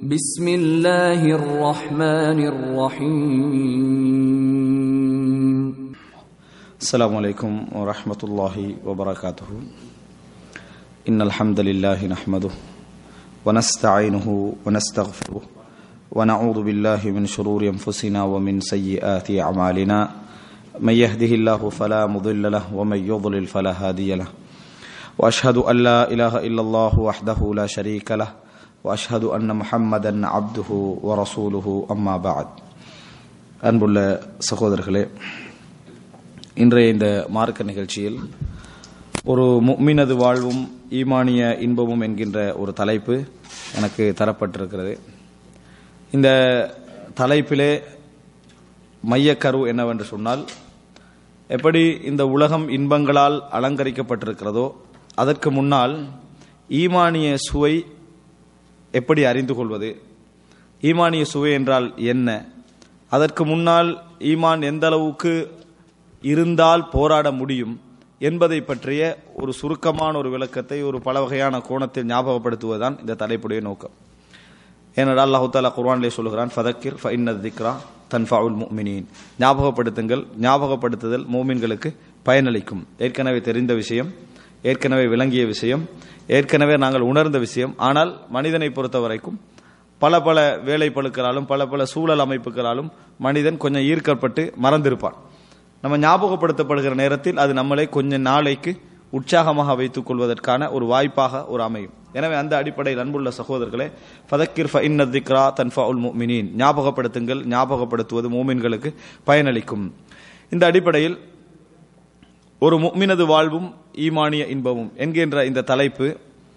بسم الله الرحمن الرحيم السلام عليكم ورحمة الله وبركاته إن الحمد لله نحمده ونستعينه ونستغفره ونعوذ بالله من شرور أنفسنا ومن سيئات أعمالنا من يهده الله فلا مضل له ومن يضلل فلا هادي له وأشهد أن لا إله إلا الله وحده لا شريك له وأشهد أن محمدا عبده ورسوله أما بعد அன்புள்ள சகோதரர்களே இன்றைய இந்த மார்க்க நிகழ்ச்சியில் ஒரு முக்மினது வாழ்வும் ஈமானிய இன்பமும் என்கின்ற ஒரு தலைப்பு எனக்கு தரப்பட்டிருக்கிறது இந்த தலைப்பிலே மையக்கரு என்னவென்று சொன்னால் எப்படி இந்த உலகம் இன்பங்களால் அலங்கரிக்கப்பட்டிருக்கிறதோ அதற்கு முன்னால் ஈமானிய சுவை எப்படி அறிந்து கொள்வது ஈமானிய சுவை என்றால் என்ன அதற்கு முன்னால் ஈமான் எந்த அளவுக்கு இருந்தால் போராட முடியும் என்பதை பற்றிய ஒரு சுருக்கமான ஒரு விளக்கத்தை ஒரு பல வகையான கோணத்தில் ஞாபகப்படுத்துவதுதான் இந்த தலைப்புடைய நோக்கம் ஏனென்றால் அல்லாஹு தாலா குர்வானிலே சொல்கிறான் ஃபதக்கிர் ஃபஇன்னத் திக்ரா தன்ஃபாவுல் முஃமினீன் ஞாபகப்படுத்துங்கள் ஞாபகப்படுத்துதல் மூமின்களுக்கு பயனளிக்கும் ஏற்கனவே தெரிந்த விஷயம் ஏற்கனவே விளங்கிய விஷயம் ஏற்கனவே நாங்கள் உணர்ந்த விஷயம் ஆனால் மனிதனை பொறுத்த வரைக்கும் பல பல வேலை பழுக்களாலும் பல பல சூழல் அமைப்புகளாலும் மனிதன் கொஞ்சம் ஈர்க்கப்பட்டு மறந்திருப்பான் நம்ம ஞாபகப்படுத்தப்படுகிற நேரத்தில் அது நம்மளை கொஞ்ச நாளைக்கு உற்சாகமாக வைத்துக் கொள்வதற்கான ஒரு வாய்ப்பாக ஒரு அமையும் எனவே அந்த அடிப்படையில் அன்புள்ள சகோதரர்களே ஃபதக்கிர் ஃபஇன்ன திக்ரா தன்ஃபாஉல் முஃமினீன் ஞாபகப்படுத்துங்கள் ஞாபகப்படுத்துவது மூமின்களுக்கு பயனளிக்கும் இந்த அடிப்படையில் ஒரு முக்மினது வாழ்வும் ஈமானிய இன்பமும் என்கின்ற இந்த தலைப்பு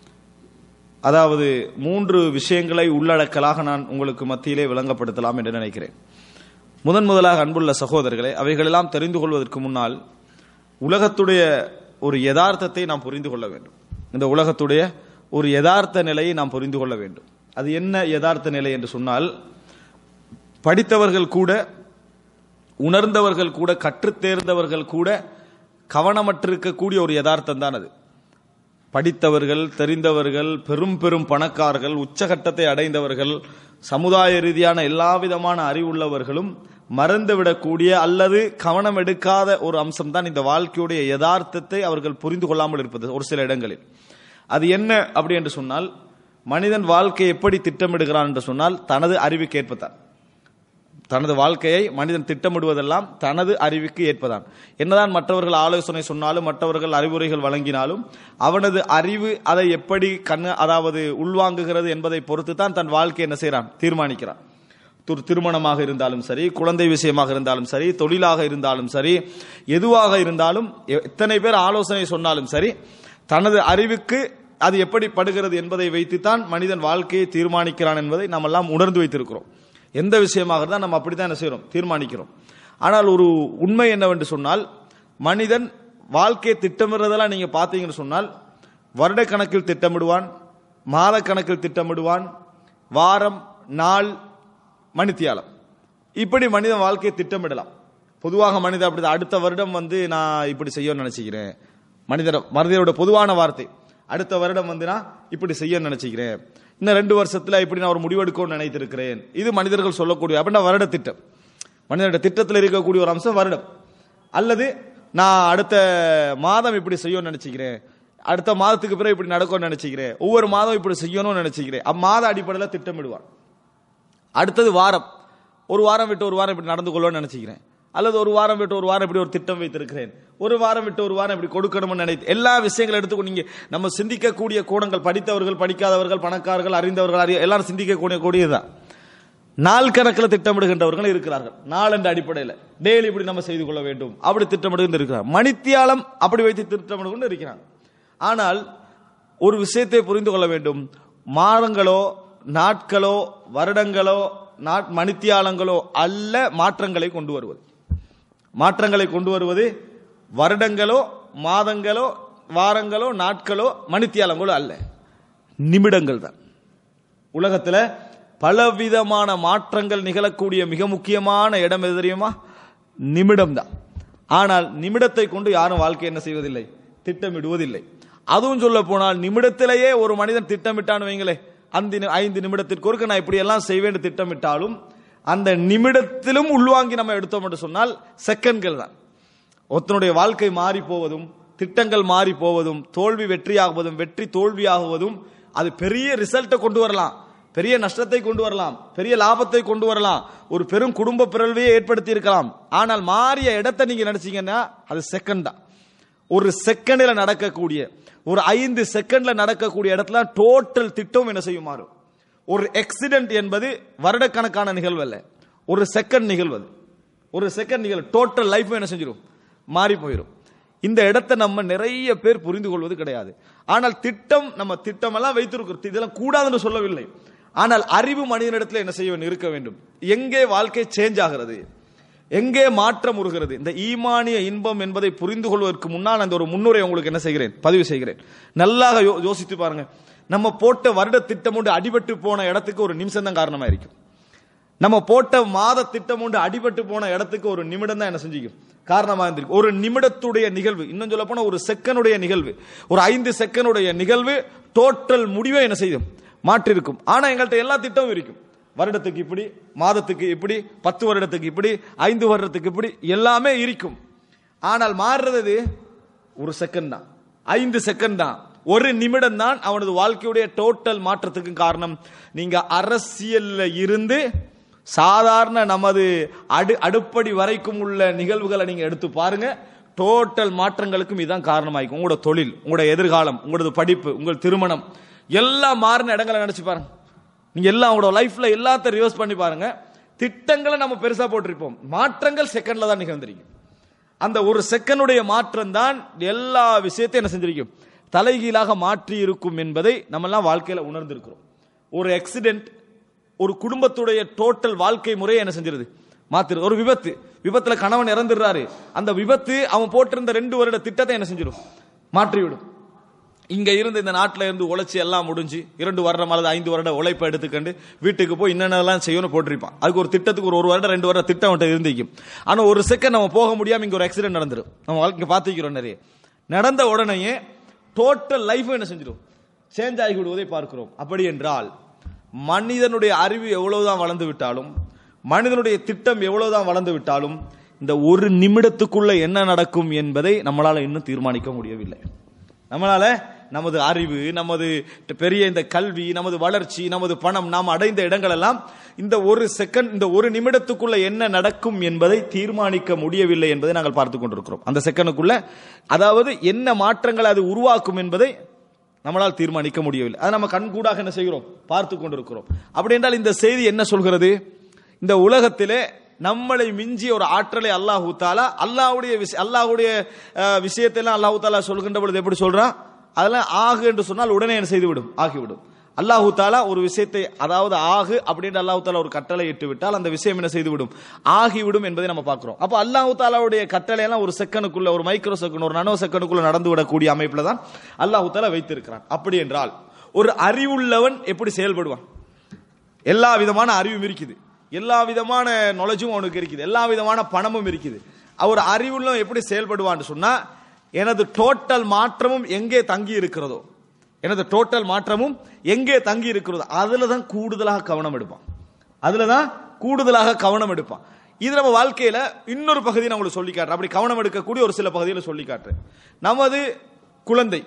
அதாவது மூன்று விஷயங்களை உள்ளடக்கலாக நான் உங்களுக்கு மத்தியிலே விளங்கப்படுத்தலாம் என்று நினைக்கிறேன் முதன் முதலாக அன்புள்ள சகோதரர்களே அவைகளெல்லாம் தெரிந்து கொள்வதற்கு முன்னால் உலகத்துடைய ஒரு யதார்த்தத்தை நாம் புரிந்து கொள்ள வேண்டும் இந்த உலகத்துடைய ஒரு யதார்த்த நிலையை நாம் புரிந்து கொள்ள வேண்டும் அது என்ன யதார்த்த நிலை என்று சொன்னால் படித்தவர்கள் கூட உணர்ந்தவர்கள் கூட கற்றுத் தேர்ந்தவர்கள் கூட கவனமற்றிருக்கக்கூடிய ஒரு யதார்த்தம் தான் அது படித்தவர்கள் தெரிந்தவர்கள் பெரும் பெரும் பணக்காரர்கள் உச்சகட்டத்தை அடைந்தவர்கள் சமுதாய ரீதியான எல்லா விதமான அறிவுள்ளவர்களும் மறந்துவிடக்கூடிய அல்லது கவனம் எடுக்காத ஒரு அம்சம் தான் இந்த வாழ்க்கையுடைய யதார்த்தத்தை அவர்கள் புரிந்து கொள்ளாமல் இருப்பது ஒரு சில இடங்களில் அது என்ன அப்படி என்று சொன்னால் மனிதன் வாழ்க்கையை எப்படி திட்டமிடுகிறான் என்று சொன்னால் தனது அறிவுக்கு ஏற்பத்தான் தனது வாழ்க்கையை மனிதன் திட்டமிடுவதெல்லாம் தனது அறிவுக்கு ஏற்பதான் என்னதான் மற்றவர்கள் ஆலோசனை சொன்னாலும் மற்றவர்கள் அறிவுரைகள் வழங்கினாலும் அவனது அறிவு அதை எப்படி கண்ணு அதாவது உள்வாங்குகிறது என்பதை பொறுத்து தான் தன் வாழ்க்கையை என்ன செய்யறான் தீர்மானிக்கிறான் துர் திருமணமாக இருந்தாலும் சரி குழந்தை விஷயமாக இருந்தாலும் சரி தொழிலாக இருந்தாலும் சரி எதுவாக இருந்தாலும் எத்தனை பேர் ஆலோசனை சொன்னாலும் சரி தனது அறிவுக்கு அது எப்படி படுகிறது என்பதை வைத்துத்தான் மனிதன் வாழ்க்கையை தீர்மானிக்கிறான் என்பதை நாம் எல்லாம் உணர்ந்து வைத்திருக்கிறோம் எந்த விஷயமாக இருந்தால் நம்ம அப்படித்தான் என்ன செய்யறோம் தீர்மானிக்கிறோம் ஆனால் ஒரு உண்மை என்னவென்று சொன்னால் மனிதன் வாழ்க்கையை திட்டமிடுறதெல்லாம் நீங்க பார்த்தீங்கன்னு சொன்னால் வருட கணக்கில் திட்டமிடுவான் மாத கணக்கில் திட்டமிடுவான் வாரம் நாள் மணித்தியாலம் இப்படி மனிதன் வாழ்க்கையை திட்டமிடலாம் பொதுவாக மனிதன் அப்படி அடுத்த வருடம் வந்து நான் இப்படி செய்யணும்னு நினைச்சுக்கிறேன் மனிதர் மனிதரோட பொதுவான வார்த்தை அடுத்த வருடம் வந்து நான் இப்படி செய்ய நினைச்சுக்கிறேன் இன்னும் ரெண்டு வருஷத்துல இப்படி நான் ஒரு முடிவெடுக்கணும்னு நினைத்திருக்கிறேன் இது மனிதர்கள் சொல்லக்கூடிய அப்படின்னா வருட திட்டம் மனிதனுடைய திட்டத்தில் இருக்கக்கூடிய ஒரு அம்சம் வருடம் அல்லது நான் அடுத்த மாதம் இப்படி செய்யணும்னு நினைச்சுக்கிறேன் அடுத்த மாதத்துக்கு பிறகு இப்படி நடக்கும்னு நினைச்சுக்கிறேன் ஒவ்வொரு மாதம் இப்படி செய்யணும்னு நினைச்சுக்கிறேன் அம்மாத அடிப்படையில் திட்டமிடுவான் அடுத்தது வாரம் ஒரு வாரம் விட்டு ஒரு வாரம் இப்படி நடந்து கொள்ளணும்னு நினைச்சுக்கிறேன் அல்லது ஒரு வாரம் விட்டு ஒரு வாரம் இப்படி ஒரு திட்டம் வைத்திருக்கிறேன் ஒரு வாரம் விட்டு ஒரு வாரம் இப்படி கொடுக்கணும்னு நினைத்து எல்லா விஷயங்களும் எடுத்துக்கொண்டு நீங்க நம்ம சிந்திக்கக்கூடிய கோணங்கள் படித்தவர்கள் படிக்காதவர்கள் பணக்காரர்கள் அறிந்தவர்கள் அறிய எல்லாரும் சிந்திக்கக்கூடிய கூடியதுதான் நாள் கணக்கில் திட்டமிடுகின்றவர்கள் இருக்கிறார்கள் நாள் என்ற அடிப்படையில் டெய்லி இப்படி நம்ம செய்து கொள்ள வேண்டும் அப்படி திட்டமிடுகின்ற இருக்கிறார் மணித்தியாலம் அப்படி வைத்து திட்டமிடு கொண்டு இருக்கிறாங்க ஆனால் ஒரு விஷயத்தை புரிந்து கொள்ள வேண்டும் மாதங்களோ நாட்களோ வருடங்களோ நாட் மணித்தியாலங்களோ அல்ல மாற்றங்களை கொண்டு வருவது மாற்றங்களை கொண்டு வருவது வருடங்களோ மாதங்களோ வாரங்களோ நாட்களோ மணித்தியாலங்களோ அல்ல நிமிடங்கள் தான் உலகத்தில் பலவிதமான மாற்றங்கள் நிகழக்கூடிய மிக முக்கியமான இடம் எது தெரியுமா நிமிடம் தான் ஆனால் நிமிடத்தை கொண்டு யாரும் வாழ்க்கை என்ன செய்வதில்லை திட்டமிடுவதில்லை அதுவும் சொல்ல போனால் நிமிடத்திலேயே ஒரு மனிதன் திட்டமிட்டான்னு வைங்களே அந்த நி- ஐந்து நிமிடத்திற்கு ஒருக்க நான் இப்படி எல்லாம் செய்வேன் திட்டமிட்டாலும் அந்த நிமிடத்திலும் உள்வாங்கி நம்ம எடுத்தோம் என்று சொன்னால் செகண்ட்கள் தான் ஒருத்தனுடைய வாழ்க்கை மாறி போவதும் திட்டங்கள் மாறி போவதும் தோல்வி வெற்றியாகுவதும் வெற்றி தோல்வியாகுவதும் அது பெரிய ரிசல்ட்டை கொண்டு வரலாம் பெரிய நஷ்டத்தை கொண்டு வரலாம் பெரிய லாபத்தை கொண்டு வரலாம் ஒரு பெரும் குடும்ப பிறழ்வையே ஏற்படுத்தி இருக்கலாம் ஆனால் மாறிய இடத்தை நீங்க நினைச்சீங்கன்னா அது செகண்ட் தான் ஒரு செகண்ட்ல நடக்கக்கூடிய ஒரு ஐந்து செகண்ட்ல நடக்கக்கூடிய இடத்துல டோட்டல் திட்டம் என்ன செய்யும் மாறும் ஒரு எக்ஸிடென்ட் என்பது வருடக்கணக்கான நிகழ்வு அல்ல ஒரு செகண்ட் நிகழ்வு அது ஒரு செகண்ட் நிகழ்வு டோட்டல் லைஃப் என்ன செஞ்சிடும் மாறி போயிடும் இந்த இடத்தை நம்ம நிறைய பேர் புரிந்து கொள்வது கிடையாது ஆனால் திட்டம் நம்ம திட்டமெல்லாம் வைத்திருக்கிறோம் இதெல்லாம் கூடாதுன்னு சொல்லவில்லை ஆனால் அறிவு மனிதனிடத்தில் என்ன செய்ய வேண்டும், இருக்க வேண்டும் எங்கே வாழ்க்கை சேஞ்ச் ஆகிறது எங்கே மாற்றம் உருகிறது இந்த ஈமானிய இன்பம் என்பதை புரிந்து கொள்வதற்கு முன்னால் அந்த ஒரு முன்னுரை உங்களுக்கு என்ன செய்கிறேன் பதிவு செய்கிறேன் நல்லாக யோ- யோசித்து பாருங்க நம்ம போட்ட வருட திட்டம் ஒன்று அடிபட்டு போன இடத்துக்கு ஒரு நிமிஷம் தான் காரணமா இருக்கும் நம்ம போட்ட மாத திட்டம் ஒன்று அடிபட்டு போன இடத்துக்கு ஒரு நிமிடம் தான் என்ன செஞ்சிக்கும் காரணமா இருந்திருக்கு ஒரு நிமிடத்துடைய நிகழ்வு இன்னும் சொல்ல போனா ஒரு செகண்டுடைய நிகழ்வு ஒரு ஐந்து செகண்டுடைய நிகழ்வு டோட்டல் முடிவை என்ன செய்யும் மாற்றிருக்கும் ஆனா எங்கள்கிட்ட எல்லா திட்டமும் இருக்கும் வருடத்துக்கு இப்படி மாதத்துக்கு இப்படி பத்து வருடத்துக்கு இப்படி ஐந்து வருடத்துக்கு இப்படி எல்லாமே இருக்கும் ஆனால் மாறுறது எது? ஒரு செகண்ட் தான் ஐந்து செகண்ட் தான் ஒரு நிமிடம் தான் அவனது வாழ்க்கையுடைய டோட்டல் மாற்றத்துக்கு காரணம் நீங்க அரசியல்ல இருந்து சாதாரண நமது அடு அடுப்படி வரைக்கும் உள்ள நிகழ்வுகளை நீங்க எடுத்து பாருங்க டோட்டல் மாற்றங்களுக்கும் இதுதான் காரணமாயிக்கும் உங்களோட தொழில் உங்களோட எதிர்காலம் உங்களோட படிப்பு உங்கள் திருமணம் எல்லாம் மாறின இடங்களை நினைச்சு பாருங்க நீங்க எல்லாம் உங்களோட லைஃப்ல எல்லாத்தையும் ரிவர்ஸ் பண்ணி பாருங்க திட்டங்களை நம்ம பெருசா போட்டிருப்போம் மாற்றங்கள் செகண்ட்ல தான் நிகழ்ந்திருக்கும் அந்த ஒரு செகண்டுடைய மாற்றம் தான் எல்லா விஷயத்தையும் என்ன செஞ்சிருக்கும் தலைகீழாக மாற்றி இருக்கும் என்பதை நம்ம எல்லாம் வாழ்க்கையில உணர்ந்திருக்கிறோம் ஒரு ஆக்சிடென்ட் ஒரு குடும்பத்துடைய டோட்டல் வாழ்க்கை முறையை என்ன செஞ்சிருது மாத்திரு ஒரு விபத்து விபத்துல கணவன் இறந்துடுறாரு அந்த விபத்து அவன் போட்டிருந்த ரெண்டு வருட திட்டத்தை என்ன செஞ்சிடும் மாற்றிவிடும் இங்க இருந்து இந்த நாட்டில இருந்து உழைச்சி எல்லாம் முடிஞ்சு இரண்டு வருடம் அல்லது ஐந்து வருட உழைப்பை எடுத்துக்கண்டு வீட்டுக்கு போய் என்னென்னலாம் செய்யணும்னு போட்டிருப்பான் அதுக்கு ஒரு திட்டத்துக்கு ஒரு ஒரு வருடம் ரெண்டு வருடம் திட்டம் அவன்கிட்ட இருந்திக்கும் ஆனா ஒரு செகண்ட் நம்ம போக முடியாம இங்க ஒரு ஆக்சிடென்ட் நடந்துரும் நம்ம வாழ்க்கை பார்த்துக்கிறோம் நிறைய நடந்த உடனேயே டோட்டல் லைஃப் என்ன செஞ்சிடும் சேஞ்ச் ஆகி விடுவதை பார்க்கிறோம் அப்படி என்றால் மனிதனுடைய அறிவு எவ்வளவுதான் வளர்ந்து விட்டாலும் மனிதனுடைய திட்டம் எவ்வளவுதான் வளர்ந்து விட்டாலும் இந்த ஒரு நிமிடத்துக்குள்ள என்ன நடக்கும் என்பதை நம்மளால இன்னும் தீர்மானிக்க முடியவில்லை நம்மளால நமது அறிவு நமது பெரிய இந்த கல்வி நமது வளர்ச்சி நமது பணம் நாம் அடைந்த இடங்கள் எல்லாம் இந்த ஒரு செகண்ட் இந்த ஒரு நிமிடத்துக்குள்ள என்ன நடக்கும் என்பதை தீர்மானிக்க முடியவில்லை என்பதை நாங்கள் பார்த்து கொண்டிருக்கிறோம் அந்த செகண்டுக்குள்ள அதாவது என்ன மாற்றங்களை அது உருவாக்கும் என்பதை நம்மளால் தீர்மானிக்க முடியவில்லை அதை நம்ம கண்கூடாக என்ன செய்கிறோம் பார்த்து கொண்டிருக்கிறோம் அப்படி என்றால் இந்த செய்தி என்ன சொல்கிறது இந்த உலகத்திலே நம்மளை மிஞ்சிய ஒரு ஆற்றலை அல்லாஹூ தாலா அல்லாஹ்வுடைய விஷ- அல்லாஹ்வுடைய அஹ், விஷயத்தெல்லாம் அல்லாஹூ தாலா சொல்கின்ற பொழுது எப்படி சொல்றான் அதெல்லாம் ஆகு என்று சொன்னால் உடனே என்ன செய்துவிடும் ஆகிவிடும் அல்லாஹூ தாலா ஒரு விஷயத்தை அதாவது ஆகு அப்படின்னு அல்லாஹூ தாலா ஒரு கட்டளை இட்டு விட்டால் அந்த விஷயம் என்ன செய்துவிடும் ஆகிவிடும் என்பதை நம்ம பார்க்கிறோம் அப்போ அல்லாஹூ தாலாவுடைய கட்டளை எல்லாம் ஒரு செகண்டுக்குள்ள ஒரு மைக்ரோ செகண்ட் ஒரு நானோ செகண்டுக்குள்ள நடந்து விடக்கூடிய அமைப்புல தான் அல்லாஹூ தாலா வைத்திருக்கிறான் அப்படி என்றால் ஒரு அறிவுள்ளவன் எப்படி செயல்படுவான் எல்லா விதமான அறிவும் இருக்குது எல்லா விதமான நாலேஜும் அவனுக்கு இருக்குது எல்லா விதமான பணமும் இருக்குது அவர் அறிவுள்ள எப்படி செயல்படுவான்னு சொன்னா எனது டோட்டல் மாற்றமும் எங்கே தங்கி இருக்கிறதோ எனது டோட்டல் மாற்றமும் எங்கே தங்கி இருக்கிறதோ அதுல தான் கூடுதலாக கவனம் எடுப்பான் அதுல தான் கூடுதலாக கவனம் எடுப்பான் இது நம்ம வாழ்க்கையில இன்னொரு பகுதியை நான் உங்களுக்கு சொல்லி காட்டுறேன் அப்படி கவனம் எடுக்கக்கூடிய ஒரு சில பகுதியில் சொல்லி காட்டுறேன் நமது குழந்தை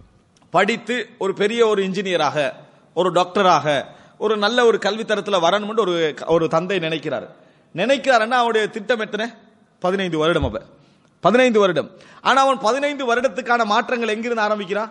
படித்து ஒரு பெரிய ஒரு இன்ஜினியராக ஒரு டாக்டராக ஒரு நல்ல ஒரு கல்வித்தரத்தில் வரணும்னு ஒரு ஒரு தந்தை நினைக்கிறார் நினைக்கிறாருன்னா அவனுடைய திட்டம் எத்தனை பதினைந்து வருடம் அப்ப பதினைந்து வருடம் ஆனா அவன் பதினைந்து வருடத்துக்கான மாற்றங்கள் எங்கிருந்து ஆரம்பிக்கிறான்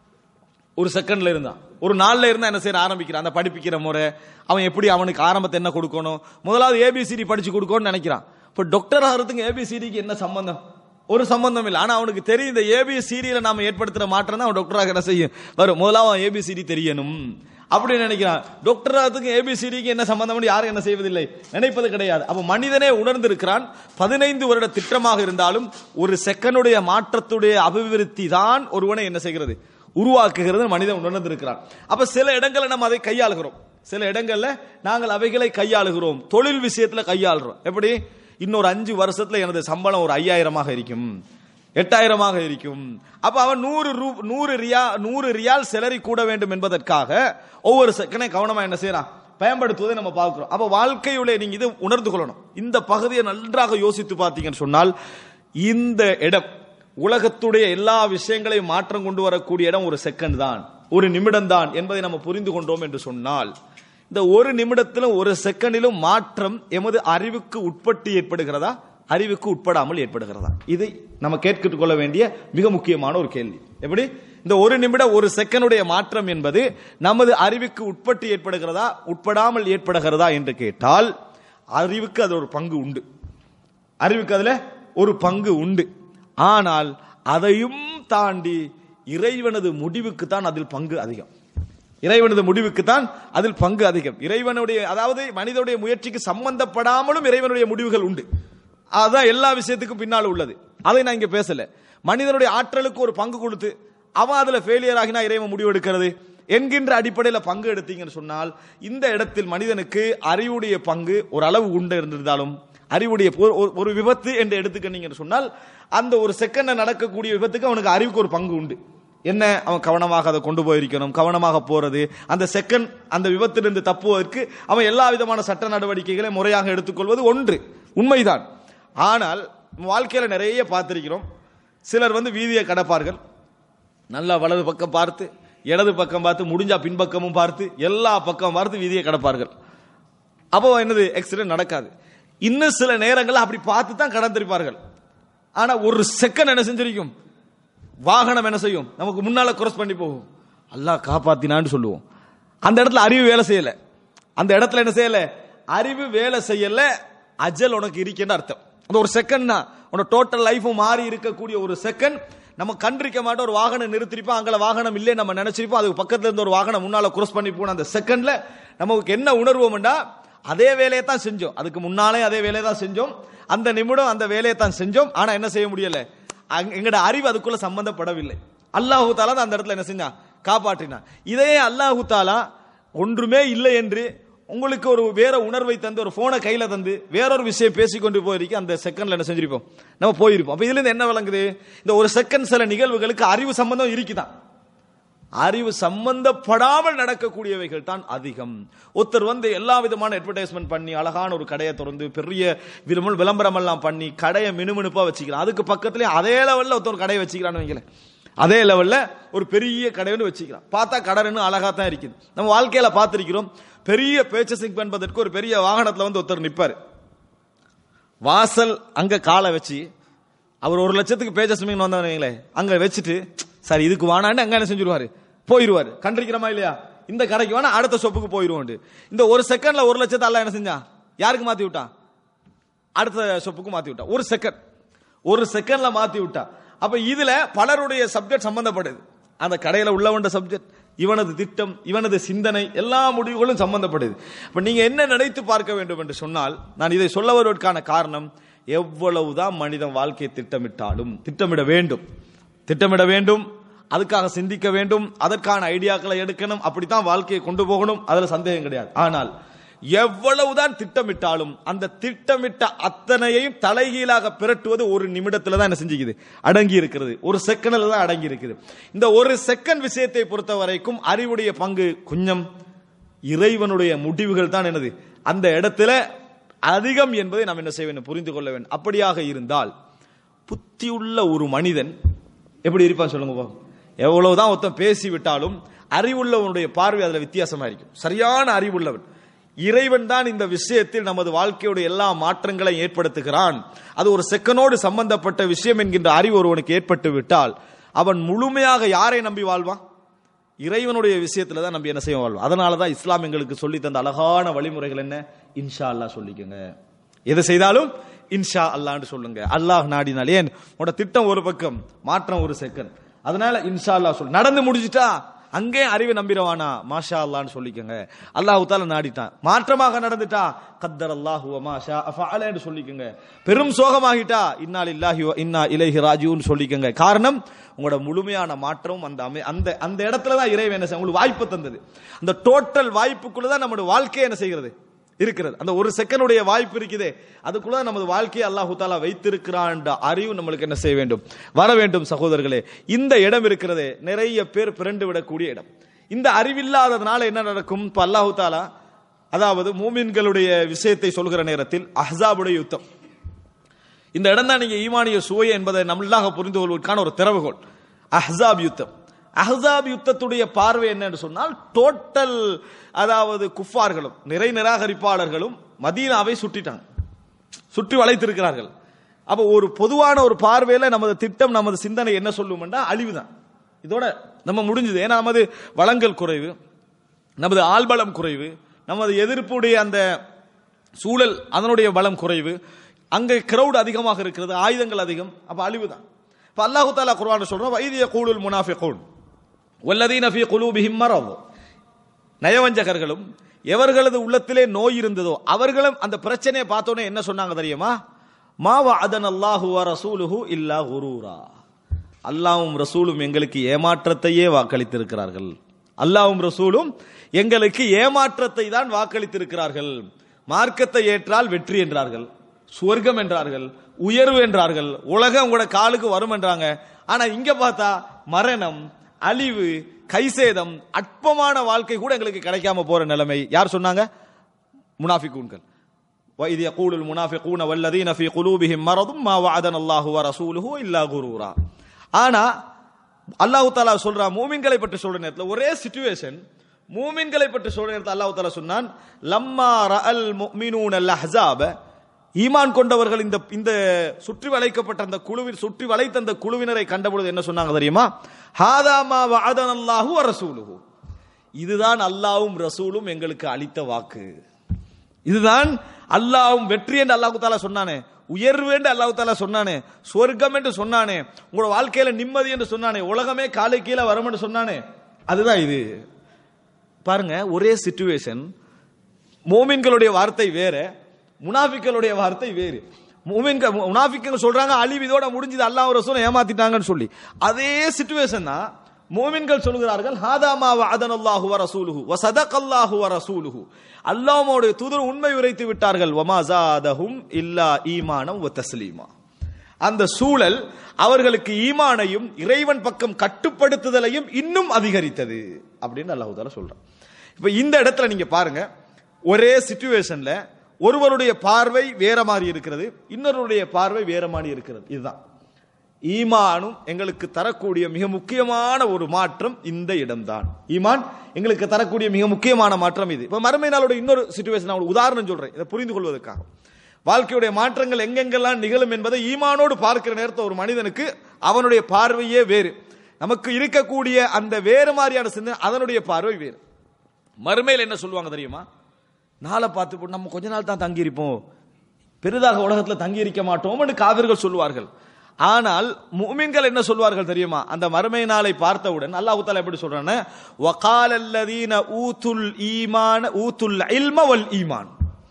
ஒரு செகண்ட்ல இருந்தான் ஒரு நாள்ல இருந்தா என்ன செய்ய ஆரம்பிக்கிறான் அந்த படிப்பிக்கிற முறை அவன் எப்படி அவனுக்கு ஆரம்பத்தை என்ன கொடுக்கணும் முதலாவது ஏபிசிடி படிச்சு கொடுக்கணும்னு நினைக்கிறான் இப்போ டாக்டர் ஆகிறதுக்கு ஏபிசிடிக்கு என்ன சம்பந்தம் ஒரு சம்பந்தம் இல்லை ஆனா அவனுக்கு தெரியும் இந்த ஏபிசிடியில நாம ஏற்படுத்துற மாற்றம் தான் அவன் டாக்டராக என்ன செய்யும் வரும் முதலாவது அவன் ஏபிசிடி தெரியணும் அப்படின்னு நினைக்கிறான் டாக்டர் ஆகிறதுக்கு ஏபிசிடிக்கு என்ன சம்பந்தம் யாரும் என்ன செய்வதில்லை நினைப்பது கிடையாது அப்ப மனிதனே உணர்ந்திருக்கிறான் பதினைந்து வருட திட்டமாக இருந்தாலும் ஒரு செகண்டுடைய மாற்றத்துடைய அபிவிருத்தி தான் ஒருவனை என்ன செய்கிறது உருவாக்குகிறது மனிதன் உணர்ந்திருக்கிறான் அப்ப சில இடங்களை நம்ம அதை கையாளுகிறோம் சில இடங்கள்ல நாங்கள் அவைகளை கையாளுகிறோம் தொழில் விஷயத்துல கையாளுறோம் எப்படி இன்னொரு அஞ்சு வருஷத்துல எனது சம்பளம் ஒரு ஐயாயிரமாக இருக்கும் எட்டாயிரமாக இருக்கும் அப்ப அவன் நூறு ரூ நூறு ரியா நூறு ரியால் செலரி கூட வேண்டும் என்பதற்காக ஒவ்வொரு செகண்டை கவனமா என்ன செய்யறான் பயன்படுத்துவதை நம்ம பார்க்கிறோம் அப்ப வாழ்க்கையுடைய நீங்க இது உணர்ந்து கொள்ளணும் இந்த பகுதியை நன்றாக யோசித்து பார்த்தீங்கன்னு சொன்னால் இந்த இடம் உலகத்துடைய எல்லா விஷயங்களையும் மாற்றம் கொண்டு வரக்கூடிய இடம் ஒரு செகண்ட் தான் ஒரு நிமிடம் தான் என்பதை நம்ம புரிந்து கொண்டோம் என்று சொன்னால் இந்த ஒரு நிமிடத்திலும் ஒரு செகண்டிலும் மாற்றம் எமது அறிவுக்கு உட்பட்டு ஏற்படுகிறதா அறிவுக்கு உட்படாமல் ஏற்படுகிறதா இது நம்ம கேட்கிட்டு கொள்ள வேண்டிய மிக முக்கியமான ஒரு கேள்வி எப்படி இந்த ஒரு நிமிடம் ஒரு செகண்டுடைய மாற்றம் என்பது நமது அறிவுக்கு உட்பட்டு ஏற்படுகிறதா உட்படாமல் ஏற்படுகிறதா என்று கேட்டால் அறிவுக்கு அது ஒரு பங்கு உண்டு அறிவுக்கு அதுல ஒரு பங்கு உண்டு ஆனால் அதையும் தாண்டி இறைவனது முடிவுக்கு தான் அதில் பங்கு அதிகம் இறைவனது முடிவுக்கு தான் அதில் பங்கு அதிகம் இறைவனுடைய அதாவது மனிதனுடைய முயற்சிக்கு சம்பந்தப்படாமலும் இறைவனுடைய முடிவுகள் உண்டு அதான் எல்லா விஷயத்துக்கும் பின்னால் உள்ளது அதை நான் இங்க பேசல மனிதனுடைய ஆற்றலுக்கு ஒரு பங்கு கொடுத்து அவன் அதுல ஃபெயிலியர் ஆகினா இறைவன் முடிவு எடுக்கிறது என்கின்ற அடிப்படையில் பங்கு எடுத்தீங்கன்னு சொன்னால் இந்த இடத்தில் மனிதனுக்கு அறிவுடைய பங்கு ஒரு அளவு உண்டு இருந்திருந்தாலும் அறிவுடைய பொ- ஒரு- ஒரு விபத்து என்று எடுத்துக்கிட்டீங்கன்னு சொன்னால் அந்த ஒரு செகண்ட்ல நடக்கக்கூடிய விபத்துக்கு அவனுக்கு அறிவுக்கு ஒரு பங்கு உண்டு என்ன அவன் கவனமாக அதை கொண்டு போயிருக்கணும் கவனமாக போறது அந்த செகண்ட் அந்த விபத்திலிருந்து தப்புவதற்கு அவன் எல்லா விதமான சட்ட நடவடிக்கைகளை முறையாக எடுத்துக்கொள்வது ஒன்று உண்மைதான் ஆனால் நம்ம வாழ்க்கையில நிறைய பார்த்திருக்கிறோம் சிலர் வந்து வீதியை கடப்பார்கள் நல்லா வலது பக்கம் பார்த்து இடது பக்கம் பார்த்து முடிஞ்சா பின்பக்கமும் பார்த்து எல்லா பக்கம் பார்த்து வீதியை கடப்பார்கள் அப்போ என்னது ஆக்சிடென்ட் நடக்காது இன்னும் சில நேரங்கள் அப்படி பார்த்து தான் கடந்திருப்பார்கள் ஆனா ஒரு செகண்ட் என்ன செஞ்சிருக்கும் வாகனம் என்ன செய்யும் நமக்கு முன்னால cross பண்ணி போகும் அல்லாஹ் காப்பாத்தினான்னு சொல்லுவோம் அந்த இடத்துல அறிவு வேலை செய்யல அந்த இடத்துல என்ன செய்யல அறிவு வேலை செய்யல அஜல் உனக்கு இருக்குன்னு அர்த்தம் அந்த ஒரு செகண்ட் தான் உன்னோட டோட்டல் லைஃபும் மாறி இருக்கக்கூடிய ஒரு செகண்ட் நம்ம கண்டிருக்க மாட்டோம் ஒரு வாகனம் நிறுத்திருப்போம் அங்கே வாகனம் இல்லை நம்ம நினைச்சிருப்போம் அதுக்கு பக்கத்துல இருந்து ஒரு வாகனம் முன்னால cross பண்ணி போன அந்த செகண்ட்ல நமக்கு என்ன உணர்வோம்டா அதே வேலையை தான் செஞ்சோம் அதுக்கு முன்னாலே அதே வேலையை தான் செஞ்சோம் அந்த நிமிடம் அந்த வேலையை தான் செஞ்சோம் ஆனா என்ன செய்ய முடியல அங்க- எங்கட அறிவு அதுக்குள்ள சம்பந்தப்படவில்லை அல்லாஹு தாலா தான் அந்த இடத்துல என்ன செஞ்சான் காப்பாற்றினான் இதே அல்லாஹு தாலா ஒன்றுமே இல்லை என்று உங்களுக்கு ஒரு வேற உணர்வை தந்து ஒரு போனை கையில தந்து வேறொரு விஷயம் பேசிக்கொண்டு போயிருக்க அந்த செகண்ட்ல என்ன செஞ்சிருப்போம் நம்ம போயிருப்போம் அப்ப இதுல இருந்து என்ன விளங்குது இந்த ஒரு செகண்ட் சில நிகழ்வுகளுக்கு அறிவு சம்பந்தம் இருக்குதான் அறிவு சம்பந்தப்படாமல் நடக்கக்கூடியவைகள் தான் அதிகம் ஒருத்தர் வந்து எல்லா விதமான அட்வர்டைஸ்மெண்ட் பண்ணி அழகான ஒரு கடையை திறந்து பெரிய விளம்பரம் விளம்பரம் எல்லாம் பண்ணி கடையை மினுமினுப்பா வச்சுக்கிறான் அதுக்கு பக்கத்துலயே அதே லெவல்ல ஒருத்தர் கடையை வச்சுக்கிறான்னு வைங்களேன் அதே லெவல்ல ஒரு பெரிய கடைன்னு வச்சுக்கிறான் பார்த்தா கடைன்னு அழகா தான் இருக்குது நம்ம வாழ்க்கையில பார்த்திருக்கிறோம் பெரிய பேச்சசிங் என்பதற்கு ஒரு பெரிய வாகனத்துல வந்து ஒருத்தர் நிப்பாரு வாசல் அங்க காலை வச்சு அவர் ஒரு லட்சத்துக்கு பேஜஸ் வந்தவங்களே அங்க வச்சுட்டு சார் இதுக்கு வானான்னு அங்க என்ன செஞ்சிருவாரு போயிருவாரு கண்டிருக்கிறோமா இல்லையா இந்த கடைக்கு வேணா அடுத்த ஷாப்புக்கு போயிருவோம் இந்த ஒரு செகண்ட்ல ஒரு லட்சத்தை அல்ல என்ன செஞ்சான் யாருக்கு மாத்தி விட்டான் அடுத்த ஷாப்புக்கு மாத்தி விட்டான் ஒரு செகண்ட் ஒரு செகண்ட்ல மாத்தி விட்டா அப்ப இதுல பலருடைய சப்ஜெக்ட் சம்பந்தப்படுது அந்த கடையில உள்ளவண்ட சப்ஜெக்ட் இவனது திட்டம் இவனது சிந்தனை எல்லா முடிவுகளும் சம்பந்தப்படுது அப்ப நீங்க என்ன நினைத்து பார்க்க வேண்டும் என்று சொன்னால் நான் இதை சொல்ல வருவதற்கான காரணம் எவ்வளவுதான் மனிதன் வாழ்க்கையை திட்டமிட்டாலும் திட்டமிட வேண்டும் திட்டமிட வேண்டும் அதுக்காக சிந்திக்க வேண்டும் அதற்கான ஐடியாக்களை எடுக்கணும் அப்படித்தான் வாழ்க்கையை கொண்டு போகணும் அதுல சந்தேகம் கிடையாது ஆனால் எவ்வளவுதான் திட்டமிட்டாலும் அந்த திட்டமிட்ட அத்தனையையும் தலைகீழாக பிரட்டுவது ஒரு நிமிடத்துல தான் என்ன செஞ்சுக்குது அடங்கி இருக்கிறது ஒரு செகண்ட்ல தான் அடங்கி இருக்குது இந்த ஒரு செகண்ட் விஷயத்தை பொறுத்த வரைக்கும் அறிவுடைய பங்கு கொஞ்சம் இறைவனுடைய முடிவுகள் தான் என்னது அந்த இடத்துல அதிகம் என்பதை நாம் என்ன செய்ய வேண்டும் புரிந்து கொள்ள வேண்டும் அப்படியாக இருந்தால் புத்தியுள்ள ஒரு மனிதன் எப்படி இருப்பான் சொல்லுங்க பாப்போம். எவ்வளவுதான் ஒருத்தன் பேசி விட்டாலும் அறிவுள்ளவனுடைய பார்வை அதுல வித்தியாசமா இருக்கும் சரியான அறிவுள்ளவன் இறைவன் தான் இந்த விஷயத்தில் நமது வாழ்க்கையோட எல்லா மாற்றங்களையும் ஏற்படுத்துகிறான் அது ஒரு செகண்டோடு சம்பந்தப்பட்ட விஷயம் என்கின்ற அறிவு ஒருவனுக்கு ஏற்பட்டு விட்டால் அவன் முழுமையாக யாரை நம்பி வாழ்வான் இறைவனுடைய விஷயத்துல தான் நம்பி என்ன செய்ய வாழ்வோம் அதனால தான் இஸ்லாம் எங்களுக்கு சொல்லி தந்த அழகான வழிமுறைகள் என்ன இன்ஷா அல்லாஹ் சொல்லிக்கோங்க எது செய்தாலும் இன்ஷா அல்லான்னு சொல்லுங்க அல்லாஹ் நாடினால் ஏன் உன்னோட திட்டம் ஒரு பக்கம் மாற்றம் ஒரு செகண்ட் அதனால இன்ஷா அல்லாஹ் சொல் நடந்து முடிஞ்சிட்டா அங்கே அறிவை நம்பிரவானா மாஷா அல்லான்னு சொல்லிக்கோங்க அல்லாஹ் தால நாடிட்டான் மாற்றமாக நடந்துட்டா கத்தர் அல்லாஹு மாஷா அஃபாலன்னு சொல்லிக்கோங்க பெரும் சோகமாகிட்டா இன்னா இல்லாஹி இன்னா இலைஹி ராஜின்னு சொல்லிக்கோங்க காரணம் உங்களோட முழுமையான மாற்றம் அந்த அமை அந்த அந்த இடத்துல தான் இறைவன் என்ன செய்ய உங்களுக்கு வாய்ப்பு தந்தது அந்த டோட்டல் வாய்ப்புக்குள்ள தான் நம்மளோட வாழ்க்கை என்ன செய்கிறது இருக்கிறது அந்த ஒரு செகண்டுடைய வாய்ப்பு இருக்குதே அதுக்குள்ள நமது வாழ்க்கையை அல்லாஹு தாலா வைத்திருக்கிறான் அறிவு நம்மளுக்கு என்ன செய்ய வேண்டும் வர வேண்டும் சகோதரர்களே இந்த இடம் இருக்கிறதே நிறைய பேர் பிறண்டு விடக்கூடிய இடம் இந்த அறிவில்லாததுனால என்ன நடக்கும் இப்ப அல்லாஹு தாலா அதாவது மூமின்களுடைய விஷயத்தை சொல்கிற நேரத்தில் அஹ்ஸாபுடைய யுத்தம் இந்த இடம் தான் நீங்க ஈமானிய சுவை என்பதை நம்மளாக புரிந்து கொள்வதற்கான ஒரு திறவுகோல் அஹ்ஸாப் யுத்தம் அஹ்ஸாப் யுத்தத்துடைய பார்வை என்னன்னு சொன்னால் டோட்டல் அதாவது குஃபார்களும் நிறை நிராகரிப்பாளர்களும் மதீனாவை சுட்டிட்டாங்க சுற்றி வளைத்திருக்கிறார்கள் அப்ப ஒரு பொதுவான ஒரு பார்வையில நமது திட்டம் நமது சிந்தனை என்ன சொல்லும்னா அழிவுதான் இதோட நம்ம முடிஞ்சது ஏன்னா நமது வளங்கள் குறைவு நமது ஆள்பலம் குறைவு நமது எதிர்ப்புடைய அந்த சூழல் அதனுடைய பலம் குறைவு அங்கே கிரௌட் அதிகமாக இருக்கிறது ஆயுதங்கள் அதிகம் அப்ப அழிவுதான் இப்ப அல்லாஹு தாலா குர்ஆன் சொல்றோம் வைதிய கூடுல் முனாஃபிகூன் வல்லதீன ஃபீ குலூபிஹிம் மரத் நயவஞ்சகர்களும் எவர்களது உள்ளத்திலே நோய் இருந்ததோ அவர்களும் அந்த பிரச்சனையை பார்த்தோன்னே என்ன சொன்னாங்க தெரியுமா மா வஅதன அல்லாஹு வ ரசூலுஹு இல்லா குரூரா அல்லாஹ்வும் ரசூலும் எங்களுக்கு ஏமாற்றத்தையே வாக்களித்திருக்கிறார்கள் அல்லாஹ்வும் ரசூலும் எங்களுக்கு ஏமாற்றத்தை தான் வாக்களித்திருக்கிறார்கள் மார்க்கத்தை ஏற்றால் வெற்றி என்றார்கள் சுவர்க்கம் என்றார்கள் உயர்வு என்றார்கள் உலகம் உங்களோட காலுக்கு வரும் என்றாங்க ஆனா இங்க பார்த்தா மரணம் அழிவு கைசேதம் அற்பமான வாழ்க்கை கூட எங்களுக்கு கிடைக்காம போற நிலைமை யார் சொன்னாங்க முனாஃபிகூன்கள் وإذ يقول المنافقون والذين في قلوبهم مرض ما وعدنا الله ورسوله إلا غرورا ஆனா அல்லாஹ் தாலா சொல்றா மூமின்களை பற்றி சொல்ற நேரத்தில் ஒரே சிச்சுவேஷன் மூமின்களை பற்றி சொல்ற நேரத்தில் அல்லாஹ் தாலா சொன்னான் லம்மா ரஅல் முஃமினூன அல் ஈமான் கொண்டவர்கள் இந்த இந்த சுற்றி வளைக்கப்பட்ட அந்த குழுவில் சுற்றி வளைத்த அந்த குழுவினரை கண்டபொழுது என்ன சொன்னாங்க தெரியுமா ஹாதாமா வஅதன அல்லாஹு வ ரசூலுஹு இதுதான் அல்லாஹ்வும் ரசூலும் எங்களுக்கு அளித்த வாக்கு இதுதான் அல்லாஹ்வும் வெற்றி என்று அல்லாஹு தாலா சொன்னானே உயர்வு என்று அல்லாஹு தாலா சொன்னானே சொர்க்கம் என்று சொன்னானே உங்களோட வாழ்க்கையில நிம்மதி என்று சொன்னானே உலகமே காலை கீழே வரும் என்று சொன்னானே அதுதான் இது பாருங்க ஒரே சிச்சுவேஷன் மோமின்களுடைய வார்த்தை வேற முனாஃபிக்களுடைய வார்த்தை வேறு மூமின்க முனாஃபிக்கள் சொல்றாங்க அழிவு இதோட முடிஞ்சது அல்லாஹ் ரசூலும் ஏமாத்திட்டாங்கன்னு சொல்லி அதே சிச்சுவேஷன் தான் மூமின்கள் சொல்கிறார்கள் ஹாதாமா வஅதனல்லாஹு வ ரசூலுஹு வ ஸதகல்லாஹு வ ரசூலுஹு அல்லாஹ்வுடைய தூதர் உண்மை உரைத்து விட்டார்கள் வமா ஜாதஹும் இல்லா ஈமானம் வ தஸ்லீமா அந்த சூழல் அவர்களுக்கு ஈமானையும் இறைவன் பக்கம் கட்டுப்படுத்துதலையும் இன்னும் அதிகரித்தது அப்படின்னு அல்லாஹ் தாலா சொல்றான் இப்ப இந்த இடத்துல நீங்க பாருங்க ஒரே சிச்சுவேஷன்ல ஒருவருடைய பார்வை வேற மாதிரி இருக்கிறது இன்னொருடைய பார்வை வேற மாதிரி இருக்கிறது இதுதான் ஈமானும் எங்களுக்கு தரக்கூடிய மிக முக்கியமான ஒரு மாற்றம் இந்த இடம்தான் ஈமான் எங்களுக்கு தரக்கூடிய மிக முக்கியமான மாற்றம் இது இப்ப மறுமை நாளோட இன்னொரு சுச்சுவேஷன் நான் ஒரு உதாரணம் சொல்றேன் இதை புரிந்து கொள்வதற்காக வாழ்க்கையுடைய மாற்றங்கள் எங்கெங்கெல்லாம் நிகழும் என்பதை ஈமானோடு பார்க்கிற நேரத்தை ஒரு மனிதனுக்கு அவனுடைய பார்வையே வேறு நமக்கு இருக்கக்கூடிய அந்த வேறு மாதிரியான சிந்தனை அதனுடைய பார்வை வேறு மறுமையில் என்ன சொல்லுவாங்க தெரியுமா நாளை பார்த்து போட்டு நம்ம கொஞ்ச நாள் தான் தங்கி இருப்போம் பெரிதாக உலகத்துல தங்கி இருக்க மாட்டோம் என்று காவிர்கள் சொல்லுவார்கள் ஆனால் முமின்கள் என்ன சொல்வார்கள் தெரியுமா அந்த மறுமை நாளை பார்த்தவுடன் அல்லாஹ் தாலா எப்படி சொல்றானே வகால் அல்லதீன ஊத்துல் ஈமான ஊத்துல் இல்ம வல் ஈமான்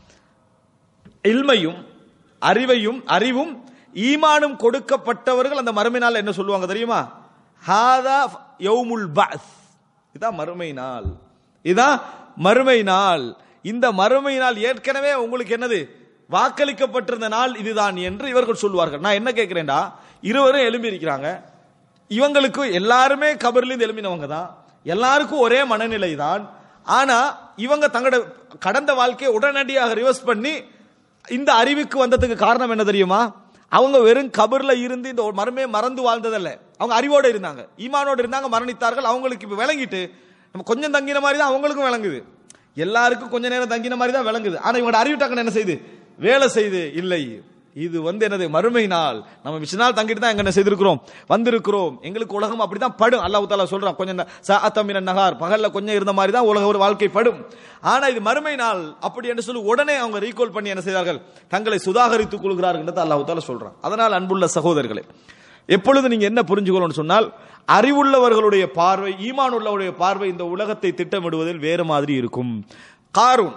இல்மையும் அறிவையும் அறிவும் ஈமானும் கொடுக்கப்பட்டவர்கள் அந்த மறுமை நாள் என்ன சொல்லுவாங்க தெரியுமா ஹாதா யௌமுல் பஅஸ் இதான் மறுமை நாள் இதான் மறுமை நாள் இந்த மறுமை நாள் ஏற்கனவே உங்களுக்கு என்னது வாக்களிக்கப்பட்டிருந்த நாள் இதுதான் என்று இவர்கள் சொல்வார்கள் நான் என்ன கேட்கிறேன்டா இருவரும் எழும்பி இருக்கிறாங்க இவங்களுக்கு எல்லாருமே கபர்லேருந்து எழும்பினவங்க தான் எல்லாருக்கும் ஒரே மனநிலை தான் ஆனா இவங்க தங்களோட கடந்த வாழ்க்கையை உடனடியாக ரிவர்ஸ் பண்ணி இந்த அறிவுக்கு வந்ததுக்கு காரணம் என்ன தெரியுமா அவங்க வெறும் கபர்ல இருந்து இந்த ஒரு மரமே மறந்து வாழ்ந்ததல்ல அவங்க அறிவோட இருந்தாங்க ஈமானோட இருந்தாங்க மரணித்தார்கள் அவங்களுக்கு இப்ப விளங்கிட்டு நம்ம கொஞ்சம் தங்கின மாதிரி தான் அவங்களுக்கும் விளங்குது எல்லாருக்கும் கொஞ்ச நேரம் தங்கின மாதிரி தான் விளங்குது ஆனா இவங்களோட அறிவு டக்குன்னு என்ன செய்யுது வேலை செய்து இல்லை இது வந்து என்னது மறுமை நாள் நம்ம மிச்ச நாள் தங்கிட்டு தான் எங்க என்ன செய்திருக்கிறோம் வந்திருக்கிறோம் எங்களுக்கு உலகம் அப்படிதான் படும் அல்லாஹ் தாலா சொல்றான் கொஞ்சம் சாத்தமின நகார் பகல்ல கொஞ்சம் இருந்த மாதிரி தான் உலக ஒரு வாழ்க்கை படும் ஆனா இது மறுமை நாள் அப்படி என்று சொல்லி உடனே அவங்க ரீகால் பண்ணி என்ன செய்தார்கள் தங்களை சுதாகரித்துக் கொள்கிறார்கள் அல்லாஹ் தாலா சொல்றான் அதனால் அன்புள்ள சகோதரர்களே எப்பொழுது நீங்க என்ன புரிஞ்சுக்கணும்னு சொன்னால் அறிவுள்ளவர்களுடைய பார்வை ஈமான் உள்ளவருடைய பார்வை இந்த உலகத்தை திட்டமிடுவதில் வேறு மாதிரி இருக்கும் காரூன்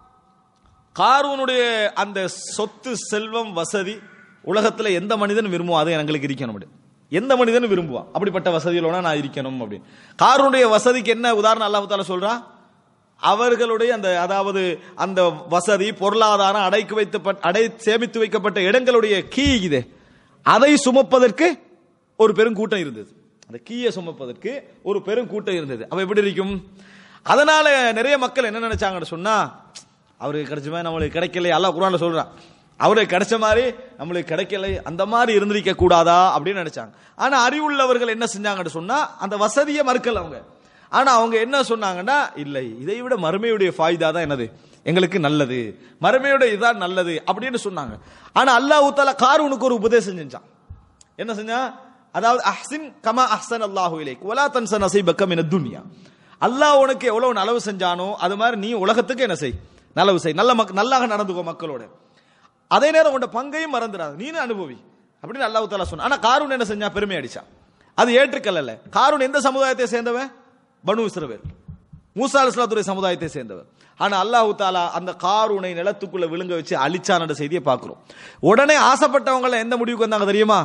காரூனுடைய அந்த சொத்து செல்வம் வசதி உலகத்துல எந்த மனிதன் விரும்புவான் அது எங்களுக்கு இருக்கணும் அப்படி எந்த மனிதனும் விரும்புவான் அப்படிப்பட்ட வசதிகளோட நான் இருக்கணும் அப்படின்னு காரூனுடைய வசதிக்கு என்ன உதாரணம் அல்லாஹ் தாலா சொல்றா அவர்களுடைய அந்த அதாவது அந்த வசதி பொருளாதாரம் அடைக்கு வைத்த அடை சேமித்து வைக்கப்பட்ட இடங்களுடைய கீ இது அதை சுமப்பதற்கு ஒரு பெருங்கூட்டம் இருந்தது அந்த கீயை சுமப்பதற்கு ஒரு பெருங்கூட்டம் இருந்தது அவ எப்படி இருக்கும் அதனால நிறைய மக்கள் என்ன நினைச்சாங்கன்னு சொன்னா அவருக்கு கிடைச்ச மாதிரி நம்மளுக்கு கிடைக்கல அல்லாஹ் குர்ஆன்ல சொல்றான் அவருக்கு கிடைச்ச மாதிரி நம்மளுக்கு கிடைக்கல அந்த மாதிரி இருந்திருக்க கூடாதா அப்படின்னு நினைச்சாங்க ஆனா அறிவுள்ளவர்கள் என்ன செஞ்சாங்கன்னு சொன்னா அந்த வசதியை மறுக்கல அவங்க ஆனா அவங்க என்ன சொன்னாங்கன்னா இல்லை இதை விட மறுமையுடைய ஃபாய்தா தான் என்னது எங்களுக்கு நல்லது மறுமையோட இதான் நல்லது அப்படின்னு சொன்னாங்க ஆனா அல்லாஹ் தாலா காரூனுக்கு ஒரு உபதேசம் செஞ்சான் என்ன செஞ்சா அதாவது அஹ்சின் கமா அஹ்சன் அல்லாஹு இலைக் வலா தன்ச நசீபக்க மின துன்யா அல்லாஹ் உனக்கு எவ்வளவு நலவு செஞ்சானோ அது மாதிரி நீ உலகத்துக்கு என்ன செய் நலவு செய் நல்ல மக் நல்லாக நடந்துக்கோ மக்களோட அதே நேரம் உன்னோட பங்கையும் மறந்துடாது நீனு அனுபவி அப்படின்னு அல்லாஹ் தாலா சொன்ன ஆனா காரூன் என்ன செஞ்சா பெருமை அடிச்சான் அது ஏற்றுக்கல்ல காரூன் எந்த சமுதாயத்தை சேர்ந்தவன் பனு இஸ்ரவேல் மூசா அலிஸ்லாத்துடைய சமுதாயத்தை சேர்ந்தவர் ஆனா அல்லாஹு தாலா அந்த காரூனை நிலத்துக்குள்ள விழுங்க வச்சு அழிச்சான செய்தியை பார்க்கிறோம் உடனே ஆசைப்பட்டவங்க எந்த முடிவுக்கு வந்தாங்க தெரியுமா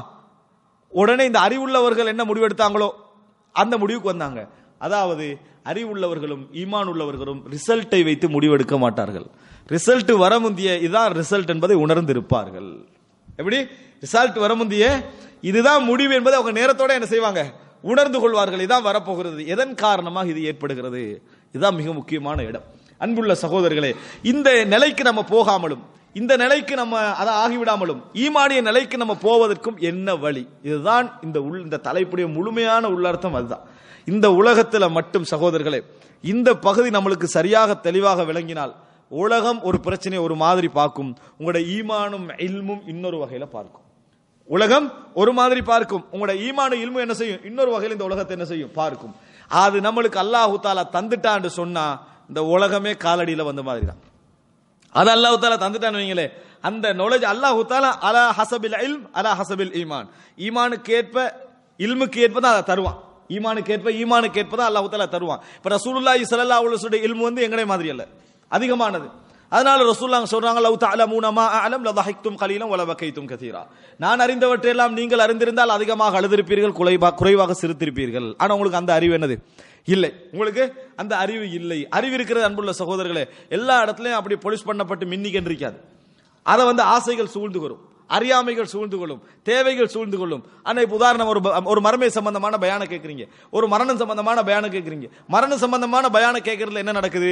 உடனே இந்த அறிவுள்ளவர்கள் என்ன முடிவெடுத்தாங்களோ அந்த முடிவுக்கு வந்தாங்க அதாவது அறிவுள்ளவர்களும் ஈமான் உள்ளவர்களும் ரிசல்ட்டை வைத்து முடிவெடுக்க மாட்டார்கள் ரிசல்ட் வர முந்திய இதான் ரிசல்ட் என்பதை உணர்ந்திருப்பார்கள் எப்படி ரிசல்ட் வர முந்திய இதுதான் முடிவு என்பதை அவங்க நேரத்தோட என்ன செய்வாங்க உணர்ந்து கொள்வார்கள் இதான் வரப்போகிறது எதன் காரணமாக இது ஏற்படுகிறது இதுதான் மிக முக்கியமான இடம் அன்புள்ள சகோதரர்களே இந்த நிலைக்கு நம்ம போகாமலும் இந்த நிலைக்கு நம்ம அதை ஆகிவிடாமலும் ஈமானிய நிலைக்கு நம்ம போவதற்கும் என்ன வழி இதுதான் இந்த உள் இந்த தலைப்புடைய முழுமையான உள்ளர்த்தம் அதுதான் இந்த உலகத்துல மட்டும் சகோதரர்களே இந்த பகுதி நம்மளுக்கு சரியாக தெளிவாக விளங்கினால் உலகம் ஒரு பிரச்சனையை ஒரு மாதிரி பார்க்கும் உங்களோட ஈமானும் இல்மும் இன்னொரு வகையில பார்க்கும் உலகம் ஒரு மாதிரி பார்க்கும் உங்களோட ஈமானு இல்மு என்ன செய்யும் இன்னொரு வகையில் இந்த உலகத்தை என்ன செய்யும் பார்க்கும் அது நம்மளுக்கு அல்லாஹு தாலா தந்துட்டான்னு சொன்னா இந்த உலகமே காலடியில வந்த மாதிரி தான் அது அல்லாஹு தாலா தந்துட்டான்னு வைங்களே அந்த நாலேஜ் அல்லாஹு தாலா அலா ஹசபில் இல்ம் அலா ஹசபில் ஈமான் ஈமானுக்கு ஏற்ப இல்முக்கு ஏற்ப தான் அதை தருவான் ஈமானுக்கு ஏற்ப ஈமானுக்கு ஏற்ப தான் அல்லாஹு தாலா தருவான் இப்ப ரசூலுல்லாஹி ஸல்லல்லாஹு அலைஹி வஸல்லம் இல்மு வந்து எங்கடைய மாதிரி அல்ல அதிகமானது அதனால ரசூல்லாங்க சொல்றாங்க லவ் தஅலமூன மா அலம் லதஹிக்தும் கலீலம் வல பகைத்தும் கதீரா நான் அறிந்தவற்றையெல்லாம் நீங்கள் அறிந்திருந்தால் அதிகமாக அழுதிருப்பீர்கள் குறைவா குறைவாக சிரித்திருப்பீர்கள் ஆனா உங்களுக்கு அந்த அறிவு என்னது இல்லை உங்களுக்கு அந்த அறிவு இல்லை அறிவு இருக்கிறது அன்புள்ள சகோதரர்களே எல்லா இடத்துலயும் அப்படி பொலிஷ் பண்ணப்பட்டு மின்னிக்கென்றிருக்காது அதை வந்து ஆசைகள் சூழ்ந்து கொள்ளும் அறியாமைகள் சூழ்ந்து கொள்ளும் தேவைகள் சூழ்ந்து கொள்ளும் ஆனா இப்ப உதாரணம் ஒரு ப- ஒரு மரமை சம்பந்தமான பயானம் கேட்கறீங்க ஒரு மரணம் சம்பந்தமான பயானம் கேட்கறீங்க மரணம் சம்பந்தமான பயானம் கேட்கறதுல என்ன நடக்குது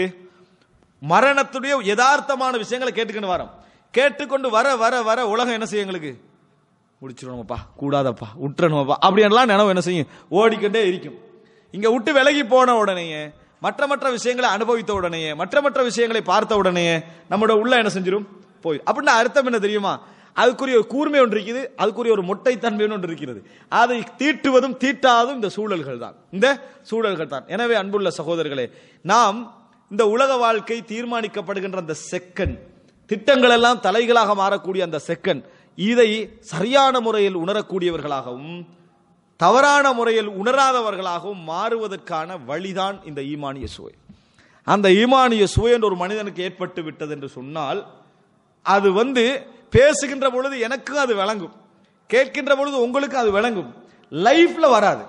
மரணத்துடைய யதார்த்தமான விஷயங்களை கேட்டுக்கொண்டு வரோம் கேட்டுக்கொண்டு வர வர வர உலகம் என்ன செய்யும் எங்களுக்கு முடிச்சிடணுமப்பா கூடாதப்பா விட்டுறணுமப்பா அப்படின்லாம் நினைவு என்ன செய்யும் ஓடிக்கொண்டே இருக்கும் இங்க விட்டு விலகி போன உடனேயே மற்ற மற்ற விஷயங்களை அனுபவித்த உடனேயே மற்ற மற்ற விஷயங்களை பார்த்த உடனேயே நம்மளோட உள்ள என்ன செஞ்சிரும் போய் அப்படின்னா அர்த்தம் என்ன தெரியுமா அதுக்குரிய ஒரு கூர்மை ஒன்று இருக்குது அதுக்குரிய ஒரு மொட்டைத்தன்மை ஒன்று இருக்கிறது அதை தீட்டுவதும் தீட்டாதும் இந்த சூழல்கள் தான் இந்த சூழல்கள் தான் எனவே அன்புள்ள சகோதரர்களே நாம் இந்த உலக வாழ்க்கை தீர்மானிக்கப்படுகின்ற அந்த செகண்ட் திட்டங்கள் எல்லாம் தலைகளாக மாறக்கூடிய அந்த செகண்ட் இதை சரியான முறையில் உணரக்கூடியவர்களாகவும் தவறான முறையில் உணராதவர்களாகவும் மாறுவதற்கான வழிதான் இந்த ஈமானிய சுவை அந்த ஈமானிய சுவை என்று ஒரு மனிதனுக்கு ஏற்பட்டு விட்டது என்று சொன்னால் அது வந்து பேசுகின்ற பொழுது எனக்கும் அது விளங்கும் கேட்கின்ற பொழுது உங்களுக்கும் அது விளங்கும் லைஃப்ல வராது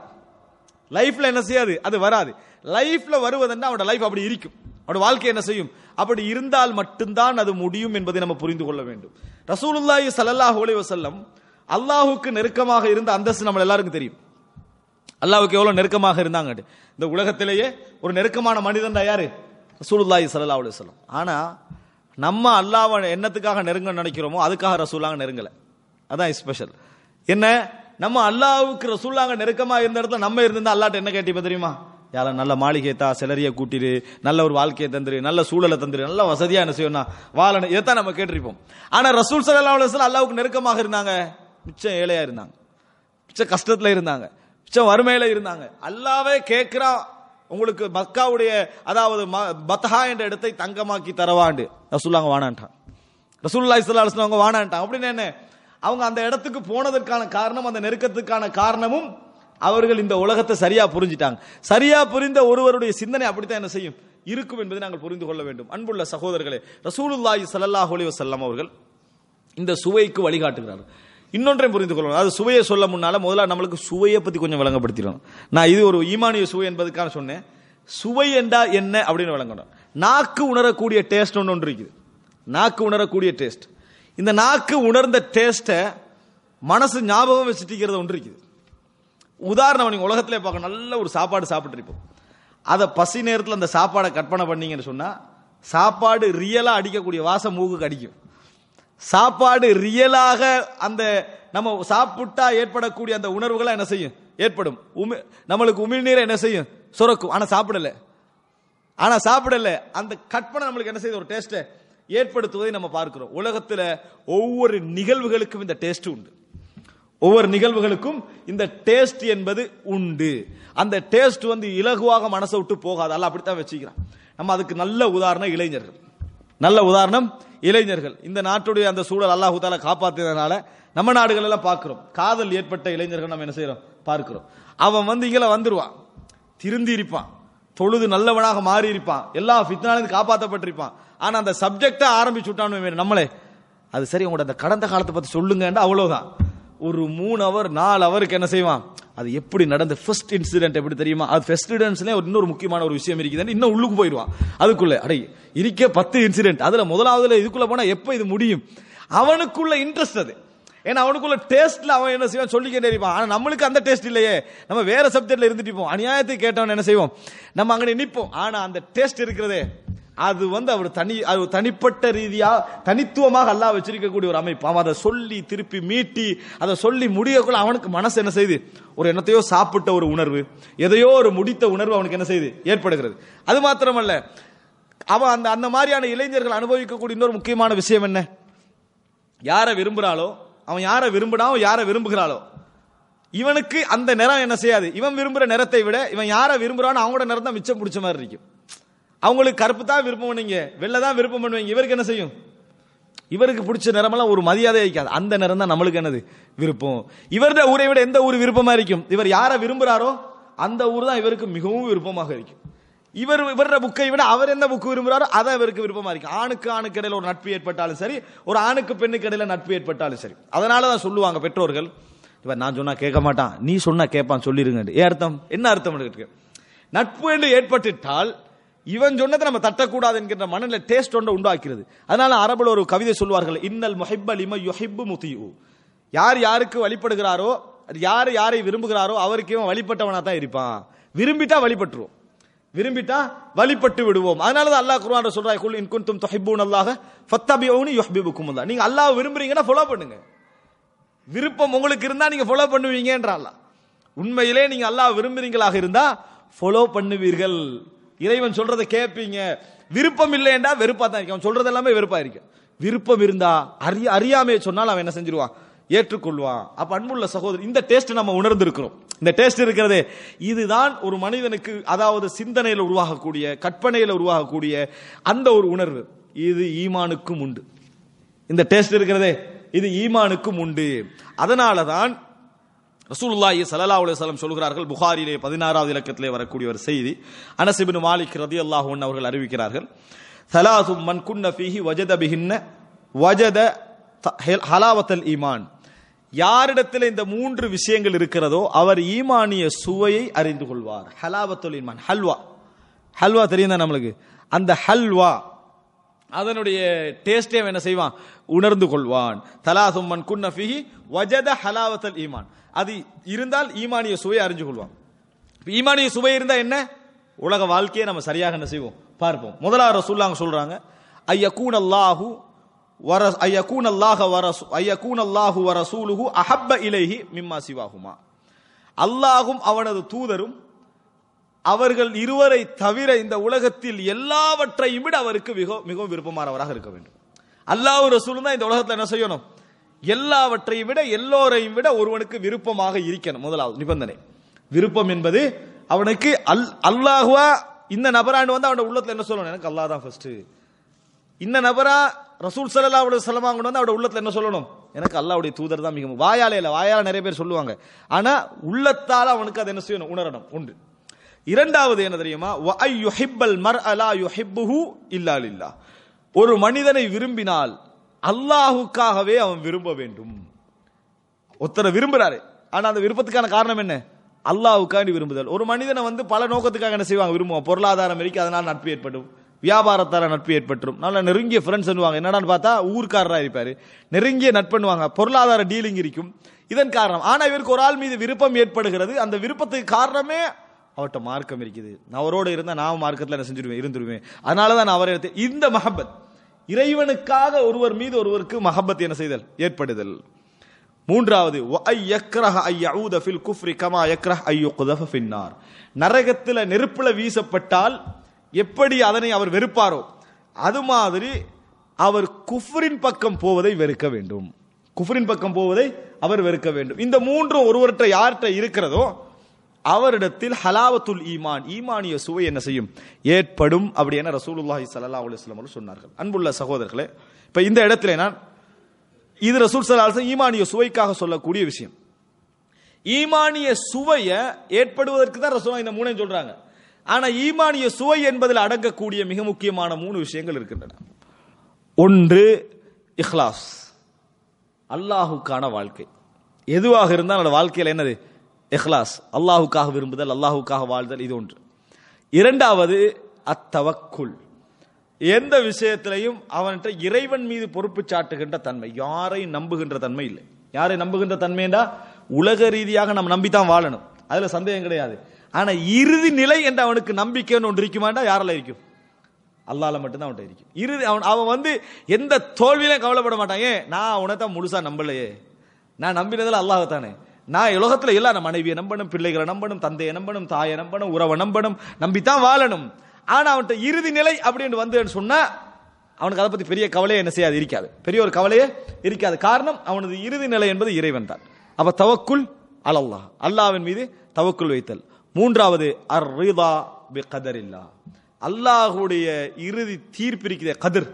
லைஃப்ல என்ன செய்யாது அது வராது லைஃப்ல வருவதென்னா அவனோட லைஃப் அப்படி இருக்கும் அவனோட வாழ்க்கை என்ன செய்யும் அப்படி இருந்தால் மட்டும்தான் அது முடியும் என்பதை நம்ம புரிந்து கொள்ள வேண்டும் ரசூலுல்லாஹி ஸல்லல்லாஹு அலைஹி வஸல்லம் அல்லாஹ்வுக்கு நெருக்கமாக இருந்த அந்தஸ்து நம்ம எல்லாருக்கும் தெரியும் அல்லாஹ்வுக்கு எவ்வளவு நெருக்கமாக இருந்தாங்க இந்த உலகத்திலேயே ஒரு நெருக்கமான மனிதன் தான் யாரு ரசூலுல்லாஹி ஸல்லல்லாஹு அலைஹி வஸல்லம் ஆனா நம்ம அல்லாஹ்வை என்னத்துக்காக நெருங்க நினைக்கிறோமோ அதுக்காக ரசூலாங்க நெருங்கல அதான் ஸ்பெஷல் என்ன நம்ம அல்லாஹ்வுக்கு ரசூலாங்க நெருக்கமா இருந்த இடத்துல நம்ம இருந்திருந்தா அல்லாட்ட என்ன கேட்டிப்ப தெரியுமா யார நல்ல மாளிகை தா சிலரிய கூட்டிடு நல்ல ஒரு வாழ்க்கையை தந்துரு நல்ல சூழலை தந்துரு நல்ல வசதியா என்ன செய்யணும் வாழணும் இதைத்தான் நம்ம கேட்டிருப்போம் ஆனா ரசூல் ஸல்லல்லாஹு அலைஹி வஸல்லம் அல்லாஹ்வுக்கு நெருக்கமாக இருந்தாங்க மிச்சம் ஏழையா இருந்தாங்க மிச்ச கஷ்டத்துல இருந்தாங்க மிச்ச வறுமையில இருந்தாங்க அல்லாவே கேட்கிறா உங்களுக்கு மக்காவுடைய அதாவது ம- பத்ஹா என்ற இடத்தை தங்கமாக்கி தரவாண்டு ரசூல்லாங்க வானான்ட்டான் ரசூலுல்லாஹி ஸல்லல்லாஹு அலைஹி வஸல்லம் அவங்க வானான்ட்டான் அப்படின்னு என்ன அவங்க அந்த இடத்துக்கு போனதற்கான காரணம் அந்த நெருக்கத்துக்கான காரணமும் அவர்கள் இந்த உலகத்தை சரியா புரிஞ்சிட்டாங்க சரியா புரிந்த ஒருவருடைய சிந்தனை அப்படித்தான் என்ன செய்யும் இருக்கும் என்பதை நாங்கள் புரிந்து கொள்ள வேண்டும் அன்புள்ள சகோதரர்களே ரசூலுல்லாஹி ஸல்லல்லாஹு அலைஹி வஸல்லம் அவர்கள் இந்த சுவைக்கு வழிகாட்டுகிறார் இன்னொன்றையும் புரிந்து கொள்ளணும் அது சுவையை சொல்ல முன்னால முதல்ல நம்மளுக்கு சுவையை பத்தி கொஞ்சம் விளங்கப்படுத்திடணும் நான் இது ஒரு ஈமானிய சுவை என்பதுக்காக சொன்னேன் சுவை என்றா என்ன அப்படின்னு விளங்கணும் நாக்கு உணரக்கூடிய டேஸ்ட் ஒன்று ஒன்று இருக்குது நாக்கு உணரக்கூடிய டேஸ்ட் இந்த நாக்கு உணர்ந்த டேஸ்ட்டை மனசு ஞாபகம் வச்சுட்டிருக்கிறது ஒன்று இருக்குது உதாரணம் நீங்க உலகத்திலே பார்க்க நல்ல ஒரு சாப்பாடு சாப்பிட்டு இருப்போம் அதை பசி நேரத்தில் அந்த சாப்பாடை கற்பனை பண்ணீங்கன்னு சொன்னா சாப்பாடு ரியலா அடிக்கக்கூடிய வாசம் மூக்குக்கு அடிக்கும் சாப்பாடு ரியலாக அந்த நம்ம சாப்பிட்டா ஏற்படக்கூடிய அந்த உணர்வுகளை என்ன செய்யும் ஏற்படும் உமி நம்மளுக்கு உமிழ்நீரை என்ன செய்யும் சுரக்கும் ஆனா சாப்பிடல ஆனா சாப்பிடல அந்த கற்பனை நம்மளுக்கு என்ன செய்யுது ஒரு டேஸ்ட்டை ஏற்படுத்துவதை நம்ம பார்க்கிறோம் உலகத்துல ஒவ்வொரு நிகழ்வுகளுக்கும் இந்த டேஸ்ட் உண்டு ஒவ்வொரு நிகழ்வுகளுக்கும் இந்த டேஸ்ட் என்பது உண்டு அந்த டேஸ்ட் வந்து இலகுவாக மனசை விட்டு போகாது அல்ல அப்படித்தான் வச்சுக்கிறான் நம்ம அதுக்கு நல்ல உதாரணம் இளைஞர்கள் நல்ல உதாரணம் இளைஞர்கள் இந்த நாட்டுடைய அந்த சூழல் அல்லாஹு தாலா காப்பாத்தினதுனால நம்ம நாடுகள் எல்லாம் பார்க்கிறோம் காதல் ஏற்பட்ட இளைஞர்கள் நம்ம என்ன செய்யறோம் பார்க்கிறோம் அவன் வந்து இங்கே வந்துருவான் திருந்தி இருப்பான் தொழுது நல்லவனாக மாறி இருப்பான் எல்லா ஃபித்னாலும் காப்பாற்றப்பட்டிருப்பான் ஆனா அந்த சப்ஜெக்டை ஆரம்பிச்சு விட்டான்னு நம்மளே அது சரி உங்களோட அந்த கடந்த காலத்தை பத்தி சொல்லுங்கன்னு அவ்வளவுதான் ஒரு மூணு அவர் நாலு அவருக்கு என்ன செய்வான் அது எப்படி நடந்த ஃபர்ஸ்ட் இன்சிடென்ட் எப்படி தெரியுமா அது ஃபர்ஸ்ட் இன்சிடென்ட்ஸ்ல இன்னொரு முக்கியமான ஒரு விஷயம் இருக்குதுன்னு இன்னும் உள்ளுக்கு போயிடுவான் அதுக்குள்ள அடே இருக்க பத்து இன்சிடென்ட் அதுல முதலாவதுல இதுக்குள்ள போனா எப்ப இது முடியும் அவனுக்குள்ள இன்ட்ரெஸ்ட் அது ஏன்னா அவனுக்குள்ள டேஸ்ட்ல அவன் என்ன செய்வான் சொல்லிக்கிட்டே இருப்பான் ஆனா நம்மளுக்கு அந்த டேஸ்ட் இல்லையே நம்ம வேற சப்ஜெக்ட்ல இருந்துட்டு இருப்போம் அநியாயத்தை கேட்டவன் என்ன செய்வோம் நம்ம அங்கே நிற்போம் ஆனா அந்த டேஸ்ட் இருக்கிறதே அது வந்து அவர் தனி அது தனிப்பட்ட ரீதியா தனித்துவமாக அல்லாஹ் வச்சிருக்கக்கூடிய ஒரு அமைப்பு அவன் அதை சொல்லி திருப்பி மீட்டி அதை சொல்லி முடியக்குள்ள அவனுக்கு மனசு என்ன செய்யுது ஒரு என்னத்தையோ சாப்பிட்ட ஒரு உணர்வு எதையோ ஒரு முடித்த உணர்வு அவனுக்கு என்ன செய்யுது ஏற்படுகிறது அது மாத்திரமல்ல அவன் அந்த அந்த மாதிரியான இளைஞர்கள் அனுபவிக்கக்கூடிய இன்னொரு முக்கியமான விஷயம் என்ன யாரை விரும்புறாளோ அவன் யாரை விரும்பினா அவன் யாரை விரும்புகிறாளோ இவனுக்கு அந்த நிறம் என்ன செய்யாது இவன் விரும்புற நிறத்தை விட இவன் யாரை விரும்புறானோ அவங்களோட நிறம் தான் மிச்சம் பிடிச்ச மாதிரி இருக்கும் அவங்களுக்கு கருப்பு தான் விருப்பம் பண்ணுவீங்க வெள்ளை தான் விருப்பம் பண்ணுவீங்க இவருக்கு என்ன செய்யும் இவருக்கு பிடிச்ச நிறமெல்லாம் ஒரு மரியாதை இருக்காது அந்த நிறம் தான் நம்மளுக்கு என்னது விருப்பம் இவருடைய ஊரை விட எந்த ஊர் விருப்பமா இருக்கும் இவர் யாரை விரும்புறாரோ அந்த ஊர் தான் இவருக்கு மிகவும் விருப்பமாக இருக்கும் இவர் இவர புக்கை விட அவர் எந்த புக்கு விரும்புறாரோ அதை இவருக்கு விருப்பமா இருக்கு ஆணுக்கு ஆணுக்கு இடையில ஒரு நட்பு ஏற்பட்டாலும் சரி ஒரு ஆணுக்கு பெண்ணுக்கு இடையில நட்பு ஏற்பட்டாலும் சரி அதனால தான் சொல்லுவாங்க பெற்றோர்கள் இவர் நான் சொன்னா கேட்க மாட்டான் நீ சொன்னா கேட்பான் சொல்லிருங்க ஏன் அர்த்தம் என்ன அர்த்தம் இருக்கு நட்பு என்று ஏற்பட்டுட்டால் இவன் சொன்னதை நம்ம தட்டக்கூடாது என்கின்ற மனநிலை டேஸ்ட் ஒன்றை உண்டாக்கிறது அதனால அரபுல ஒரு கவிதை சொல்வார்கள் இன்னல் முஹிப்ப லிம யுஹிப்பு முதியு யார் யாருக்கு வழிபடுகிறாரோ யார் யாரை விரும்புகிறாரோ அவருக்கு இவன் வழிபட்டவனா தான் இருப்பான் விரும்பிட்டா வழிபட்டுருவோம் விரும்பிட்டா வழிபட்டு விடுவோம் அதனால தான் அல்லாஹ் குர்ஆன்ல சொல்றாய் குல் இன் குன்தும் துஹிப்பூன் அல்லாஹ் ஃபத்தபியூனி யுஹிப்புக்கும் அல்லாஹ் நீங்க அல்லாஹ் விரும்புறீங்கன்னா ஃபாலோ பண்ணுங்க விருப்பம் உங்களுக்கு இருந்தா நீங்க ஃபாலோ பண்ணுவீங்கன்ற அல்லாஹ் உண்மையிலே நீங்க அல்லாஹ் விரும்புறீங்களாக இருந்தா ஃபாலோ பண்ணுவீர்கள் இறைவன் சொல்றதை கேட்பீங்க விருப்பம் இல்லையண்டா வெறுப்பா தான் இருக்கு அவன் சொல்றது எல்லாமே வெறுப்பா இருக்கு விருப்பம் இருந்தா அறிய அறியாமே சொன்னால் அவன் என்ன செஞ்சிருவான் ஏற்றுக்கொள்வான் அப்ப அன்புள்ள சகோதரர் இந்த டேஸ்ட் நம்ம உணர்ந்திருக்கிறோம் இந்த டேஸ்ட் இருக்கிறதே இதுதான் ஒரு மனிதனுக்கு அதாவது சிந்தனையில் உருவாகக்கூடிய கற்பனையில் உருவாகக்கூடிய அந்த ஒரு உணர்வு இது ஈமானுக்கும் உண்டு இந்த டேஸ்ட் இருக்கிறதே இது ஈமானுக்கும் உண்டு அதனால தான் ரசூலுல்லாஹி ஸல்லல்லாஹு அலைஹி வஸல்லம் சொல்கிறார்கள் புகாரிலே 16வது இலக்கத்திலே வரக்கூடிய ஒரு செய்தி அனஸ் இப்னு மாலிக் ரலியல்லாஹு அன்ஹு அவர்கள் அறிவிக்கிறார்கள் ثلاث من كن فيه وجد بهن وجد ஹலாவத்தல் ஈமான் யாரிடத்தில் இந்த மூன்று விஷயங்கள் இருக்கிறதோ அவர் ஈமானிய சுவையை அறிந்து கொள்வார் ஹலாவத்துல் ஈமான் ஹல்வா ஹல்வா தெரியும் நம்மளுக்கு அந்த ஹல்வா அதனுடைய டேஸ்டே என்ன செய்வான் உணர்ந்து கொள்வான் தலாசும் மன் குன்ன ஃபிஹி வஜத ஹலாவத்தல் ஈமான் அது இருந்தால் ஈமானிய சுவையை அறிஞ்சு கொள்வான் இப்ப ஈமானிய சுவை இருந்தா என்ன உலக வாழ்க்கையை நம்ம சரியாக என்ன செய்வோம் பார்ப்போம் முதலாவது ரசூல்லாங்க சொல்றாங்க ஐயக்கூன் அல்லாஹு வர ஐயக்கூன் அல்லாஹ வரசு ஐயக்கூன் அல்லாஹு வரசூலுஹு அஹப்ப இலைஹி மிம்மா சிவாகுமா அல்லாஹும் அவனது தூதரும் அவர்கள் இருவரை தவிர இந்த உலகத்தில் எல்லாவற்றையும் விட அவருக்கு மிக மிகவும் விருப்பமானவராக இருக்க வேண்டும் அல்லாஹ் ரசூலும் தான் இந்த உலகத்தில் என்ன செய்யணும் எல்லாவற்றையும் விட எல்லோரையும் விட ஒருவனுக்கு விருப்பமாக இருக்கணும் முதலாவது நிபந்தனை விருப்பம் என்பது அவனுக்கு அல் அல்லாஹுவா இந்த நபராண்டு வந்து அவனோட உள்ளத்துல என்ன சொல்லணும் எனக்கு அல்லாஹ் தான் ஃபர்ஸ்ட் இந்த நபரா ரசூல் சல்லா அலுவலி சொல்லமாங்க வந்து அவரோட உள்ளத்துல என்ன சொல்லணும் எனக்கு அல்லாவுடைய தூதர் தான் மிகவும் வாயால இல்ல வாயால நிறைய பேர் சொல்லுவாங்க ஆனா உள்ளத்தால அவனுக்கு அதை என்ன செய்யணும் உணரணும் உண்டு இரண்டாவது என்ன தெரியுமா யுஹிப்பல் மர் அலா யுஹிப்புஹு இல்லா லில்லா ஒரு மனிதனை விரும்பினால் அல்லாஹுக்காகவே அவன் விரும்ப வேண்டும் ஒருத்தரை விரும்புறாரு ஆனா அந்த விருப்பத்துக்கான காரணம் என்ன அல்லாஹுக்காண்டி விரும்புதல் ஒரு மனிதனை வந்து பல நோக்கத்துக்காக என்ன செய்வாங்க விரும்புவான் பொருளாதாரம் இருக்கு அதனால் நட்பு ஏற்படும் வியாபாரத்தால நட்பு ஏற்பட்டுரும் நல்ல நெருங்கிய ஃப்ரெண்ட்ஸ் பண்ணுவாங்க என்னடான்னு பார்த்தா ஊர்க்காரரா இருப்பாரு நெருங்கிய நட்பண்ணுவாங்க பொருளாதார டீலிங் இருக்கும் இதன் காரணம் ஆனா இவருக்கு ஒரு ஆள் மீது விருப்பம் ஏற்படுகிறது அந்த விருப்பத்துக்கு காரணமே அவர்கிட்ட மார்க்கம் இருக்குது நான் அவரோட இருந்தா நான் மார்க்கத்துல என்ன செஞ்சிருவேன் இருந்துருவேன் அதனாலதான் நான் அவரை எடுத்து இந்த மஹப்பத் இறைவனுக்காக ஒருவர் மீது ஒருவருக்கு மஹப்பத் என்ன செய்தல் ஏற்படுதல் மூன்றாவது وَأَن يَكْرَهَ أَن يَعُودَ فِي الْكُفْرِ كَمَا يَكْرَهُ أَن يُقْذَفَ فِي النَّارِ நரகத்தில் நெருப்புல வீசப்பட்டால் எப்படி அதனை அவர் வெறுப்பாரோ அது மாதிரி அவர் குஃப்ரின் பக்கம் போவதை வெறுக்க வேண்டும் குஃப்ரின் பக்கம் போவதை அவர் வெறுக்க வேண்டும் இந்த மூன்றும் ஒருவர்கிட்ட யார்கிட்ட இருக்கிறதோ அவரிடத்தில் ஹலாவத்துல் ஈமான் ஈமானிய சுவை என்ன செய்யும் ஏற்படும் அப்படி என ரசூலுல்லாஹி ஸல்லல்லாஹு அலைஹி வஸல்லம் அவர்கள் சொன்னார்கள் அன்புள்ள சகோதரர்களே இப்ப இந்த இடத்துல நான் இது ரசூல் சலாசன் ஈமானிய சுவைக்காக சொல்லக்கூடிய விஷயம் ஈமானிய சுவைய ஏற்படுவதற்கு தான் ரசூலா இந்த மூணையும் சொல்றாங்க ஆனா ஈமானிய சுவை என்பதில் அடங்கக்கூடிய மிக முக்கியமான மூணு விஷயங்கள் இருக்கின்றன ஒன்று இஹ்லாஸ் அல்லாஹுக்கான வாழ்க்கை எதுவாக இருந்தால் அந்த வாழ்க்கையில் என்னது இஹ்லாஸ் அல்லாஹுக்காக விரும்புதல் அல்லாஹுக்காக வாழ்தல் இது ஒன்று இரண்டாவது அத்தவக்குல் எந்த விஷயத்திலையும் அவன்கிட்ட இறைவன் மீது பொறுப்பு சாட்டுகின்ற தன்மை யாரையும் நம்புகின்ற தன்மை இல்லை யாரை நம்புகின்ற தன்மைண்டா உலக ரீதியாக நம்ம நம்பித்தான் வாழணும் அதுல சந்தேகம் கிடையாது ஆனா இறுதி நிலை என்று அவனுக்கு நம்பிக்கைன்னு ஒன்று இருக்குமாண்டா யாரால இருக்கும் அல்லால மட்டும்தான் அவன்கிட்ட இருக்கும் இறுதி அவன் அவன் வந்து எந்த தோல்வியிலும் கவலைப்பட மாட்டான் ஏன் நான் உன்னை தான் முழுசா நம்பலையே நான் நம்பினதில் அல்லாஹ் தானே நான் உலகத்துல எல்லாம் நான் மனைவியை நம்பணும் பிள்ளைகளை நம்பணும் தந்தையை நம்பணும் தாயை நம்பணும் உறவை நம்பணும் நம்பித்தான் வாழணும் ஆனா அவன்கிட்ட இறுதி நிலை அப்படின்னு வந்து சொன்னா அவனுக்கு அதை பத்தி பெரிய கவலையே என்ன செய்யாது இருக்காது பெரிய ஒரு கவலையே இருக்காது காரணம் அவனது இறுதி நிலை என்பது இறைவன் தான் அப்ப தவக்குல் அலல்லாஹ் அல்லாவின் மீது தவக்குல் வைத்தல் மூன்றாவது அர் ரிதா பி கதரில்லா அல்லாஹுடைய இறுதி தீர்ப்பிருக்கிற கதிர்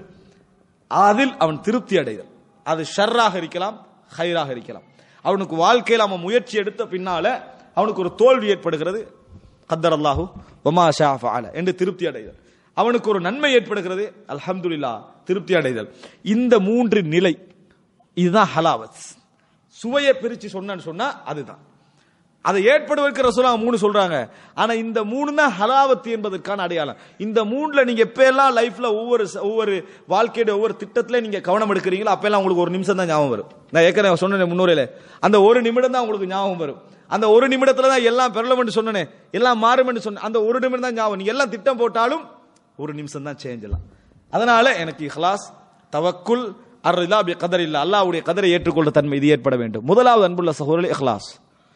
அதில் அவன் திருப்தி அடைதல் அது ஷர்ராக இருக்கலாம் ஹைராக இருக்கலாம் அவனுக்கு வாழ்க்கையில் அவன் முயற்சி எடுத்த பின்னால அவனுக்கு ஒரு தோல்வி ஏற்படுகிறது கத்தர் அல்லாஹு ஒமா ஷா ஃபஅல என்று திருப்தி அடைதல் அவனுக்கு ஒரு நன்மை ஏற்படுகிறது அல்ஹம்துலில்லா திருப்தி அடைதல் இந்த மூன்று நிலை இதுதான் ஹலாவத் சுவையை பிரிச்சு சொன்னேன்னு சொன்னா அதுதான் அதை ஏற்படுவதற்கு ரசூலா மூணு சொல்றாங்க ஆனா இந்த மூணு தான் ஹலாவத் என்பதற்கான அடையாளம் இந்த மூணுல நீங்க எப்ப எல்லாம் லைஃப்ல ஒவ்வொரு ச- ஒவ்வொரு வாழ்க்கையோட ஒவ்வொரு திட்டத்துல நீங்க கவனம் எடுக்கிறீங்களோ அப்ப எல்லாம் உங்களுக்கு ஒரு நிமிஷம் தான் ஞாபகம் வரும் நான் ஏற்கனவே சொன்னேன் முன்னுரையில அந்த ஒரு நிமிடம் தான் உங்களுக்கு ஞாபகம் வரும் அந்த ஒரு நிமிடத்துல தான் எல்லாம் பெறலாம் சொன்னேன் எல்லாம் மாறும் சொன்னேன் அந்த ஒரு நிமிடம் தான் ஞாபகம் நீங்க எல்லாம் திட்டம் போட்டாலும் ஒரு நிமிஷம் தான் சேஞ்ச் எல்லாம் அதனால எனக்கு இஹ்லாஸ் தவக்குல் அர்ரிலா பி கதர் இல்ல அல்லாஹ்வுடைய கதரை ஏற்றுக்கொள்ள தன்மை இது ஏற்பட வேண்டும் முதலாவது அன்புள்ள சகோதரர் இஹ்லாஸ்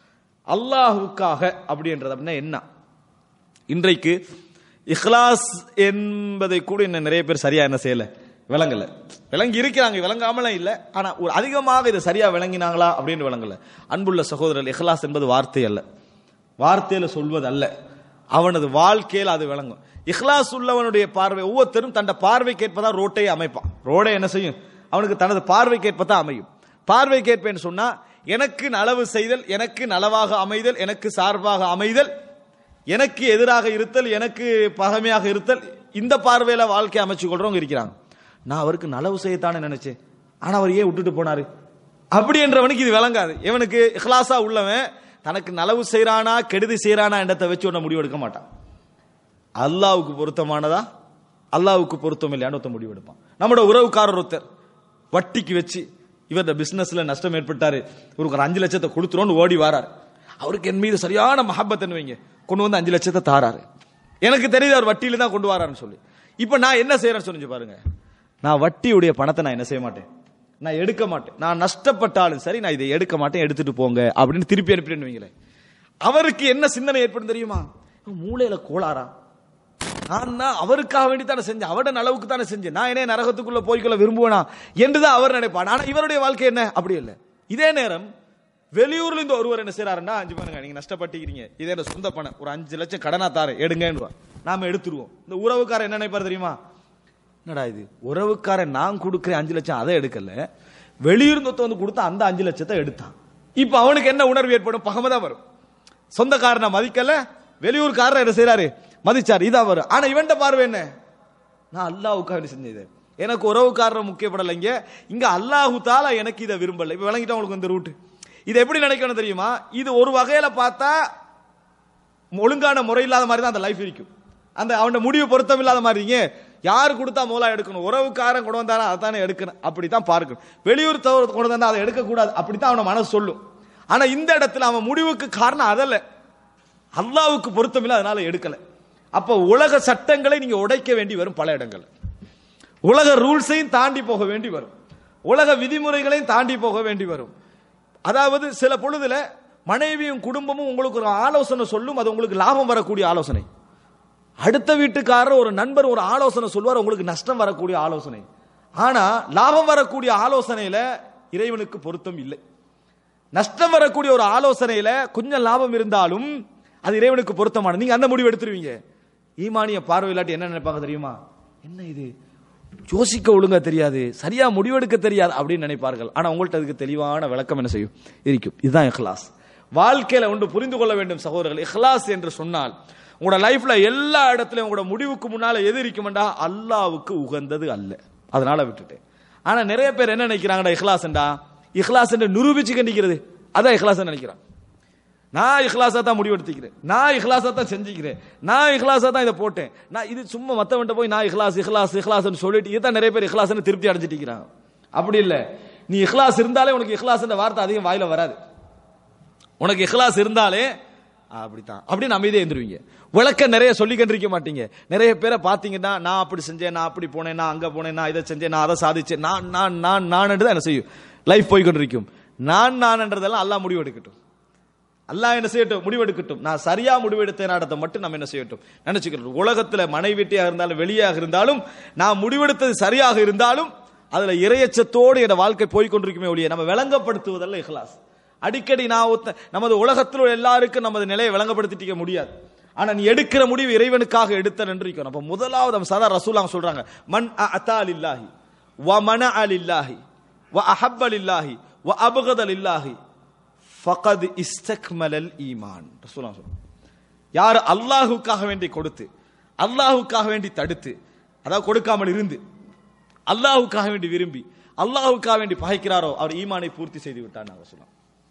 அல்லாஹுக்காக அப்படின்றது அப்படின்னா என்ன இன்றைக்கு இஹ்லாஸ் என்பதை கூட இன்னும் நிறைய பேர் சரியா என்ன செய்யல விளங்கல விளங்கி இருக்கிறாங்க விளங்காமல இல்ல ஆனா ஒரு அதிகமாக இதை சரியா விளங்கினாங்களா அப்படின்னு விளங்கல அன்புள்ள சகோதரர் இஹ்லாஸ் என்பது வார்த்தை அல்ல வார்த்தையில சொல்வது அல்ல அவனது வாழ்க்கையில் அது விளங்கும் இஹ்லாஸ் உள்ளவனுடைய பார்வை ஒவ்வொருத்தரும் தன் பார்வைக்கேற்பதான் ரோட்டை அமைப்பான் ரோடை என்ன செய்யும் அவனுக்கு தனது பார்வைக்கேற்பதான் அமையும் பார்வைக்கேற்பேன்னு சொன்னா எனக்கு நலவு செய்தல் எனக்கு நலவாக அமைதல் எனக்கு சார்பாக அமைதல் எனக்கு எதிராக இருத்தல் எனக்கு பகைமையாக இருத்தல் இந்த பார்வையில வாழ்க்கை அமைச்சு கொள்றவங்க இருக்கிறாங்க நான் அவருக்கு நலவு செய்யத்தானே நினைச்சேன் ஆனா அவர் ஏன் விட்டுட்டு போனாரு அப்படி என்றவனுக்கு இது விளங்காது இவனுக்கு இஹ்லாஸா உள்ளவன் தனக்கு நலவு செய்யறானா கெடுதி செய்யறானா என்றதை வச்சு ஒன்ன முடிவெடுக்க மாட்டான் அல்லாவுக்கு பொருத்தமானதா அல்லாவுக்கு பொருத்தம் இல்லையான்னு ஒருத்தன் முடிவெடுப்பான் நம்மளோட உறவுக்காரர் ஒருத்தர் வட்டிக்கு வச்சு இவர் பிசினஸ்ல நஷ்டம் ஏற்பட்டாரு இவருக்கு ஒரு அஞ்சு லட்சத்தை கொடுத்துருவோம்னு ஓடி வாராரு அவருக்கு என் மீது சரியான மஹப்பத் வைங்க கொண்டு வந்து அஞ்சு லட்சத்தை தாராரு எனக்கு தெரியுது அவர் வட்டியில தான் கொண்டு வராருன்னு சொல்லி இப்ப நான் என்ன செய்யறேன்னு சொல்லி பாருங்க நான் வட்டியுடைய பணத்தை நான் என்ன செய்ய மாட்டேன் நான் எடுக்க மாட்டேன் நான் நஷ்டப்பட்டாலும் சரி நான் இதை எடுக்க மாட்டேன் எடுத்துட்டு போங்க அப்படின்னு திருப்பி அனுப்பிட்டேன்னு வைங்களேன் அவருக்கு என்ன சிந்தனை ஏற்படும் தெரியுமா மூளையில கோளாரா நான் தான் அவருக்காக வேண்டி தானே செஞ்சேன் அவட அளவுக்கு தானே செஞ்சேன் நான் என்ன நரகத்துக்குள்ள போய்க்கொள்ள விரும்புவேனா என்றுதான் அவர் நினைப்பான் ஆனா இவருடைய வாழ்க்கை என்ன அப்படி இல்லை இதே நேரம் வெளியூர்ல இருந்து ஒருவர் என்ன செய்யறாருன்னா அஞ்சு பாருங்க நீங்க நஷ்டப்பட்டுக்கிறீங்க இதே என்ன சொந்த பணம் ஒரு அஞ்சு லட்சம் கடனா தாரு எடுங்கன்னு நாம எடுத்துருவோம் இந்த உறவுக்காரன் என்ன நினைப்பாரு தெரியுமா என்னடா இது உறவுக்காரன் நான் கொடுக்குறேன் அஞ்சு லட்சம் அதை எடுக்கல வெளியூர்ந்து வந்து கொடுத்தா அந்த அஞ்சு லட்சத்தை எடுத்தான் இப்ப அவனுக்கு என்ன உணர்வு ஏற்படும் பகமை தான் வரும் சொந்தக்காரனை மதிக்கல வெளியூர்காரர் என்ன செய்யறாரு மதிச்சார் இதான் வரும் ஆனா இவன்ட பார்வை என்ன நான் அல்லாஹ்வுக்காக வேண்டி செஞ்சது எனக்கு உறவுக்காரர் முக்கியப்படலைங்க இங்க அல்லாஹு தாலா எனக்கு இதை விரும்பல இப்ப விளங்கிட்டா உங்களுக்கு இந்த ரூட் இது எப்படி நினைக்கணும் தெரியுமா இது ஒரு வகையில பார்த்தா ஒழுங்கான முறை இல்லாத மாதிரி தான் அந்த லைஃப் இருக்கும் அந்த அவன முடிவு பொருத்தம் இல்லாத மாதிரிங்க யார் கொடுத்தா மூலா எடுக்கணும் உறவுக்காரன் கொண்டு வந்தாரா அதை தானே எடுக்கணும் அப்படித்தான் பார்க்கணும் வெளியூர் தவிர கொண்டு வந்தா அதை எடுக்கக்கூடாது அப்படித்தான் அவன மனசு சொல்லும் ஆனா இந்த இடத்துல அவன் முடிவுக்கு காரணம் அதல்ல அல்லாவுக்கு பொருத்தமில்லை அதனால எடுக்கல அப்ப உலக சட்டங்களை நீங்க உடைக்க வேண்டி வரும் பல இடங்கள் உலக ரூல்ஸையும் தாண்டி போக வேண்டி வரும் உலக விதிமுறைகளையும் தாண்டி போக வேண்டி வரும் அதாவது சில பொழுதுல மனைவியும் குடும்பமும் உங்களுக்கு ஒரு ஆலோசனை சொல்லும் அது உங்களுக்கு லாபம் வரக்கூடிய ஆலோசனை அடுத்த வீட்டுக்காரர் ஒரு நண்பர் ஒரு ஆலோசனை சொல்வார் உங்களுக்கு நஷ்டம் வரக்கூடிய ஆலோசனை ஆனா லாபம் வரக்கூடிய ஆலோசனையில இறைவனுக்கு பொருத்தம் இல்லை நஷ்டம் வரக்கூடிய ஒரு ஆலோசனையில கொஞ்சம் லாபம் இருந்தாலும் அது இறைவனுக்கு பொருத்தமான நீங்க அந்த முடிவு எடுத்துருவீங்க ஈமானிய பார்வை இல்லாட்டி என்ன நினைப்பாங்க தெரியுமா என்ன இது யோசிக்க ஒழுங்கா தெரியாது சரியா முடிவெடுக்க தெரியாது அப்படின்னு நினைப்பார்கள் ஆனா உங்கள்ட்ட அதுக்கு தெளிவான விளக்கம் என்ன செய்யும் இருக்கும் இதுதான் இஹ்லாஸ் வாழ்க்கையில ஒன்று புரிந்து கொள்ள வேண்டும் சகோதரர்கள் இஹ்லாஸ் என்று சொன்னால் உங்களோட லைஃப்ல எல்லா இடத்துலயும் உங்களோட முடிவுக்கு முன்னால எது இருக்குமெண்டா அல்லாவுக்கு உகந்தது அல்ல அதனால விட்டுட்டேன் ஆனா நிறைய பேர் என்ன நினைக்கிறாங்கடா இஹ்லாஸ்ண்டா இஹ்லாஸ் என்று நிரூபிச்சு கண்டிக்கிறது அதான் இஹ்லாஸ் நினைக்கிறான் நான் இஹ்லாஸா தான் முடிவெடுத்துக்கிறேன் நான் இஹ்லாஸா தான் செஞ்சுக்கிறேன் நான் இஹ்லாஸா தான் இதை போட்டேன் நான் இது சும்மா மத்தவன்ட்ட போய் நான் இஹ்லாஸ் இஹ்லாஸ் இஹ்லாஸ்னு சொல்லிட்டு இதுதான் நிறைய பேர் இஹ்லாஸ்னு திருப்தி அடைஞ்சிட்டு இருக்கிறாங்க அப்படி இல்ல நீ இஹ்லாஸ் இருந்தாலே உனக்கு இஹ்லாஸ் வார்த்தை அதிகம் வாயில வராது உனக்கு இஹ்லாஸ் இருந்தாலே அப்படித்தான் அப்படின்னு அமைதியே இருந்துருவீங்க விளக்க நிறைய சொல்லிக்கிட்டு இருக்க மாட்டீங்க நிறைய பேரை பார்த்தீங்கன்னா நான் அப்படி செஞ்சேன் நான் அப்படி போனேன் நான் அங்க போனேன் நான் இதை செஞ்சேன் நான் அதை சாதிச்சேன் நான் நான் நான் நான் தான் என்ன செய்யும் லைஃப் போய்கொண்டு இருக்கும் நான் நான்ன்றதெல்லாம் அல்லாஹ் முடிவு எடுக்கட்டும் அல்லாஹ் என்ன செய்யட்டும் முடிவெடுக்கட்டும் நான் சரியா முடிவெடுத்தேன் நடத்த மட்டும் நம்ம என்ன செய்யட்டும் நினைச்சுக்கிறோம் உலகத்துல மனைவிட்டியாக இருந்தாலும் வெளியாக இருந்தாலும் நான் முடிவெடுத்தது சரியாக இருந்தாலும் அதுல இரையச்சத்தோடு என் வாழ்க்கை போய்கொண்டிருக்குமே ஒழிய நம்ம விளங்கப்படுத்துவதல்ல இஹ்லாஸ் அடிக்கடி நான் ஒத்த நமது உலகத்தில் உள்ள எல்லாருக்கும் நமது நிலையை விளங்கப்படுத்திக்க முடியாது ஆனா நீ எடுக்கிற முடிவு இறைவனுக்காக எடுத்த என்று இருக்கணும் அப்ப முதலாவது நம்ம சதா ரசூலாங்க சொல்றாங்க மன் அத்தால் இல்லாஹி வ மன அல் இல்லாஹி வ அஹப்பல் இல்லாஹி வ அபகதல் இல்லாஹி ஃபகத் இஸ்தக்மலல் ஈமான் ரசூலுல்லாஹ் சொல்றாங்க யார் அல்லாஹுக்காக வேண்டி கொடுத்து அல்லாஹுக்காக வேண்டி தடுத்து அதாவது கொடுக்காமல் இருந்து அல்லாஹுக்காக வேண்டி விரும்பி அல்லாஹுக்காக வேண்டி பகைக்கிறாரோ அவர் ஈமானை பூர்த்தி செய்து விட்டார் நான் சொல்லலாம்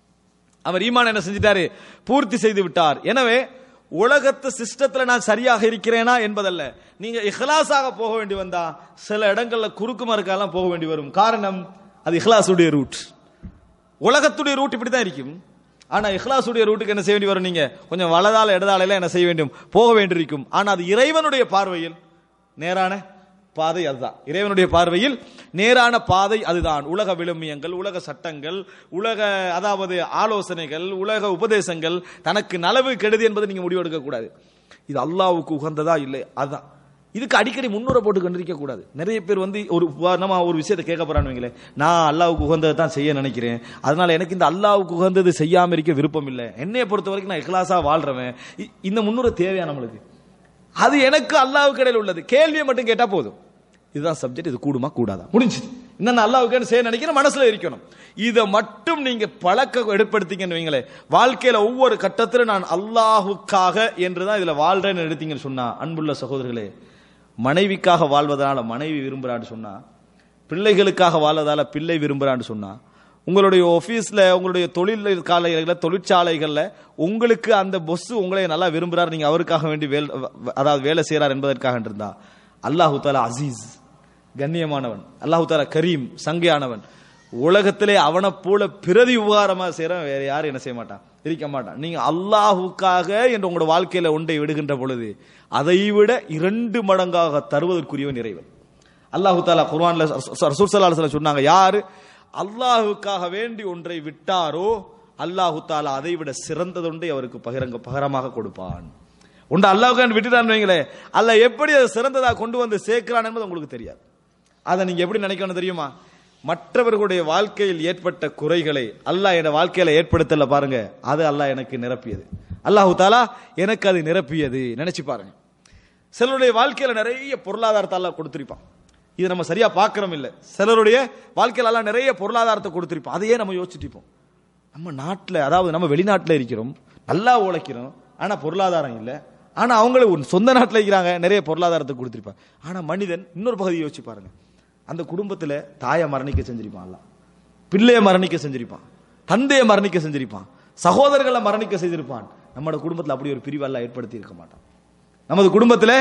அவர் ஈமான் என்ன செஞ்சிட்டாரு பூர்த்தி செய்து விட்டார் எனவே உலகத்து சிஸ்டத்துல நான் சரியாக இருக்கிறேனா என்பதல்ல நீங்க இஹ்லாஸாக போக வேண்டி வந்தா சில இடங்கள்ல குறுக்கு மறுக்கெல்லாம் போக வேண்டி வரும் காரணம் அது இஹ்லாஸுடைய ரூட் உலகத்துடைய ரூட் இப்படி தான் இருக்கும் ஆனா இஹ்லாஸுடைய ரூட்டுக்கு என்ன செய்ய வேண்டி வரும் நீங்க கொஞ்சம் வலதால இடதால எல்லாம் என்ன செய்ய வேண்டும் போக வேண்டியிருக்கும் ஆனா அது இறைவனுடைய பார்வையில் நேரான பாதை அதுதான் இறைவனுடைய பார்வையில் நேரான பாதை அதுதான் உலக விழுமியங்கள் உலக சட்டங்கள் உலக அதாவது ஆலோசனைகள் உலக உபதேசங்கள் தனக்கு நலவு கெடுதி என்பதை நீங்க முடிவெடுக்க கூடாது இது அல்லாவுக்கு உகந்ததா இல்லை அதுதான் இதுக்கு அடிக்கடி முன்னுரை போட்டு கண்டிருக்க கூடாது நிறைய பேர் வந்து ஒரு நம்ம ஒரு விஷயத்தை கேட்க போறான்னு வைங்களேன் நான் அல்லாவுக்கு உகந்ததை தான் செய்ய நினைக்கிறேன் அதனால எனக்கு இந்த அல்லாவுக்கு உகந்தது செய்யாம இருக்க விருப்பம் இல்லை என்னைய பொறுத்த வரைக்கும் நான் இஹ்லாஸா வாழ்றவன் இ- இந்த முன்னுரை தேவையா நம்மளுக்கு அது எனக்கு அல்லாவுக்கு இடையில உள்ளது கேள்வியை மட்டும் கேட்டா போதும் இதுதான் சப்ஜெக்ட் இது கூடுமா கூடாதா முடிஞ்சுது இன்னும் நான் அல்லாவுக்கு செய்ய நினைக்கிறேன் மனசுல இருக்கணும் இதை மட்டும் நீங்க பழக்க எடுப்படுத்தீங்கன்னு வைங்களேன் வாழ்க்கையில ஒவ்வொரு கட்டத்திலும் நான் அல்லாஹுக்காக என்றுதான் இதுல வாழ்றேன்னு எடுத்தீங்கன்னு சொன்னா அன்புள்ள சகோதரர்களே மனைவிக்காக வாழ்வதனால மனைவி விரும்புறான்னு சொன்னா பிள்ளைகளுக்காக வாழ்வதால பிள்ளை விரும்புறான்னு சொன்னா உங்களுடைய ஆபீஸ்ல உங்களுடைய தொழில் காலைகளில் தொழிற்சாலைகள்ல உங்களுக்கு அந்த பொஸ் உங்களை நல்லா விரும்புறாரு நீங்க அவருக்காக வேண்டி வேல் அதாவது வேலை செய்யறார் என்பதற்காக இருந்தா அல்லாஹு தாலா அசீஸ் கண்ணியமானவன் அல்லாஹு தாலா கரீம் சங்கையானவன் உலகத்திலே அவனை போல பிரதி உபகாரமா செய்யறவன் வேற யாரும் என்ன செய்ய மாட்டான் இருக்க மாட்டான் நீங்க அல்லாஹுக்காக என்று உங்களோட வாழ்க்கையில ஒன்றை விடுகின்ற பொழுது அதை விட இரண்டு மடங்காக தருவதற்குரியவன் இறைவன் அல்லாஹு தாலா குர்ஆன்ல ரசூல் ஸல்லல்லாஹு அலைஹி வஸல்லம் சொன்னாங்க யாரு அல்லாஹுக்காக வேண்டி ஒன்றை விட்டாரோ அல்லாஹு தாலா அதை விட சிறந்ததொன்றை அவருக்கு பகிரங்க பகரமாக கொடுப்பான் உண்டு அல்லாஹுக்காக விட்டுட்டான்னு வைங்களே அல்லாஹ் எப்படி அதை சிறந்ததா கொண்டு வந்து சேர்க்கிறான் என்பது உங்களுக்கு தெரியாது அதை நீங்க எப்படி நினைக்கணும் தெரியுமா மற்றவர்களுடைய வாழ்க்கையில் ஏற்பட்ட குறைகளை அல்லாஹ் என் வாழ்க்கையில ஏற்படுத்தல பாருங்க அது அல்லாஹ் எனக்கு நிரப்பியது அல்லாஹு தாலா எனக்கு அது நிரப்பியது நினைச்சு பாருங்க சிலருடைய வாழ்க்கையில நிறைய பொருளாதாரத்தை அல்லாஹ் கொடுத்திருப்பான் இது நம்ம சரியா பார்க்கறோம் இல்ல சிலருடைய வாழ்க்கையில எல்லாம் நிறைய பொருளாதாரத்தை கொடுத்திருப்பான் அதையே நம்ம யோசிச்சுட்டு இருப்போம் நம்ம நாட்டுல அதாவது நம்ம வெளிநாட்டுல இருக்கிறோம் நல்லா உழைக்கிறோம் ஆனா பொருளாதாரம் இல்ல ஆனா அவங்களே ஒரு சொந்த நாட்டுல இருக்கிறாங்க நிறைய பொருளாதாரத்தை கொடுத்திருப்பாங்க ஆனா மனிதன் இன்னொரு பகுதியை யோசிச்சு பாருங்க அந்த குடும்பத்துல தாயை மரணிக்க செஞ்சிருப்பான் அல்லாஹ் பிள்ளைய மரணிக்க செஞ்சிருப்பான் தந்தையை மரணிக்க செஞ்சிருப்பான் சகோதரர்களை மரணிக்க செய்திருப்பான் நம்மளோட குடும்பத்துல அப்படி ஒரு பிரிவு எல்லாம் ஏற்படுத்தி இருக்க மாட்டான் நமது குடும்பத்துல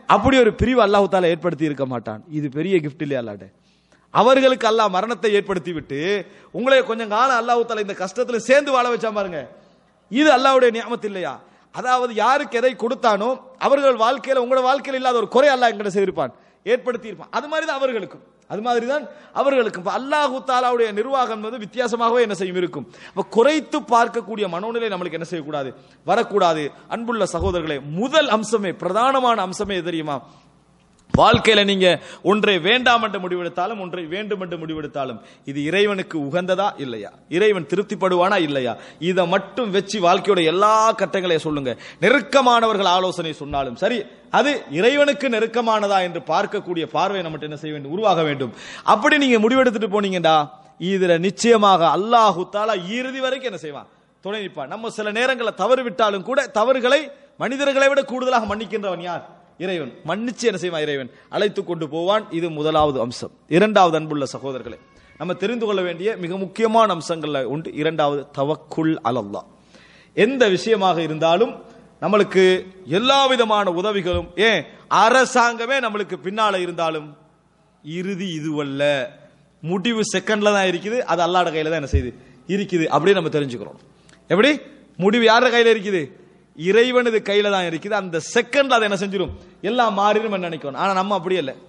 அப்படி ஒரு பிரிவு அல்லாஹு தாலா ஏற்படுத்தி இருக்க மாட்டான் இது பெரிய கிஃப்ட் இல்லையா அல்லாட்ட அவர்களுக்கு அல்லாஹ் மரணத்தை ஏற்படுத்தி விட்டு உங்களை கொஞ்சம் காலம் அல்லாஹு தாலா இந்த கஷ்டத்துல சேர்ந்து வாழ வச்சா பாருங்க இது அல்லாஹ்வுடைய நியமத்து இல்லையா அதாவது யாருக்கு எதை கொடுத்தானோ அவர்கள் வாழ்க்கையில உங்களோட வாழ்க்கையில இல்லாத ஒரு குறை அல்லாஹ் எங்கிட்ட செய்திருப்பான் ஏற்படுத்தி இருப்பான் அது மாதிரி தான் அவர்களுக்கும் அது மாதிரி தான் அவர்களுக்கும் இப்ப அல்லாஹு தாலாவுடைய நிர்வாகம் வந்து வித்தியாசமாகவே என்ன செய்யும் இருக்கும் அப்ப குறைத்து பார்க்கக்கூடிய மனோநிலை நம்மளுக்கு என்ன செய்யக்கூடாது வரக்கூடாது அன்புள்ள சகோதரர்களே முதல் அம்சமே பிரதானமான அம்சமே எது தெரியுமா வாழ்க்கையில நீங்க ஒன்றை வேண்டாம் என்று முடிவெடுத்தாலும் ஒன்றை வேண்டும் என்று முடிவெடுத்தாலும் இது இறைவனுக்கு உகந்ததா இல்லையா இறைவன் திருப்திப்படுவானா இல்லையா இதை மட்டும் வச்சு வாழ்க்கையோட எல்லா கட்டங்களையும் சொல்லுங்க நெருக்கமானவர்கள் ஆலோசனை சொன்னாலும் சரி அது இறைவனுக்கு நெருக்கமானதா என்று பார்க்கக்கூடிய பார்வை நம்மகிட்ட என்ன செய்ய வேண்டும் உருவாக வேண்டும் அப்படி நீங்க முடிவெடுத்துட்டு போனீங்கடா இதுல நிச்சயமாக அல்லாஹு தாலா இறுதி வரைக்கும் என்ன செய்வான் துணை நிற்பான் நம்ம சில நேரங்களில் தவறு விட்டாலும் கூட தவறுகளை மனிதர்களை விட கூடுதலாக மன்னிக்கின்றவன் யார் இறைவன் மன்னிச்சு என்ன செய்வான் இறைவன் அழைத்து கொண்டு போவான் இது முதலாவது அம்சம் இரண்டாவது அன்புள்ள சகோதரர்களே நம்ம தெரிந்து கொள்ள வேண்டிய மிக முக்கியமான அம்சங்கள்ல உண்டு இரண்டாவது தவக்குல் அலல்லா எந்த விஷயமாக இருந்தாலும் நம்மளுக்கு எல்லா விதமான உதவிகளும் ஏன் அரசாங்கமே நம்மளுக்கு பின்னால இருந்தாலும் இறுதி இதுவல்ல முடிவு செகண்ட்ல தான் இருக்குது அது அல்லாட கையில தான் என்ன செய்யுது இருக்குது அப்படியே நம்ம தெரிஞ்சுக்கிறோம் எப்படி முடிவு யார கையில இருக்குது இறைவனது கையில தான் இருக்குது அந்த செகண்ட்ல அதை என்ன செஞ்சிடும் எல்லாம் மாறிடும் நினைக்கணும் ஆனா நம்ம அப்படியே இல்லை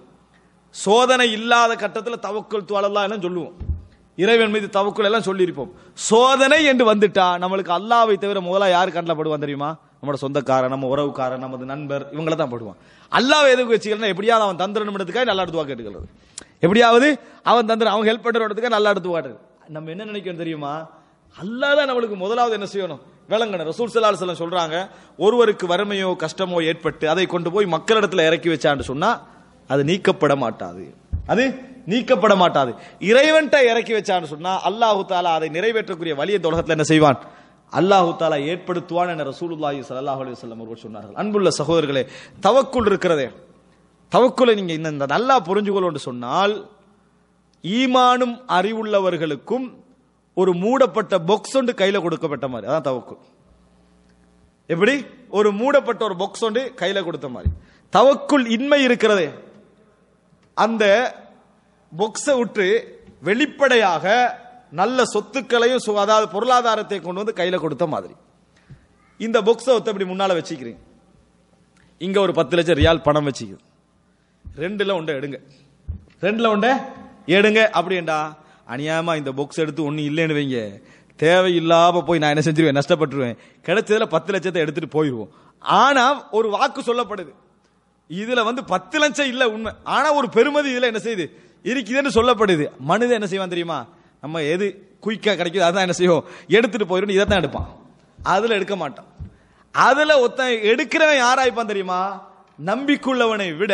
சோதனை இல்லாத கட்டத்தில் தவக்குள் துவலல்லா எல்லாம் சொல்லுவோம் இறைவன் மீது தவக்குள் எல்லாம் சொல்லியிருப்போம் சோதனை என்று வந்துட்டா நம்மளுக்கு அல்லாவை தவிர முதலா யார் கண்ணில் படுவான் தெரியுமா நம்மளோட சொந்தக்காரன் நம்ம உறவுக்காரன் நமது நண்பர் இவங்கள தான் படுவான் அல்லாவை எதுக்கு வச்சுக்கலாம் எப்படியாவது அவன் தந்திரனும் நல்லா எடுத்து கேட்டுக்கிறது எப்படியாவது அவன் தந்திரம் அவன் ஹெல்ப் பண்ணுறதுக்காக நல்லா எடுத்து காட்டுறது நம்ம என்ன நினைக்கணும் தெரியுமா அல்லாஹ் தான் நம்மளுக்கு முதலாவது என்ன செய்யணும் விளங்கணும் ரசூல் சல்லா செல்லம் சொல்றாங்க ஒருவருக்கு வறுமையோ கஷ்டமோ ஏற்பட்டு அதை கொண்டு போய் மக்களிடத்துல இறக்கி வச்சான்னு சொன்னா அது நீக்கப்பட மாட்டாது அது நீக்கப்பட மாட்டாது இறைவன்ட்ட இறக்கி வச்சான்னு சொன்னா அல்லாஹு தாலா அதை நிறைவேற்றக்கூடிய வழியை உலகத்துல என்ன செய்வான் அல்லாஹு தாலா ஏற்படுத்துவான் என ரசூலுல்லாஹி ஸல்லல்லாஹு அலைஹி வஸல்லம் அவர்கள் சொன்னார்கள் அன்புள்ள சகோதரர்களே தவக்குள் இருக்கிறதே தவக்குலை நீங்க இந்த நல்லா புரிஞ்சுக்கொள்ளு சொன்னால் ஈமானும் அறிவுள்ளவர்களுக்கும் ஒரு மூடப்பட்ட பொக்ஸ் ஒன்று கையில கொடுக்கப்பட்ட மாதிரி அதான் தவக்குள் எப்படி ஒரு மூடப்பட்ட ஒரு பொக்ஸ் ஒன்று கையில கொடுத்த மாதிரி தவக்குள் இன்மை இருக்கிறதே அந்த பொக்ஸை விட்டு வெளிப்படையாக நல்ல சொத்துக்களையும் சு- அதாவது பொருளாதாரத்தை கொண்டு வந்து கையில கொடுத்த மாதிரி இந்த பொக்ஸை ஒத்த இப்படி முன்னால வச்சுக்கிறீங்க இங்க ஒரு பத்து லட்சம் ரியால் பணம் வச்சுக்கிறேன் ரெண்டுல ஒன்றை எடுங்க ரெண்டுல ஒன்றை எடுங்க அப்படின்டா அநியாயமா இந்த பொக்ஸ் எடுத்து ஒண்ணு இல்லைன்னு வைங்க தேவையில்லாம போய் நான் என்ன செஞ்சிருவேன் நஷ்டப்பட்டுருவேன் கிடைச்சதுல பத்து லட்சத்தை எடுத்துட்டு போயிடுவோம் ஆனா ஒரு வாக்கு சொல்லப்படுது இதுல வந்து பத்து லட்சம் இல்ல உண்மை ஆனா ஒரு பெருமதி இதுல என்ன செய்யுது இருக்குதுன்னு சொல்லப்படுது மனிதன் என்ன செய்வான் தெரியுமா நம்ம எது குயிக்கா கிடைக்குது அதான் என்ன செய்வோம் எடுத்துட்டு போயிடும் இதை தான் எடுப்பான் அதுல எடுக்க மாட்டான் அதுல ஒருத்தன் எடுக்கிறவன் யாராய்ப்பான் தெரியுமா நம்பிக்குள்ளவனை விட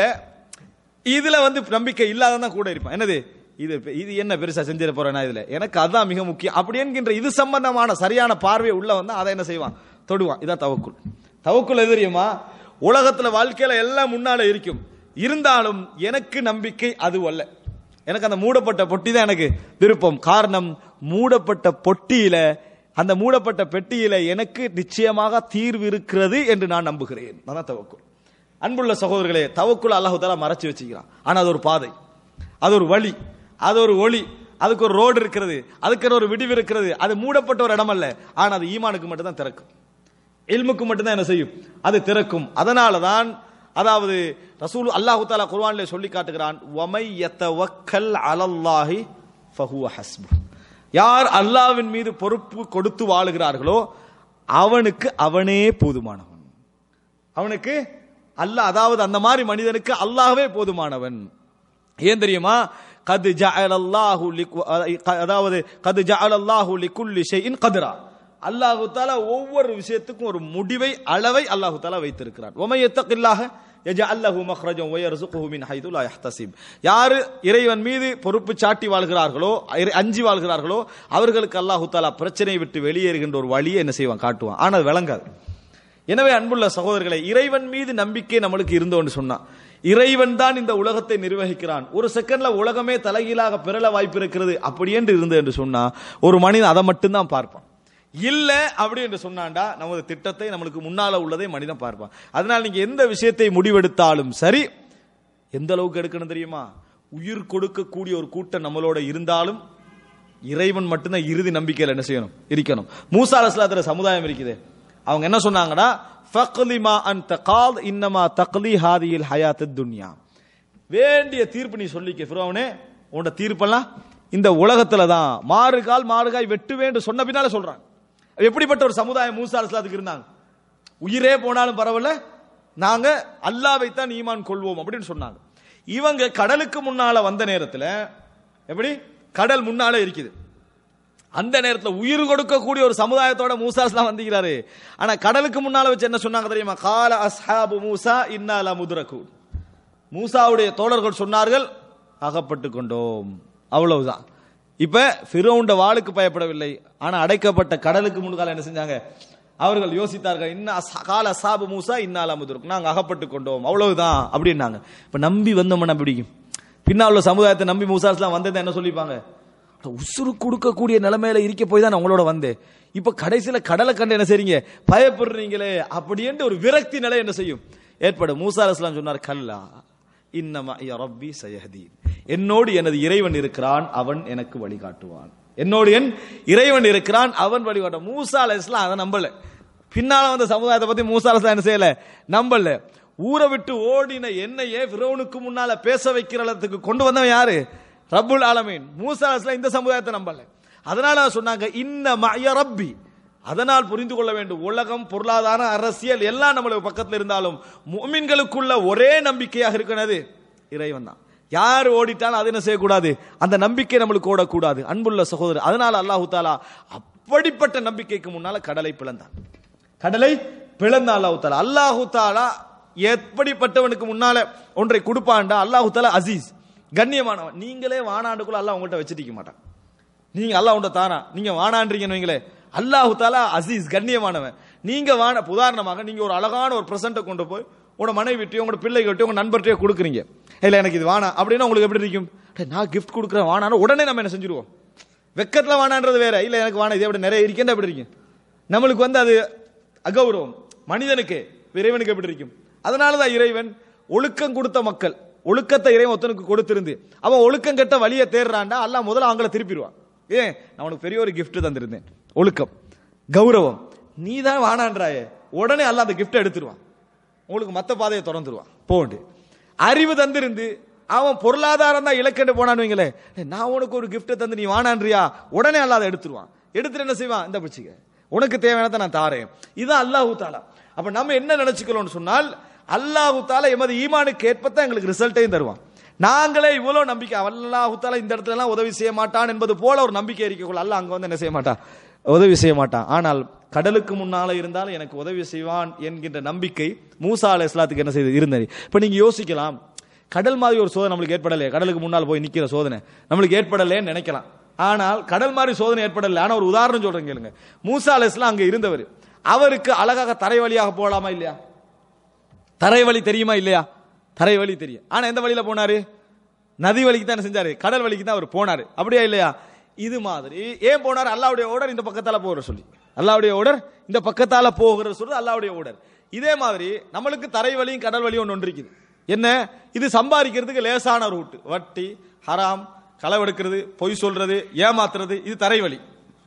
இதுல வந்து நம்பிக்கை இல்லாததான் கூட இருப்பான் என்னது இது இது என்ன பெருசா செஞ்சிட போறேனா இதுல எனக்கு அதான் மிக முக்கியம் அப்படி என்கின்ற இது சம்பந்தமான சரியான பார்வை உள்ள வந்து அதை என்ன செய்வான் தொடுவான் இதான் தவக்குள் தவக்குள் எது தெரியுமா உலகத்துல வாழ்க்கையில எல்லாம் முன்னால இருக்கும் இருந்தாலும் எனக்கு நம்பிக்கை அது அல்ல எனக்கு அந்த மூடப்பட்ட பொட்டி தான் எனக்கு விருப்பம் காரணம் மூடப்பட்ட பொட்டியில அந்த மூடப்பட்ட பெட்டியில எனக்கு நிச்சயமாக தீர்வு இருக்கிறது என்று நான் நம்புகிறேன் அதான் தவக்குள் அன்புள்ள சகோதரர்களே தவக்குள் அல்லாஹு தாலா மறைச்சு வச்சுக்கிறான் ஆனா அது ஒரு பாதை அது ஒரு வழி அது ஒரு ஒளி அதுக்கு ஒரு ரோடு இருக்கிறது அதுக்கு ஒரு விடிவு இருக்கிறது அது மூடப்பட்ட ஒரு இடம் அல்ல ஆனா அது ஈமானுக்கு மட்டும் தான் திறக்கும் இல்முக்கு மட்டும்தான் என்ன செய்யும் அது திறக்கும் அதனால தான் அதாவது ரசூல் அல்லாஹு தாலா குர்ஆனிலே சொல்லி காட்டுகிறான் வமை யத்தவக்கல் அலல்லாஹி ஃபஹுவ ஹஸ்பு யார் அல்லாஹ்வின் மீது பொறுப்பு கொடுத்து வாழுகிறார்களோ அவனுக்கு அவனே போதுமானவன் அவனுக்கு அல்லாஹ் அதாவது அந்த மாதிரி மனிதனுக்கு அல்லாஹ்வே போதுமானவன் ஏன் தெரியுமா கது ஜஅலல்லாஹு லிக்- அதாவது கது ஜஅலல்லாஹு லிக்குல்லி ஷைஇன் கத்ரா அல்லாஹு தாலா ஒவ்வொரு விஷயத்துக்கும் ஒரு முடிவை அளவை அல்லாஹு தாலா வைத்திருக்கிறான் ஒமை யத்தகில்லாஹ யஜஅல் லஹு மக்ரஜன் வயர்சுகுஹு மின் ஹைது லா யஹ்தசிப் யாரு இறைவன் மீது பொறுப்பு சாட்டி வாழ்கிறார்களோ இறை- அஞ்சி வாழ்கிறார்களோ அவர்களுக்கு அல்லாஹு தாலா பிரச்சனையை விட்டு வெளியேறுகின்ற ஒரு வழியை என்ன செய்வான் காட்டுவான் ஆனால் அது விளங்காது எனவே அன்புள்ள சகோதரர்களே இறைவன் மீது நம்பிக்கை நம்மளுக்கு இருந்தோன்னு சொன்னா இறைவன் தான் இந்த உலகத்தை நிர்வகிக்கிறான் ஒரு செகண்ட்ல உலகமே தலைகீழாக பிறல வாய்ப்பு இருக்கிறது அப்படி என்று இருந்து என்று சொன்னா ஒரு மனிதன் அதை மட்டும்தான் பார்ப்பான் இல்ல அப்படி என்று சொன்னாண்டா நமது திட்டத்தை நம்மளுக்கு முன்னால உள்ளதை மனிதன் பார்ப்பான் அதனால நீங்க எந்த விஷயத்தை முடிவெடுத்தாலும் சரி எந்த அளவுக்கு எடுக்கணும் தெரியுமா உயிர் கொடுக்கக்கூடிய ஒரு கூட்டம் நம்மளோட இருந்தாலும் இறைவன் மட்டும்தான் இறுதி நம்பிக்கையில் என்ன செய்யணும் இருக்கணும் மூசா அலஸ்லாத்திர சமுதாயம் இருக்குது அவங்க என்ன சொன்னாங்கன்னா ஃபக்லிமா அன் தகால் இன்னமா தக்லி ஹாதியில் ஹயாத்து துன்யா வேண்டிய தீர்ப்பு நீ சொல்லிக்க ஃபிரௌனே உன்னோட தீர்ப்பெல்லாம் இந்த உலகத்துல தான் மாறுகால் மாறுகாய் வெட்டுவேன்னு சொன்ன பின்னால சொல்றாங்க எப்படிப்பட்ட ஒரு சமுதாயம் மூசா அலஸ்லாத்துக்கு இருந்தாங்க உயிரே போனாலும் பரவாயில்ல நாங்க அல்லாவை தான் ஈமான் கொள்வோம் அப்படின்னு சொன்னாங்க இவங்க கடலுக்கு முன்னால வந்த நேரத்துல எப்படி கடல் முன்னால இருக்குது அந்த நேரத்துல உயிர் கொடுக்கக்கூடிய ஒரு சமுதாயத்தோட மூசாஸ்லாம் வந்திருக்கிறாரு ஆனா கடலுக்கு முன்னால வச்சு என்ன சொன்னாங்க தெரியுமா கால அஸ்ஹாபு மூசா இன்னால முதுரகு மூசாவுடைய தோழர்கள் சொன்னார்கள் அகப்பட்டு கொண்டோம் அவ்வளவுதான் இப்ப ஃபிரௌண்ட வாளுக்கு பயப்படவில்லை ஆனா அடைக்கப்பட்ட கடலுக்கு முன்கால என்ன செஞ்சாங்க அவர்கள் யோசித்தார்கள் இன்ன அஸ்- கால அசாபு மூசா இன்னால முதுருக்கு நாங்க அகப்பட்டு கொண்டோம் அவ்வளவுதான் அப்படின்னாங்க இப்ப நம்பி வந்தோம்னா பிடிக்கும் பின்னால் உள்ள சமுதாயத்தை நம்பி மூசாஸ்லாம் வந்ததை என்ன சொல்லிப்பாங்க அட, உசுரு கொடுக்கக்கூடிய நிலைமையில இருக்க போய் தான் நான் உங்களோட வந்தேன் இப்ப கடைசியில கடலை கண்டு என்ன செய்றீங்க பயப்படுறீங்களே அப்படின்ட்டு ஒரு விரக்தி நிலை என்ன செய்யும் ஏற்படும் மூசா அலைஹிஸ்ஸலாம் சொன்னார் கல்லா இன்னமா யா ரப்பி சயஹதீன் என்னோடு எனது இறைவன் இருக்கிறான் அவன் எனக்கு வழிகாட்டுவான் என்னோடு என் இறைவன் இருக்கிறான் அவன் வழிகாட்ட மூசா அலைஹிஸ்ஸலாம் அதை நம்பல பின்னால வந்த சமுதாயத்தை பத்தி மூசா அலைஹிஸ்ஸலாம் என்ன செய்யல நம்பல ஊரை விட்டு ஓடின என்னையே ஃபிரௌனுக்கு முன்னால பேச வைக்கிற அளவுக்கு கொண்டு வந்தவன் யாரு ரப்புல் ஆலமீன் மூசா அலைஹிஸ்ஸலாம் இந்த சமுதாயத்தை நம்பல அதனால சொன்னாங்க இன்ன மய ரப்பி அதனால் புரிந்து கொள்ள வேண்டும் உலகம் பொருளாதார அரசியல் எல்லாம் நம்மளுக்கு பக்கத்துல இருந்தாலும் முமின்களுக்குள்ள ஒரே நம்பிக்கையாக இருக்கிறது இறைவன் தான் யார் ஓடிட்டாலும் அது என்ன செய்யக்கூடாது அந்த நம்பிக்கை நம்மளுக்கு ஓடக்கூடாது அன்புள்ள சகோதரர் அதனால அல்லாஹு தாலா அப்படிப்பட்ட நம்பிக்கைக்கு முன்னால கடலை பிளந்தான் கடலை பிளந்த அல்லாஹு தாலா அல்லாஹு தாலா எப்படிப்பட்டவனுக்கு முன்னால ஒன்றை கொடுப்பான்டா அல்லாஹு தாலா அசீஸ் கண்ணியமானவன் நீங்களே வானாண்டுக்குள்ள அல்லாஹ் உங்கள்கிட்ட வச்சிருக்க மாட்டான் நீங்க அல்லாஹ் உண்ட தானா நீங்க வானான்றீங்கன்னு வைங்களே அல்லாஹு தாலா அசீஸ் கண்ணியமானவன் நீங்க வான உதாரணமாக நீங்க ஒரு அழகான ஒரு பிரசன்ட்டை கொண்டு போய் உங்களோட மனைவிட்டையோ உங்களோட பிள்ளைகிட்டயோ உங்க நண்பர்கிட்டயோ கொடுக்குறீங்க இல்ல எனக்கு இது வானா அப்படின்னா உங்களுக்கு எப்படி இருக்கும் டேய், நான் கிஃப்ட் கொடுக்குறேன் வானான்னு உடனே நம்ம என்ன செஞ்சிருவோம் வெக்கத்துல வானான்றது வேற இல்ல எனக்கு வானா இதே அப்படி நிறைய இருக்கேன் அப்படி இருக்கும் நம்மளுக்கு வந்து அது அகௌரவம் மனிதனுக்கு இறைவனுக்கு எப்படி இருக்கும் அதனாலதான் இறைவன் ஒழுக்கம் கொடுத்த மக்கள் ஒழுக்கத்தை இறைவன் ஒருத்தனுக்கு கொடுத்திருந்து அவன் ஒழுக்கம் கெட்ட வழியை தேடுறான்டா அல்லாஹ் முதல்ல அவங்கள திருப்பிடுவான் ஏன் நான் உனக்கு பெரிய ஒரு gift தந்திருந்தேன் ஒழுக்கம் கௌரவம் நீ தான் வானான்றாயே உடனே அல்லாஹ் அந்த கிஃப்ட் எடுத்துருவான் உங்களுக்கு மத்த பாதையை திறந்துருவான் போண்டு அறிவு தந்திருந்து அவன் பொருளாதாரம் தான் இலக்கண்டு போனான்னு வைங்களேன் "ஏய், நான் உனக்கு ஒரு gift தந்து நீ வானான்றியா உடனே அல்லாஹ் அதை எடுத்துருவான் எடுத்துட்டு என்ன செய்வான் இந்த பிடிச்சிக்க உனக்கு தேவையானதை நான் தாரேன் இதுதான் அல்லாஹு தாலா அப்ப நம்ம என்ன நினைச்சுக்கிறோம்னு சொன்னால் அல்லாஹு தாலா எமது ஈமானுக்கு ஏற்பத்தான் எங்களுக்கு ரிசல்ட்டையும் தருவான் நாங்களே இவ்வளவு நம்பிக்கை அல்லாஹு தாலா இந்த இடத்துல எல்லாம் உதவி செய்ய மாட்டான் என்பது போல ஒரு நம்பிக்கை இருக்கக்குள்ள அல்லாஹ் அங்க வந்து என்ன செய்ய மாட்டான் உதவி செய்ய மாட்டான் ஆனால் கடலுக்கு முன்னால இருந்தாலும் எனக்கு உதவி செய்வான் என்கின்ற நம்பிக்கை மூசா அலை இஸ்லாத்துக்கு என்ன செய்து இருந்தது இப்ப நீங்க யோசிக்கலாம் கடல் மாதிரி ஒரு சோதனை நம்மளுக்கு ஏற்படலையே கடலுக்கு முன்னால் போய் நிக்கிற சோதனை நம்மளுக்கு ஏற்படலைன்னு நினைக்கலாம் ஆனால் கடல் மாதிரி சோதனை ஏற்படலை ஆனா ஒரு உதாரணம் சொல்றேன் கேளுங்க மூசா அலை இஸ்லாம் அங்க இருந்தவர் அவருக்கு அழகாக தரை வழியாக போகலாமா இல்லையா தரை வழி தெரியுமா இல்லையா தரை வழி தெரியும் ஆனா எந்த வழியில போனாரு நதி வழிக்கு தான் என்ன செஞ்சாரு கடல் வழிக்கு தான் அவர் போனாரு அப்படியா இல்லையா இது மாதிரி ஏன் போனார் அல்லாவுடைய ஓடர் இந்த பக்கத்தால போகிற சொல்லி அல்லாவுடைய ஓடர் இந்த பக்கத்தால போகிற சொல்றது அல்லாவுடைய ஓடர் இதே மாதிரி நம்மளுக்கு தரை வழியும் கடல் வழியும் ஒன்று ஒன்று இருக்குது என்ன இது சம்பாதிக்கிறதுக்கு லேசான ரூட் வட்டி ஹராம் களவெடுக்கிறது பொய் சொல்றது ஏமாத்துறது இது தரை வழி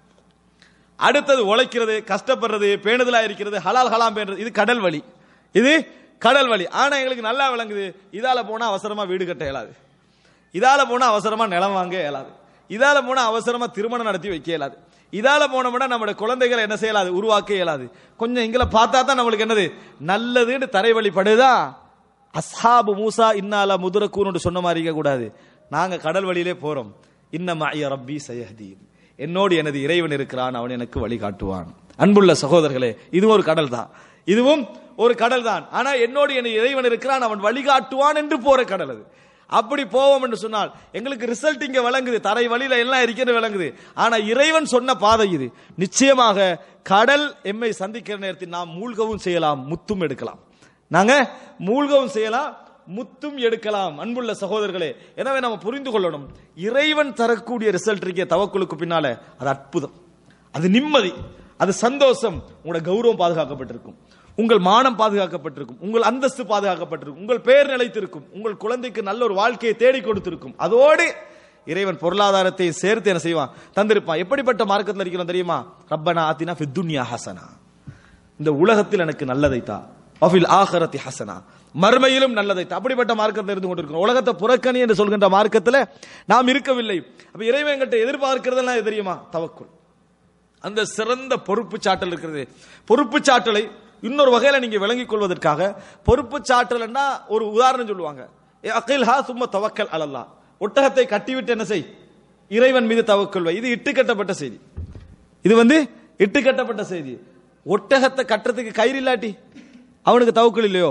அடுத்தது உழைக்கிறது கஷ்டப்படுறது பேணுதலா இருக்கிறது ஹலால் ஹலாம் பேணுறது இது கடல் வழி இது கடல் வழி ஆனா எங்களுக்கு நல்லா விளங்குது இதால போனா அவசரமா வீடு கட்ட இயலாது இதால போனா அவசரமா நிலம் வாங்க இயலாது இதால போனா அவசரமா திருமணம் நடத்தி வைக்க இயலாது இதால போனோம்னா நம்மளோட குழந்தைகளை என்ன செய்யலாது உருவாக்க இயலாது கொஞ்சம் எங்களை பார்த்தா தான் நம்மளுக்கு என்னது நல்லதுன்னு தரை வழிபடுதா அஸ்ஹாபு மூசா இன்னால முதுரக்கூன்னு சொன்ன மாதிரி இருக்க கூடாது நாங்க கடல் வழியிலே போறோம் இன்னமா ரப்பி சயஹதீன் என்னோடு எனது இறைவன் இருக்கிறான் அவன் எனக்கு வழிகாட்டுவான் அன்புள்ள சகோதரர்களே இதுவும் ஒரு கடல் தான் இதுவும் ஒரு கடல் தான் ஆனா என்னோடு என் இறைவன் இருக்கிறான் அவன் வழிகாட்டுவான் என்று போற கடல் அது அப்படி போவோம் என்று சொன்னால் எங்களுக்கு ரிசல்ட் இங்க விளங்குது தரை வழியில எல்லாம் இருக்கிறது விளங்குது ஆனா இறைவன் சொன்ன பாதை இது நிச்சயமாக கடல் எம்மை சந்திக்கிற நேரத்தில் நாம் மூழ்கவும் செய்யலாம் முத்தும் எடுக்கலாம் நாங்க மூழ்கவும் செய்யலாம் முத்தும் எடுக்கலாம் அன்புள்ள சகோதரர்களே எனவே நம்ம புரிந்து கொள்ளணும் இறைவன் தரக்கூடிய ரிசல்ட் இருக்கிய தவக்குழுக்கு பின்னால அது அற்புதம் அது நிம்மதி அது சந்தோஷம் உங்களோட கௌரவம் பாதுகாக்கப்பட்டிருக்கும் உங்கள் மானம் பாதுகாக்கப்பட்டிருக்கும் உங்கள் அந்தஸ்து பாதுகாக்கப்பட்டிருக்கும் உங்கள் பெயர் நிலைத்திருக்கும் உங்கள் குழந்தைக்கு நல்ல ஒரு வாழ்க்கையை தேடி கொடுத்திருக்கும் அதோடு இறைவன் பொருளாதாரத்தை சேர்த்து என்ன செய்வான் தந்திருப்பான் எப்படிப்பட்ட மார்க்கத்தில் இருக்கிறோம் தெரியுமா ரப்பனா ஆத்தினா ஃபித்துன்யா ஹசனா இந்த உலகத்தில் எனக்கு நல்லதை தா அஃபில் ஆஹரத்தி ஹசனா மர்மையிலும் நல்லதை தா அப்படிப்பட்ட மார்க்கத்தில் இருந்து கொண்டிருக்கிறோம் உலகத்தை புறக்கணி என்று சொல்கின்ற மார்க்கத்தில் நாம் இருக்கவில்லை அப்ப இறைவன் என்கிட்ட எதிர்பார்க்கிறதெல்லாம் எது தெரியுமா தவக்குள் அந்த சிறந்த பொறுப்பு சாட்டல் இருக்கிறது பொறுப்பு சாட்டலை இன்னொரு வகையில நீங்க விளங்கிக் கொள்வதற்காக பொறுப்பு சாட்டல்னா ஒரு உதாரணம் சொல்லுவாங்க அகில் ஹா சும்மா தவக்கல் அலல்லா ஒட்டகத்தை கட்டிவிட்டு என்ன செய் இறைவன் மீது தவக்கல் வை இது இட்டு கட்டப்பட்ட செய்தி இது வந்து இட்டு கட்டப்பட்ட செய்தி ஒட்டகத்தை கட்டுறதுக்கு கயிறு இல்லாட்டி அவனுக்கு தவக்கல் இல்லையோ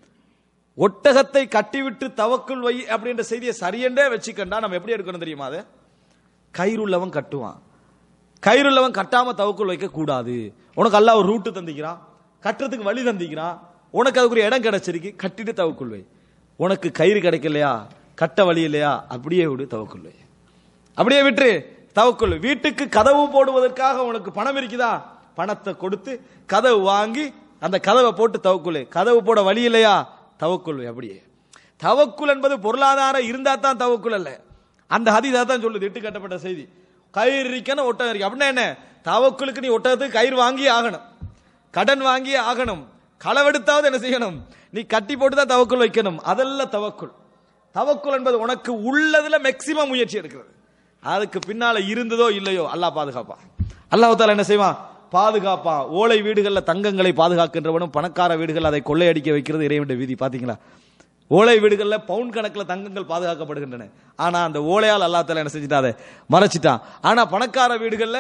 ஒட்டகத்தை கட்டிவிட்டு தவக்குள் வை அப்படின்ற செய்தியை சரியென்றே வச்சுக்கண்டா நம்ம எப்படி எடுக்கணும் தெரியுமா அதை கயிறுள்ளவன் கட்டுவான் கயிறுள்ளவன் கட்டாம தவக்குள் வைக்க கூடாது உனக்கு அல்லாஹ் ஒரு ரூட்டு தந்திக்கிறான் கட்டுறதுக்கு வழி தந்திக்கிறான் உனக்கு அதுக்கு ஒரு இடம் கிடைச்சிருக்கு கட்டிட்டு தவக்குள் வை உனக்கு கயிறு கிடைக்கலையா கட்ட வழி இல்லையா அப்படியே விடு தவக்குள் வை அப்படியே விட்டு தவக்குள் வீட்டுக்கு கதவு போடுவதற்காக உனக்கு பணம் இருக்குதா பணத்தை கொடுத்து கதவு வாங்கி அந்த கதவை போட்டு தவக்குள் வை. கதவு போட வழி இல்லையா தவக்குள் வை அப்படியே தவக்குல் என்பது பொருளாதாரம் இருந்தா தான் தவக்குல் அல்ல அந்த ஹதீஸா தான் சொல்லுது இட்டு கட்டப்பட்ட செய்தி கயிறு இருக்கணும் ஒட்டகம் இருக்கு அப்படின்னா என்ன தவக்குலுக்கு நீ ஒட்டகத்துக்கு கயிறு வாங்கி ஆகணும் கடன் வாங்கி ஆகணும் களவெடுத்தாவது என்ன செய்யணும் நீ கட்டி போட்டு தான் தவக்குள் வைக்கணும் அதெல்லாம் தவக்குள் தவக்குல் என்பது உனக்கு உள்ளதுல மேக்சிமம் முயற்சி எடுக்கிறது அதுக்கு பின்னால இருந்ததோ இல்லையோ அல்லாஹ் பாதுகாப்பான் அல்லாஹ் தாலா என்ன செய்வான் பாதுகாப்பான் ஓலை வீடுகள்ல தங்கங்களை பாதுகாக்கின்றவனும் பணக்கார வீடுகள் அதை கொள்ளையடிக்க வைக்கிறது இறைவனுடைய விதி பாத்தீங்களா ஓலை வீடுகள்ல பவுன் கணக்குல தங்கங்கள் பாதுகாக்கப்படுகின்றன ஆனா அந்த ஓலையால் அல்லாஹ் தாலா என்ன செஞ்சுட்டான் அதை மறைச்சிட்டான் ஆனா பணக்கார வீடுகள்ல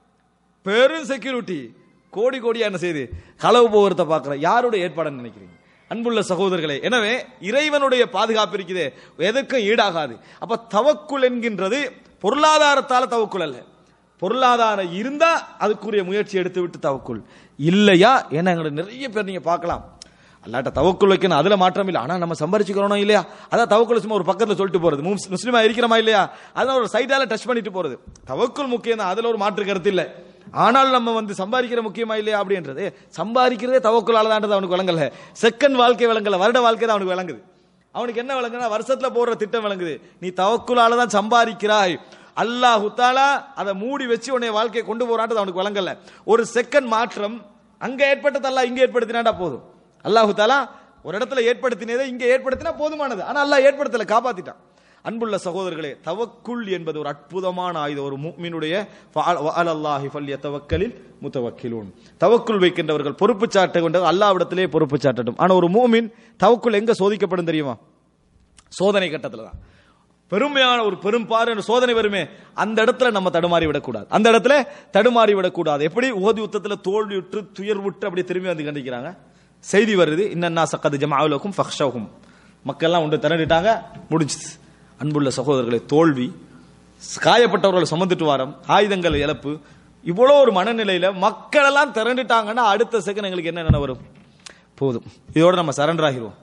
பெரும் செக்யூரிட்டி கோடி கோடியா என்ன செய்யுது களவு போகிறத பார்க்கிற யாருடைய ஏற்பாடுன்னு நினைக்கிறீங்க அன்புள்ள சகோதரர்களே எனவே இறைவனுடைய பாதுகாப்பு இருக்குதே எதற்கும் ஈடாகாது அப்ப தவக்குல் என்கின்றது பொருளாதாரத்தால தவக்குல் அல்ல பொருளாதாரம் இருந்தா அதுக்குரிய முயற்சி எடுத்து விட்டு தவக்குல் இல்லையா ஏன்னா எங்களை நிறைய பேர் நீங்க பார்க்கலாம் அல்லாட்ட தவக்குள் வைக்கணும் அதுல மாற்றம் இல்லை ஆனா நம்ம சம்பாரிச்சுக்கிறோம் இல்லையா அதான் தவக்குள் சும்மா ஒரு பக்கத்துல சொல்லிட்டு போறது முஸ்- முஸ்லிமா இருக்கிறோமா இல்லையா அதான் ஒரு சைடால டச் பண்ணிட்டு போறது தவக்குள் முக்கியம் தான் அதுல ஒரு மாற்று கருத்து இல்லை ஆனால் நம்ம வந்து சம்பாதிக்கிற முக்கியமா இல்லையா அப்படின்றது சம்பாதிக்கிறதே தவக்குளால தான்றது அவனுக்கு விளங்கல செகண்ட் வாழ்க்கை விளங்கல வருட வாழ்க்கை தான் அவனுக்கு விளங்குது அவனுக்கு என்ன விளங்குனா வருஷத்துல போடுற திட்டம் விளங்குது நீ தவக்குளால தான் சம்பாதிக்கிறாய் அல்லாஹ் தாலா அதை மூடி வச்சு உன்னை வாழ்க்கையை கொண்டு போறான்றது அவனுக்கு விளங்கல ஒரு செகண்ட் மாற்றம் அங்க ஏற்பட்டது அல்லாஹ் இங்க ஏற்படுத்தினாடா போதும் அல்லாஹு தாலா ஒரு இடத்துல ஏற்படுத்தினதை இங்க ஏற்படுத்தினா போதுமானது ஆனா அல்லாஹ் ஏற்படுத்தல காப்பாத்திட்டான் அன்புள்ள சகோதரர்களே தவக்குல் என்பது ஒரு அற்புதமான ஆயுதம் ஒரு முக்மினுடைய அல்லாஹி ஃபல்ய தவக்கலில் முத்தவக்கிலூன் தவக்குல் வைக்கின்றவர்கள் பொறுப்பு சாட்ட கொண்டது அல்லாவிடத்திலே பொறுப்பு சாட்டட்டும் ஆனா ஒரு மூமின் தவக்குல் எங்க சோதிக்கப்படும் தெரியுமா சோதனை கட்டத்துல தான் பெருமையான ஒரு பெரும்பாறு என்ற சோதனை வருமே அந்த இடத்துல நம்ம தடுமாறி விடக்கூடாது அந்த இடத்துல தடுமாறி விடக்கூடாது எப்படி ஓதி யுத்தத்துல தோல்வியுற்று துயர்வுற்று அப்படி திரும்பி வந்து கண்டிக்கிறாங்க செய்தி வருது இன்னன்னா சக்கது ஜமாவுலக்கும் ஃபக்ஷவும் மக்கள்லாம் உண்டு திரண்டிட்டாங்க முடிஞ்சுது அன்புள்ள சகோதரர்களை தோல்வி காயப்பட்டவர்களை சுமந்துட்டு வாரம் ஆயுதங்கள் இழப்பு இவ்வளோ ஒரு மனநிலையில மக்கள் எல்லாம் திரண்டுட்டாங்கன்னா அடுத்த செகண்ட் எங்களுக்கு என்ன நினைவு வரும் போதும் இதோட நம்ம சரண்டர் ஆகிருவோம்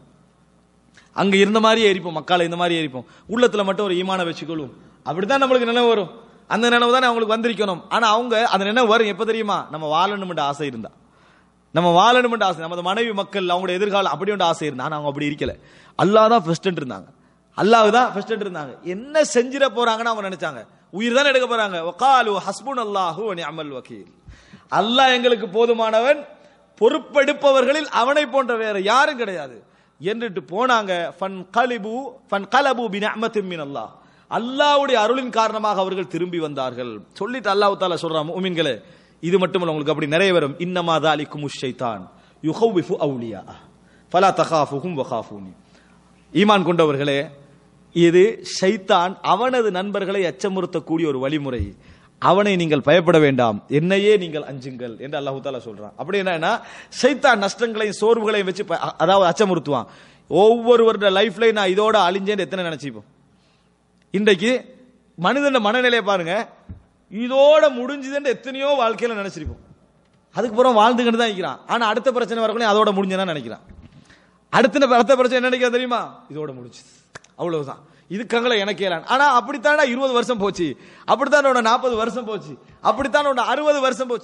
அங்க இருந்த மாதிரியே எரிப்போம் மக்களை இந்த மாதிரி எரிப்போம் உள்ளத்துல மட்டும் ஒரு ஈமான வச்சுக்கொள்வோம் அப்படித்தான் நம்மளுக்கு நினைவு வரும் அந்த நினைவு தானே அவங்களுக்கு வந்திருக்கணும் ஆனா அவங்க அந்த நினைவு வரும் எப்ப தெரியுமா நம்ம வாழணும்ன்ற ஆசை இருந்தா நம்ம வாழணும்ன்ற ஆசை நமது மனைவி மக்கள் அவங்களோட எதிர்காலம் அப்படி ஒன்று ஆசை இருந்தா ஆனா அவங்க அப்படி இருக்கல அல்லாஹ் தான் ஃபர்ஸ்ட் இருந்தாங்க அல்லாஹ் தான் ஃபர்ஸ்ட் இருந்தாங்க என்ன செஞ்சிட போறாங்கன்னு அவங்க நினைச்சாங்க உயிர் தான் எடுக்க போறாங்க வகாலு ஹஸ்புன் அல்லாஹு அமல் வக்கீல் அல்லாஹ் எங்களுக்கு போதுமானவன் பொறுப்பெடுப்பவர்களில் அவனை போன்ற வேற யாரும் கிடையாது என்றுட்டு போனாங்க ஃபன் கலிபு ஃபன் கலபு பினஅமத்தின் மின் அல்லாஹ் அல்லாஹ்வுடைய அருளின் காரணமாக அவர்கள் திரும்பி வந்தார்கள் சொல்லிட்டு அல்லாஹ் தாலா சொல்றான் முமின்களே இது மட்டுமல்ல உங்களுக்கு அப்படி நிறைய வரும் இன்னமா தாலிக்கும் ஷைத்தான் யுஹவ்விஃபு அவுலியா ஃபலா தகாஃபுஹும் வகாஃபூனி ஈமான் கொண்டவர்களே இது ஷைத்தான் அவனது நண்பர்களை அச்சமுறுத்தக்கூடிய ஒரு வழிமுறை அவனை நீங்கள் பயப்பட வேண்டாம் என்னையே நீங்கள் அஞ்சுங்கள் என்று அல்லாஹு தாலா சொல்றான் அப்படி என்னன்னா ஷைத்தான் நஷ்டங்களையும் சோர்வுகளையும் வச்சு ப- அதாவது அச்சமுறுத்துவான் ஒவ்வொருவருடைய லைஃப்ல நான் இதோட அழிஞ்சேன்னு எத்தனை நினைச்சிப்போம் இன்றைக்கு மனிதன் மனநிலையை பாருங்க இதோட முடிஞ்சுதுன்னு எத்தனையோ வாழ்க்கையில நினைச்சிருப்போம் அதுக்கப்புறம் வாழ்ந்துக்கிட்டு தான் இருக்கிறான் ஆனா அடுத்த பிரச்சனை வரக்குள்ளே அதோட முடிஞ்சேன்னு நினைக்கிறான் அடுத்த அடுத்த பிரச்சனை என்ன நினைக்கிறான் தெரியுமா இதோட முடிஞ்சுது அவ்வளவுதான் இதுக்கங்கள எனக்கு ஏலான் ஆனா அப்படித்தானே இருபது வருஷம் போச்சு அப்படித்தான் நாற்பது வருஷம் போச்சு அப்படித்தான் அறுபது வருஷம் போச்சு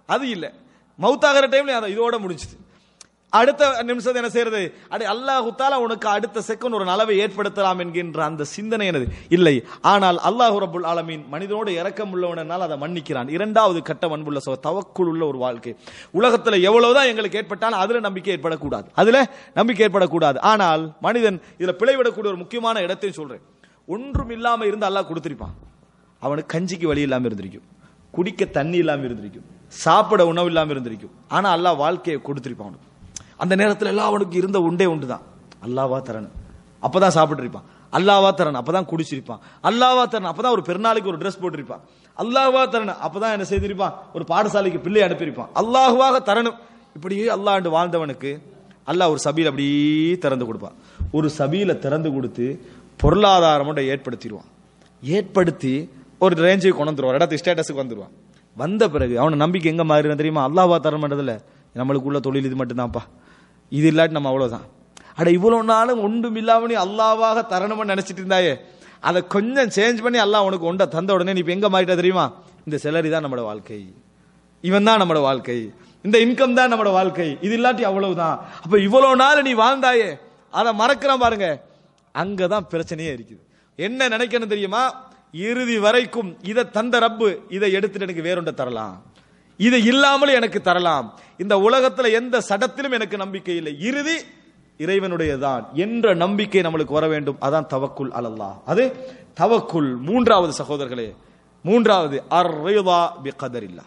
அது இல்ல மௌத்தாகிற டைம்ல அதை இதோட முடிஞ்சுது அடுத்த நிமிஷம் என்ன செய்யறது அடே அல்லாஹு தாலா உனக்கு அடுத்த செகண்ட் ஒரு நலவை ஏற்படுத்தலாம் என்கின்ற அந்த சிந்தனை எனது இல்லை ஆனால் அல்லாஹு ரபுல் ஆலமீன் மனிதனோடு இரக்கம் உள்ளவனால் அதை மன்னிக்கிறான் இரண்டாவது கட்டம் அன்புள்ள சோ தவக்குள் உள்ள ஒரு வாழ்க்கை உலகத்துல எவ்வளவுதான் எங்களுக்கு ஏற்பட்டாலும் அதுல நம்பிக்கை ஏற்படக்கூடாது அதுல நம்பிக்கை ஏற்படக்கூடாது ஆனால் மனிதன் இதுல பிழைவிடக்கூடிய ஒரு முக்கியமான இடத்தையும் சொல்றேன் ஒன்றும் இல்லாம இருந்து அல்லாஹ் கொடுத்திருப்பான் அவனுக்கு கஞ்சிக்கு வழி இல்லாம இருந்திருக்கும் குடிக்க தண்ணி இல்லாம இருந்திருக்கும் சாப்பிட உணவு இல்லாம இருந்திருக்கும் ஆனா அல்லாஹ் வாழ்க்கையை கொடுத்திருப்பான் அவனுக்கு அந்த நேரத்துல எல்லாம் அவனுக்கு இருந்த உண்டே உண்டு தான் அல்லாவா தரணும் அப்பதான் சாப்பிட்டு இருப்பான் அல்லாவா தரணும் அப்பதான் குடிச்சிருப்பான் அல்லாவா தரணும் அப்பதான் ஒரு பெருநாளைக்கு ஒரு ட்ரெஸ் போட்டிருப்பான் அல்லாஹ்வா தரணும் அப்பதான் என்ன செய்திருப்பான் ஒரு பாடசாலைக்கு பிள்ளை அனுப்பியிருப்பான் அல்லாஹுவாக தரணும் இப்படியே அல்லாண்டு வாழ்ந்தவனுக்கு அல்லாஹ் ஒரு சபீல் அப்படியே திறந்து கொடுப்பான் ஒரு சபீல திறந்து கொடுத்து பொருளாதாரம் ஏற்படுத்திடுவான் ஏற்படுத்தி ஒரு ரேஞ்சுக்கு கொண்டு வந்துருவான் இடத்து ஸ்டேட்டஸுக்கு வந்துருவான் வந்த பிறகு அவன நம்பிக்கை எங்க மாறின தெரியுமா அல்லாஹ்வா தர மாட்டதில்ல நம்மளுக்குள்ள தொழில் இது மட்டும்தான்ப்பா இது இல்லாட்டி நம்ம அவ்வளவுதான் அட இவ்வளவு நாளும் ஒன்றும் இல்லாம நீ அல்லாவாக தரணும்னு நினைச்சிட்டு இருந்தாயே அதை கொஞ்சம் சேஞ்ச் பண்ணி அல்லாஹ் உனக்கு ஒன்றை தந்த உடனே நீ இப்ப எங்க மாறிட்ட தெரியுமா இந்த செலரி தான் நம்மளோட வாழ்க்கை இவன் தான் நம்மளோட வாழ்க்கை இந்த இன்கம் தான் நம்மளோட வாழ்க்கை இது இல்லாட்டி அவ்வளவுதான் அப்ப இவ்வளவு நாள் நீ வாழ்ந்தாயே அதை மறக்கிறான் பாருங்க அங்கதான் பிரச்சனையே இருக்குது என்ன நினைக்கணும் தெரியுமா இறுதி வரைக்கும் இதை தந்த ரப்பு இதை எடுத்துட்டு எனக்கு வேறொன்றை தரலாம் இது இல்லாமல் எனக்கு தரலாம் இந்த உலகத்துல எந்த சடத்திலும் எனக்கு நம்பிக்கை இல்லை இறுதி இறைவனுடையதான் என்ற நம்பிக்கை நம்மளுக்கு வர வேண்டும் அதான் தவக்குல் அலல்லா அது தவக்குல் மூன்றாவது சகோதரர்களே மூன்றாவது அர் பி கதரில்லா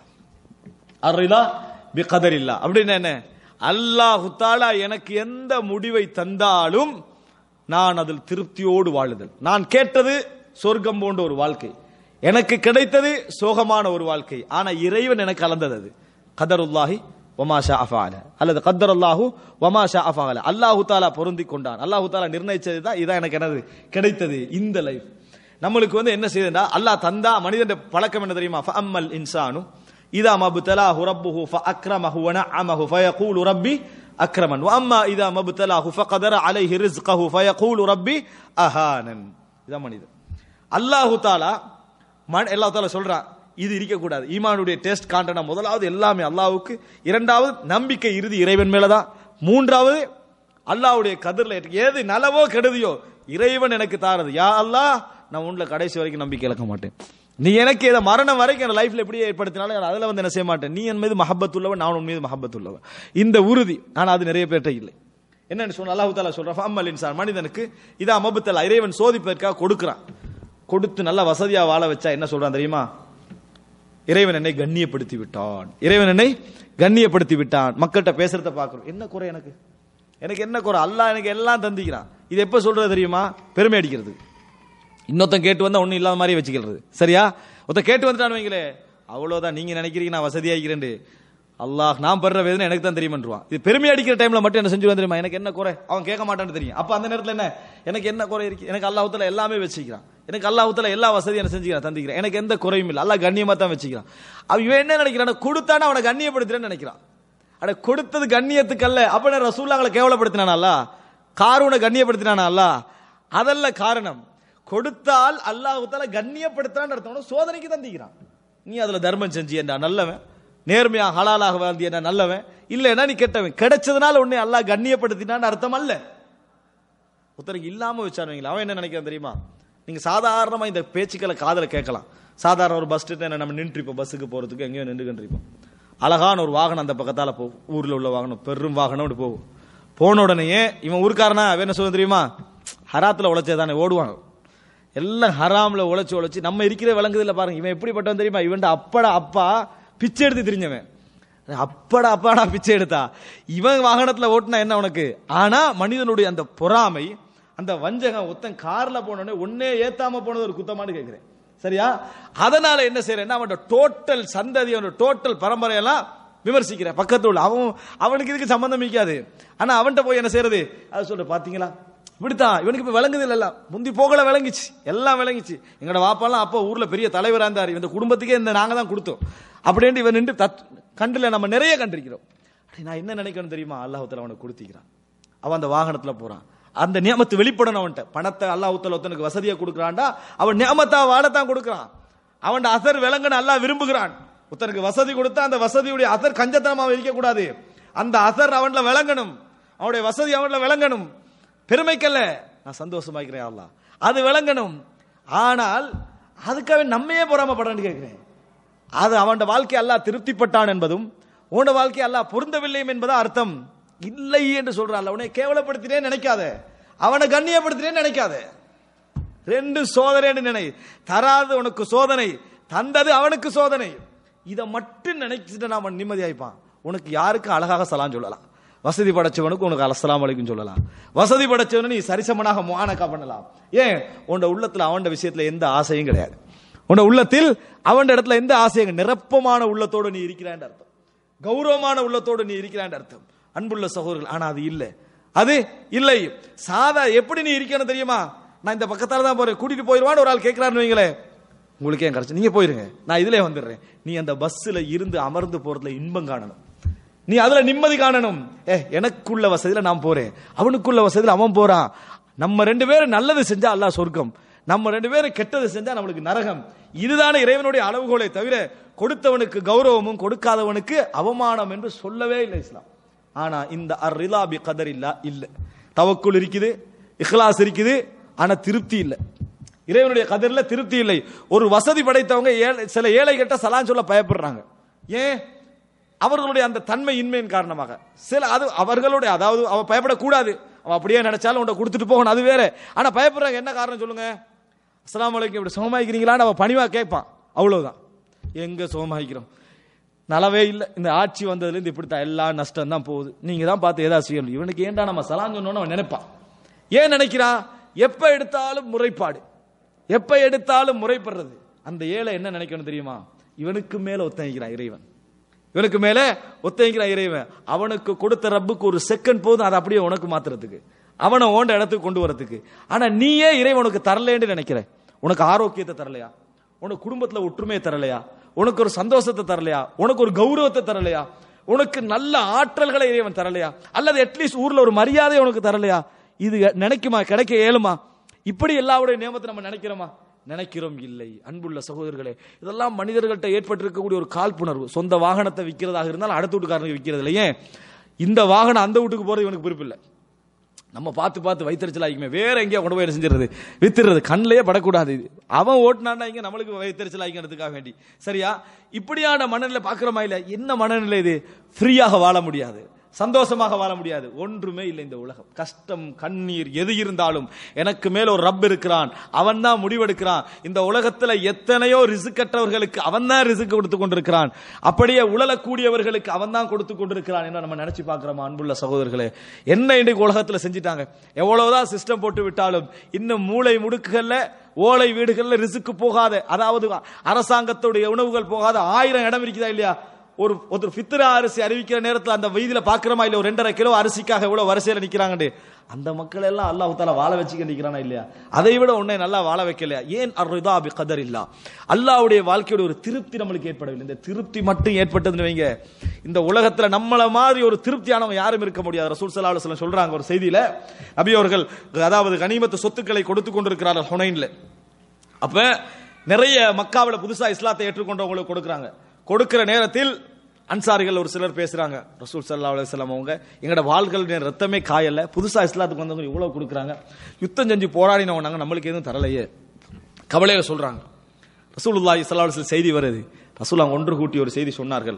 அர்ரிதா பி கதரில்லா அப்படின்னா என்ன அல்லாஹு தாலா எனக்கு எந்த முடிவை தந்தாலும் நான் அதில் திருப்தியோடு வாழுதல் நான் கேட்டது சொர்க்கம் போன்ற ஒரு வாழ்க்கை எனக்கு கிடைத்தது சோகமான ஒரு வாழ்க்கை ஆனா இறைவன் எனக்கு கலந்தது அது கதருல்லாஹி வமாஷா அஃபால அல்லது கத்தர் அல்லாஹு வமாஷா அஃபால அல்லாஹு தாலா பொருந்தி கொண்டான் அல்லாஹு தாலா நிர்ணயிச்சது தான் இதான் எனக்கு எனது கிடைத்தது இந்த லைஃப் நம்மளுக்கு வந்து என்ன செய்யுதுன்னா அல்லாஹ் தந்தா மனிதன் பழக்கம் என்ன தெரியுமா ஃபஅம்மல் இன்சானு இதா மபுத்தலாஹு ரப்புஹு ஃபஅக்ரமஹு வனஅமஹு ஃபயகூலு ரப்பி அக்ரமன் வஅம்மா இதா மபுத்தலாஹு ஃபகதர அலைஹி ரிஸ்கஹு ஃபயகூலு ரப்பி அஹானன் இதான் மனிதன் அல்லாஹு தாலா மன் எல்லா தாலா சொல்றான் இது இருக்கக்கூடாது ஈமானுடைய டெஸ்ட் காண்டனா முதலாவது எல்லாமே அல்லாஹ்வுக்கு இரண்டாவது நம்பிக்கை இறுதி இறைவன் மேலதான் மூன்றாவது அல்லாஹ்வுடைய கதிரில் ஏது நலவோ கெடுதியோ இறைவன் எனக்கு தாரது யா அல்லாஹ் நான் உன்ல கடைசி வரைக்கும் நம்பிக்கை இழக்க மாட்டேன் நீ எனக்கு இதை மரணம் வரைக்கும் என் லைஃப்ல எப்படியே ஏற்படுத்தினாலும் நான் அதுல வந்து என்ன செய்ய மாட்டேன் நீ என் மீது மஹப்பத் உள்ளவன் நான் உன் மீது மஹப்பத் உள்ளவன் இந்த உறுதி ஆனா அது நிறைய பேர்ட்ட இல்லை என்னன்னு சொன்ன அல்லாஹு தாலா சொல்றான் அம்மல் இன்சான் மனிதனுக்கு இதா மபுத்தலா இறைவன் சோதிப்பதற்காக கொடுக்கிறான் கொடுத்து நல்லா வசதியா வாழ வச்சா என்ன சொல்றான் தெரியுமா இறைவன் என்னை கண்ணியப்படுத்தி விட்டான் இறைவன் என்னை கண்ணியப்படுத்தி விட்டான் மக்கள்கிட்ட பேசுறத பாக்குறோம் என்ன குறை எனக்கு எனக்கு என்ன குறை அல்லாஹ் எனக்கு எல்லாம் தந்திக்கிறான் இது எப்ப சொல்றது தெரியுமா பெருமை அடிக்கிறது இன்னொருத்தன் கேட்டு வந்தா ஒண்ணும் இல்லாத மாதிரி வச்சுக்கிறது சரியா ஒருத்தன் கேட்டு வந்துட்டான் வைங்களே அவ்வளவுதான் நீங்க நினைக்கிறீங்க நான் வசதியா இருக்கிறேன் அல்லாஹ் நான் படுற வேதனை எனக்கு தான் தெரியுமன்றான் இது பெருமை அடிக்கிற டைம்ல மட்டும் என்ன செஞ்சு தெரியுமா எனக்கு என்ன குறை அவன் கேட்க மாட்டான்னு தெரியும் அப்ப அந்த நேரத்துல என்ன எனக்கு என்ன குறை இருக்கு எனக்கு அல்லாஹத்துல எல்லாமே வச்சுக்கிறான் எனக்கு அல்லாஹத்துல எல்லா வசதியும் என்ன செஞ்சுக்கிறான் தந்திக்கிறேன் எனக்கு எந்த குறையும் இல்லை அல்லாஹ் கண்ணியமா தான் வச்சுக்கிறான் அவன் இவன் என்ன நினைக்கிறான் கொடுத்தானே அவனை கண்ணியப்படுத்துறேன்னு நினைக்கிறான் அட கொடுத்தது கண்ணியத்துக்கு அல்ல அப்ப நான் ரசூல்லாங்களை கேவலப்படுத்தினானா காரூனை கண்ணியப்படுத்தினானா அல்ல அதல்ல காரணம் கொடுத்தால் அல்லாஹுத்தால கண்ணியப்படுத்துறான்னு அர்த்தம் சோதனைக்கு தந்திக்கிறான் நீ அதுல தர்மம் செஞ்சியண்டா நல்லவன் நேர்மையா ஹலாலாக வாழ்ந்தியண்டா நல்லவன் இல்லைன்னா நீ கெட்டவன் கிடைச்சதுனால உன்னை அல்லாஹ் கண்ணியப்படுத்தினான்னு அர்த்தம் அல்ல ஒருத்தருக்கு இல்லாம வச்சாருவீங்களா அவன் என்ன நினைக்கிறான் தெரியுமா நீங்க சாதாரணமா இந்த பேச்சுக்களை காதல கேட்கலாம் சாதாரண ஒரு பஸ் ஸ்டாண்ட் நம்ம நின்று இருப்போம் பஸ்ஸுக்கு போறதுக்கு எங்கேயோ நின்று இருப்போம் அழகான ஒரு வாகனம் அந்த பக்கத்தால போகும் ஊர்ல உள்ள வாகனம் பெரும் வாகனம் அப்படி போகும் போன உடனேயே இவன் ஊருக்காரனா அவன் என்ன சொல்ல தெரியுமா ஹராத்துல உழைச்சதானே ஓடுவாங்க எல்லாம் ஹராம்ல உழைச்சு உழைச்சு நம்ம இருக்கிற விளங்குதில்ல பாருங்க இவன் எப்படிப்பட்டவன் தெரியுமா இவன் அப்படா அப்பா பிச்சை எடுத்து தெரிஞ்சவன் அப்படா அப்பாடா பிச்சை எடுத்தா இவன் வாகனத்துல ஓட்டுனா என்ன உனக்கு ஆனா மனிதனுடைய அந்த பொறாமை அந்த வஞ்சகம் ஒத்தன் கார்ல போனோடனே ஒன்னே ஏத்தாம போனது ஒரு குத்தமானு கேட்கிறேன் சரியா அதனால என்ன செய்யறேன் அவன் டோட்டல் சந்ததி அவனோட டோட்டல் பரம்பரையெல்லாம் விமர்சிக்கிறேன் பக்கத்துல உள்ள அவன் அவனுக்கு இதுக்கு சம்பந்தம் இருக்காது ஆனா அவன்கிட்ட போய் என்ன செய்யறது அது சொல்ற பாத்தீங்களா இப்படித்தான் இவனுக்கு இப்ப விளங்குது இல்ல முந்தி போகல விளங்கிச்சு எல்லாம் விளங்கிச்சு எங்களோட வாப்பாலாம் அப்போ ஊர்ல பெரிய தலைவரா இருந்தார் இந்த குடும்பத்துக்கே இந்த நாங்க தான் கொடுத்தோம் அப்படின்ட்டு இவன் நின்று தத் கண்டுல நம்ம நிறைய கண்டிருக்கிறோம் நான் என்ன நினைக்கணும் தெரியுமா அல்லாஹத்துல அவனுக்கு கொடுத்திக்கிறான் அவன் அந்த வாகனத்துல போறான் அந்த நியமத்து வெளிப்படணும் அவன்கிட்ட பணத்தை அல்லாஹுத்தல ஒருத்தனுக்கு வசதியா கொடுக்குறான்டா அவன் நியமத்தா வாழத்தான் கொடுக்குறான் அவன் அசர் விலங்குன்னு அல்லாஹ் விரும்புகிறான் ஒருத்தனுக்கு வசதி கொடுத்தா அந்த வசதியுடைய அசர் கஞ்சத்தனமா இருக்க கூடாது அந்த அசர் அவன்ல விளங்கணும் அவனுடைய வசதி அவன்ல விளங்கணும் பெருமைக்கல்ல நான் சந்தோஷமாக்கிறேன் அல்லாஹ் அது விளங்கணும் ஆனால் அதுக்காக நம்மையே பொறாமப்படுறேன்னு கேட்கிறேன் அது அவன் வாழ்க்கை அல்லாஹ் திருப்திப்பட்டான் என்பதும் உன்னோட வாழ்க்கை அல்லாஹ் பொருந்தவில்லையும் என்பதா அர்த்தம் இல்லை என்று சொல்றான் அவனை கேவலப்படுத்தினே நினைக்காத அவனை கண்ணியப்படுத்தினே நினைக்காத ரெண்டு சோதனைன்னு நினை தராது உனக்கு சோதனை தந்தது அவனுக்கு சோதனை இதை மட்டும் நினைச்சிட்டு நாம நிம்மதியாயிப்பான் உனக்கு யாருக்கு அழகாக சலாம் சொல்லலாம் வசதி படைச்சவனுக்கு உனக்கு அலசலாம் அலைக்கும் சொல்லலாம் வசதி படைச்சவனு நீ சரிசமனாக முகானக்கா பண்ணலாம் ஏன் உன்னோட உள்ளத்துல அவன் விஷயத்துல எந்த ஆசையும் கிடையாது உன்னோட உள்ளத்தில் அவன் இடத்துல எந்த ஆசையும் நிரப்பமான உள்ளத்தோடு நீ இருக்கிறான் அர்த்தம் கௌரவமான உள்ளத்தோடு நீ இருக்கிறான் அர்த்தம் அன்புள்ள சகோதரர்கள் ஆனா அது இல்லை அது இல்லை சாதா எப்படி நீ இருக்கணும் தெரியுமா நான் இந்த பக்கத்தால தான் போறேன் கூட்டிட்டு போயிருவான்னு ஒரு ஆள் கேட்கிறாருன்னு வைங்களேன் உங்களுக்கு ஏன் கிடைச்சு நீங்க போயிருங்க நான் இதுலயே வந்துடுறேன் நீ அந்த பஸ்ஸில் இருந்து அமர்ந்து போறதுல இன்பம் காணணும் நீ அதுல நிம்மதி காணணும் ஏ எனக்குள்ள வசதியில நான் போறேன் அவனுக்குள்ள வசதியில அவன் போறான் நம்ம ரெண்டு பேரும் நல்லது செஞ்சா அல்லாஹ் சொர்க்கம் நம்ம ரெண்டு பேரும் கெட்டது செஞ்சா நம்மளுக்கு நரகம் இதுதானே இறைவனுடைய அளவுகோலை தவிர கொடுத்தவனுக்கு கௌரவமும் கொடுக்காதவனுக்கு அவமானம் என்று சொல்லவே இல்லை இஸ்லாம் ஆனா இந்த அர் ரிலா பி கதர் இல்லா இல்ல தவக்குள் இருக்குது இஹ்லாஸ் இருக்குது ஆனா திருப்தி இல்லை இறைவனுடைய கதிரில் திருப்தி இல்லை ஒரு வசதி படைத்தவங்க ஏழை சில ஏழை கிட்ட சலான் சொல்ல பயப்படுறாங்க ஏன் அவர்களுடைய அந்த தன்மை இன்மையின் காரணமாக சில அது அவர்களுடைய அதாவது அவ பயப்படக்கூடாது அவன் அப்படியே நினைச்சாலும் உன்னை கொடுத்துட்டு போகணும் அது வேற ஆனா பயப்படுறாங்க என்ன காரணம் சொல்லுங்க அஸ்லாம் வலைக்கும் இப்படி சுகமாய்க்கிறீங்களான்னு அவன் பணிவா கேட்பான் அவ்வளவுதான் எங்க சுகமாய்க்கிறோம் நலவே இல்லை இந்த ஆட்சி வந்ததுலேருந்து இப்படித்தான் எல்லா நஷ்டம் தான் போகுது நீங்க தான் பார்த்து ஏதாவது செய்யணும் இவனுக்கு ஏன்டா நம்ம சலான் சொன்னோன்னு அவன் நினைப்பான் ஏன் நினைக்கிறான் எப்ப எடுத்தாலும் முறைப்பாடு எப்ப எடுத்தாலும் முறைப்படுறது அந்த ஏழை என்ன நினைக்கணும் தெரியுமா இவனுக்கு மேல ஒத்தங்கிக்கிறான் இறைவன் இவனுக்கு மேல ஒத்தங்கிக்கிறான் இறைவன் அவனுக்கு கொடுத்த ரப்புக்கு ஒரு செகண்ட் போதும் அதை அப்படியே உனக்கு மாத்துறதுக்கு அவனை ஓண்ட இடத்துக்கு கொண்டு வரதுக்கு ஆனா நீயே இறைவன் உனக்கு தரலேன்னு நினைக்கிற உனக்கு ஆரோக்கியத்தை தரலையா உனக்கு குடும்பத்துல ஒற்றுமையை தரலையா உனக்கு ஒரு சந்தோஷத்தை தரலையா உனக்கு ஒரு கௌரவத்தை தரலையா உனக்கு நல்ல ஆற்றல்களை இறைவன் தரலையா அல்லது அட்லீஸ்ட் ஊர்ல ஒரு மரியாதை உனக்கு தரலையா இது நினைக்குமா கிடைக்க இயலுமா இப்படி எல்லாருடைய நியமத்தை நம்ம நினைக்கிறோமா நினைக்கிறோம் இல்லை அன்புள்ள சகோதரர்களே இதெல்லாம் மனிதர்கள்ட்ட ஏற்பட்டிருக்கக்கூடிய ஒரு காழ்ப்புணர்வு சொந்த வாகனத்தை விற்கிறதாக இருந்தாலும் அடுத்த வீட்டுக்காரனுக்கு விற்கிறது இல்லை ஏன் இந்த வாகனம் அந்த வீட்டுக்கு போறது இவனுக்கு பொறுப்பு இல்லை நம்ம பார்த்து பார்த்து வைத்தறிச்சல் ஆகிக்குமே வேற எங்கேயா கொண்டு போய் என்ன செஞ்சிருது வித்துறது கண்ணிலேயே படக்கூடாது இது. அவன் ஓட்டுனான்னா இங்க நம்மளுக்கு வைத்தறிச்சல் ஆகிக்கிறதுக்காக வேண்டி சரியா இப்படியான மனநிலை பார்க்கிறோமா இல்ல என்ன மனநிலை இது ஃப்ரீயாக வாழ முடியாது சந்தோஷமாக வாழ முடியாது ஒன்றுமே இல்லை இந்த உலகம் கஷ்டம் கண்ணீர் எது இருந்தாலும் எனக்கு மேல ஒரு ரப் இருக்கிறான் அவன் தான் முடிவெடுக்கிறான் இந்த உலகத்துல எத்தனையோ ரிசுக்கற்றவர்களுக்கு அவன் தான் ரிசுக்கு கொடுத்து கொண்டிருக்கிறான் அப்படியே உழலக்கூடியவர்களுக்கு அவன் தான் கொடுத்து கொண்டிருக்கிறான் என்ன நம்ம நினைச்சு பார்க்கிறோமா அன்புள்ள சகோதரர்களே என்ன இன்றைக்கு உலகத்துல செஞ்சிட்டாங்க எவ்வளவுதான் சிஸ்டம் போட்டு விட்டாலும் இன்னும் மூளை முடுக்குகள்ல ஓலை வீடுகள்ல ரிசுக்கு போகாத அதாவது அரசாங்கத்துடைய உணவுகள் போகாத ஆயிரம் இடம் இருக்குதா இல்லையா ஒரு ஒரு ஃபித்ரா அரிசி அறிவிக்கிற நேரத்தில் அந்த வீதியில பாக்குறோமா இல்ல ஒரு ரெண்டரை கிலோ அரிசிக்காக எவ்வளவு வரிசையில நிக்கிறாங்கன்னு அந்த மக்கள் எல்லாம் அல்லாஹ் தாலா வாழ வச்சுக்க நிக்கிறானா இல்லையா அதை விட உன்னை நல்லா வாழ வைக்கலையா ஏன் அர்ரிதா பி கதர் இல்லா அல்லாஹ்வுடைய வாழ்க்கையோட ஒரு திருப்தி நம்மளுக்கு ஏற்படவில்லை இந்த திருப்தி மட்டும் ஏற்பட்டதுன்னு வைங்க இந்த உலகத்துல நம்மள மாதிரி ஒரு திருப்தியானவங்க யாரும் இருக்க முடியாது ரசூல் ஸல்லல்லாஹு அலைஹி வஸல்லம் சொல்றாங்க ஒரு செய்தியில நபி அவர்கள் அதாவது கனிமத்து சொத்துக்களை கொடுத்து கொண்டிருக்கிறார்கள் ஹுனைன்ல அப்ப நிறைய மக்காவில் புதுசா இஸ்லாத்தை ஏற்றுக்கொண்டவங்களுக்கு கொடுக்குறாங்க கொடுக்கிற நேரத்தில் அன்சாரிகள் ஒரு சிலர் பேசுறாங்க ரசூல் சல்லா அலுவலாம் அவங்க எங்களோட வாள்கள் ரத்தமே காயல புதுசா இஸ்லாத்துக்கு வந்தவங்க இவ்வளவு கொடுக்குறாங்க யுத்தம் செஞ்சு போராடினவங்க நாங்க நம்மளுக்கு எதுவும் தரலையே கவலையில சொல்றாங்க ரசூலுல்லாஹி ஸல்லல்லாஹு அலைஹி வஸல்லம் செய்தி வருது ரசூல் அவங்க ஒன்று கூட்டி ஒரு செய்தி சொன்னார்கள்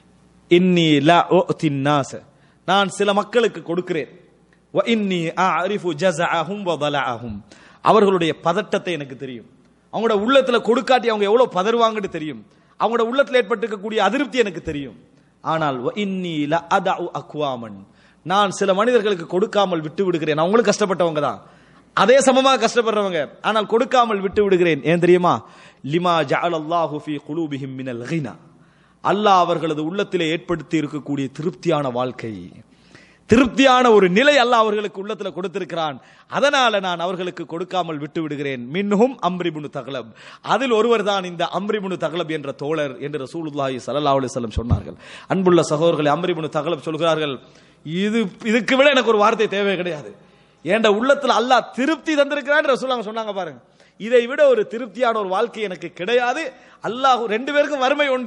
இன்னி லா உஅத்தின் நாஸ நான் சில மக்களுக்கு கொடுக்கிறேன் வ இன்னி அஅரிஃபு ஜஸஅஹும் வ தலஅஹும் அவர்களுடைய பதட்டத்தை எனக்கு தெரியும் அவங்களோட உள்ளத்துல கொடுக்காட்டி அவங்க எவ்வளவு பதறுவாங்கன்னு தெரியும் அவங்களோட உள்ளத்துல ஏற்பட்டிருக்கக்கூடிய அதிருப்தி எனக்கு தெரியும் ஆனால் வ இன்னி ல அதஉ அக்வாமன் நான் சில மனிதர்களுக்கு கொடுக்காமல் விட்டு விடுகிறேன் அவங்களும் கஷ்டப்பட்டவங்க தான் அதே சமமா கஷ்டப்படுறவங்க ஆனால் கொடுக்காமல் விட்டு விடுகிறேன் ஏன் தெரியுமா லிமா ஜஅலல்லாஹு ஃபீ குலூபிஹிம் மினல் கினா அல்லாஹ் அவர்களது உள்ளத்திலே ஏற்படுத்தி இருக்கக்கூடிய திருப்தியான வாழ்க்கை திருப்தியான ஒரு நிலை அல்லாஹ் அவர்களுக்கு உள்ளத்துல கொடுத்திருக்கிறான் அதனால நான் அவர்களுக்கு கொடுக்காமல் விட்டு விடுகிறேன் மின்ஹும் அம்ரிபுனு தகலப் அதில் ஒருவர் தான் இந்த அம்ரிபுனு தகலப் என்ற தோழர் என்று ரசூலுல்லாஹி ஸல்லல்லாஹு அலைஹி வஸல்லம் சொன்னார்கள் அன்புள்ள சகோதரர்களே அம்ரிபுனு தகலப் சொல்கிறார்கள் இது இதுக்கு விட எனக்கு ஒரு வார்த்தை தேவை கிடையாது என்ற உள்ளத்துல அல்லாஹ் திருப்தி தந்திருக்கிறான் ரசூலுல்லாஹ் சொன்னாங்க பாருங்க இதை விட ஒரு திருப்தியான ஒரு வாழ்க்கை எனக்கு கிடையாது அல்லாஹ் ரெண்டு பேருக்கும் வறுமை உண்டு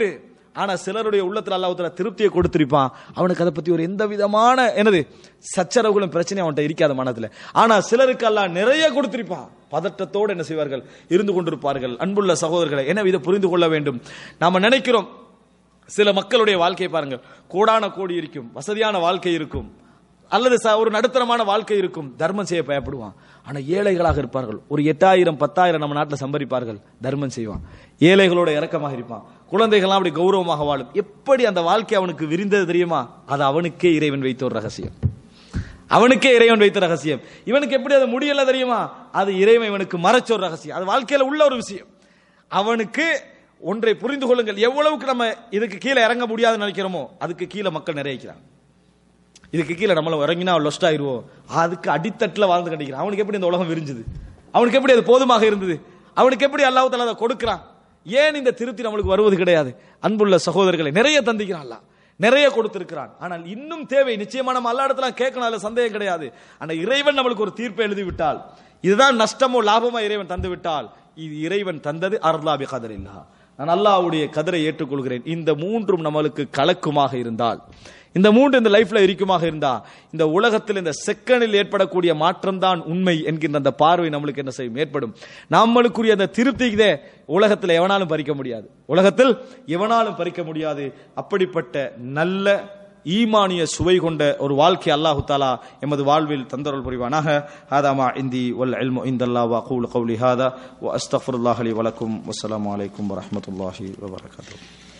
ஆனா சிலருடைய உள்ளத்துல அல்லாஹ் தஆலா திருப்தியை கொடுத்திருப்பான் அவனுக்கு அதை பத்தி ஒரு எந்த விதமான என்னது சச்சரவுகளும் பிரச்சனையும் அவன்கிட்ட இருக்காத மனதுல ஆனா சிலருக்கு அல்லாஹ் நிறைய கொடுத்திருப்பான் பதட்டத்தோடு என்ன செய்வார்கள் இருந்து கொண்டிருப்பார்கள் அன்புள்ள சகோதரர்களை எனவே இதை புரிந்து கொள்ள வேண்டும் நாம நினைக்கிறோம் சில மக்களுடைய வாழ்க்கை பாருங்கள் கோடான கோடி இருக்கும் வசதியான வாழ்க்கை இருக்கும் அல்லது ச- ஒரு நடுத்தரமான வாழ்க்கை இருக்கும் தர்மம் செய்ய பயப்படுவான் ஆனா ஏழைகளாக இருப்பார்கள் ஒரு எட்டாயிரம் பத்தாயிரம் நம்ம நாட்டில் சம்பரிப்பார்கள் தர்மம் செய்வான் ஏழைகளோட இறக்கமாக இருப்பான் குழந்தைகள்லாம் அப்படி கௌரவமாக வாழும் எப்படி அந்த வாழ்க்கை அவனுக்கு விரிந்தது தெரியுமா அது அவனுக்கே இறைவன் வைத்த ஒரு ரகசியம் அவனுக்கே இறைவன் வைத்த ரகசியம் இவனுக்கு எப்படி அது முடியல தெரியுமா அது இறைவன் இவனுக்கு மறைச்ச ஒரு ரகசியம் அது வாழ்க்கையில உள்ள ஒரு விஷயம் அவனுக்கு ஒன்றை புரிந்து கொள்ளுங்கள் எவ்வளவுக்கு நம்ம இதுக்கு கீழே இறங்க முடியாதுன்னு நினைக்கிறோமோ அதுக்கு கீழே மக்கள் நிறைய இருக்கிறாங்க இதுக்கு கீழே நம்மள இறங்கினா லொஸ்ட் ஆயிருவோம் அதுக்கு அடித்தட்டுல வாழ்ந்து கண்டிக்கிறான் அவனுக்கு எப்படி இந்த உலகம் விரிஞ்சுது அவனுக்கு எப்படி அது போதுமாக இருந்தது அவனுக்கு எப்படி அல்லாஹ் தஆலா அதை கொடுக்கிறான் ஏன் இந்த திருப்தி நம்மளுக்கு வருவது கிடையாது அன்புள்ள சகோதரர்களை நிறைய தந்திக்கிறான் அல்லாஹ் நிறைய கொடுத்திருக்கிறான் ஆனால் இன்னும் தேவை நிச்சயமா நம்ம அல்லா இடத்துல கேட்கணும் அதுல சந்தேகம் கிடையாது ஆனா இறைவன் நம்மளுக்கு ஒரு தீர்ப்பை எழுதி விட்டால் இதுதான் நஷ்டமோ லாபமோ இறைவன் தந்து விட்டால் இது இறைவன் தந்தது அருளாபி கதர் இல்லா நான் அல்லாஹ்வுடைய கதரை ஏற்றுக்கொள்கிறேன் இந்த மூன்றும் நம்மளுக்கு கலக்குமாக இருந்தால் இந்த மூன்று இந்த லைஃப்ல இருக்குமாக இருந்தா இந்த உலகத்தில் இந்த செகண்டில் ஏற்படக்கூடிய மாற்றம் தான் உண்மை என்கின்ற அந்த பார்வை நம்மளுக்கு என்ன செய்யும் ஏற்படும் நம்மளுக்குரிய அந்த திருப்திக்குதே உலகத்தில் எவனாலும் பறிக்க முடியாது உலகத்தில் எவனாலும் பறிக்க முடியாது அப்படிப்பட்ட நல்ல ஈமானிய சுவை கொண்ட ஒரு வாழ்க்கை அல்லாஹு தாலா எமது வாழ்வில் தந்தருள் புரிவானாக ஹாதாமா இந்தி வல் இல்மு இந்தல்லா வா கூல் கௌலி ஹாதா வ அஸ்தஃபுல்லாஹலி வலக்கும் வஸ்ஸலாமு அலைக்கும் வரஹ்மத்துல்லாஹி வபரகாத்துஹு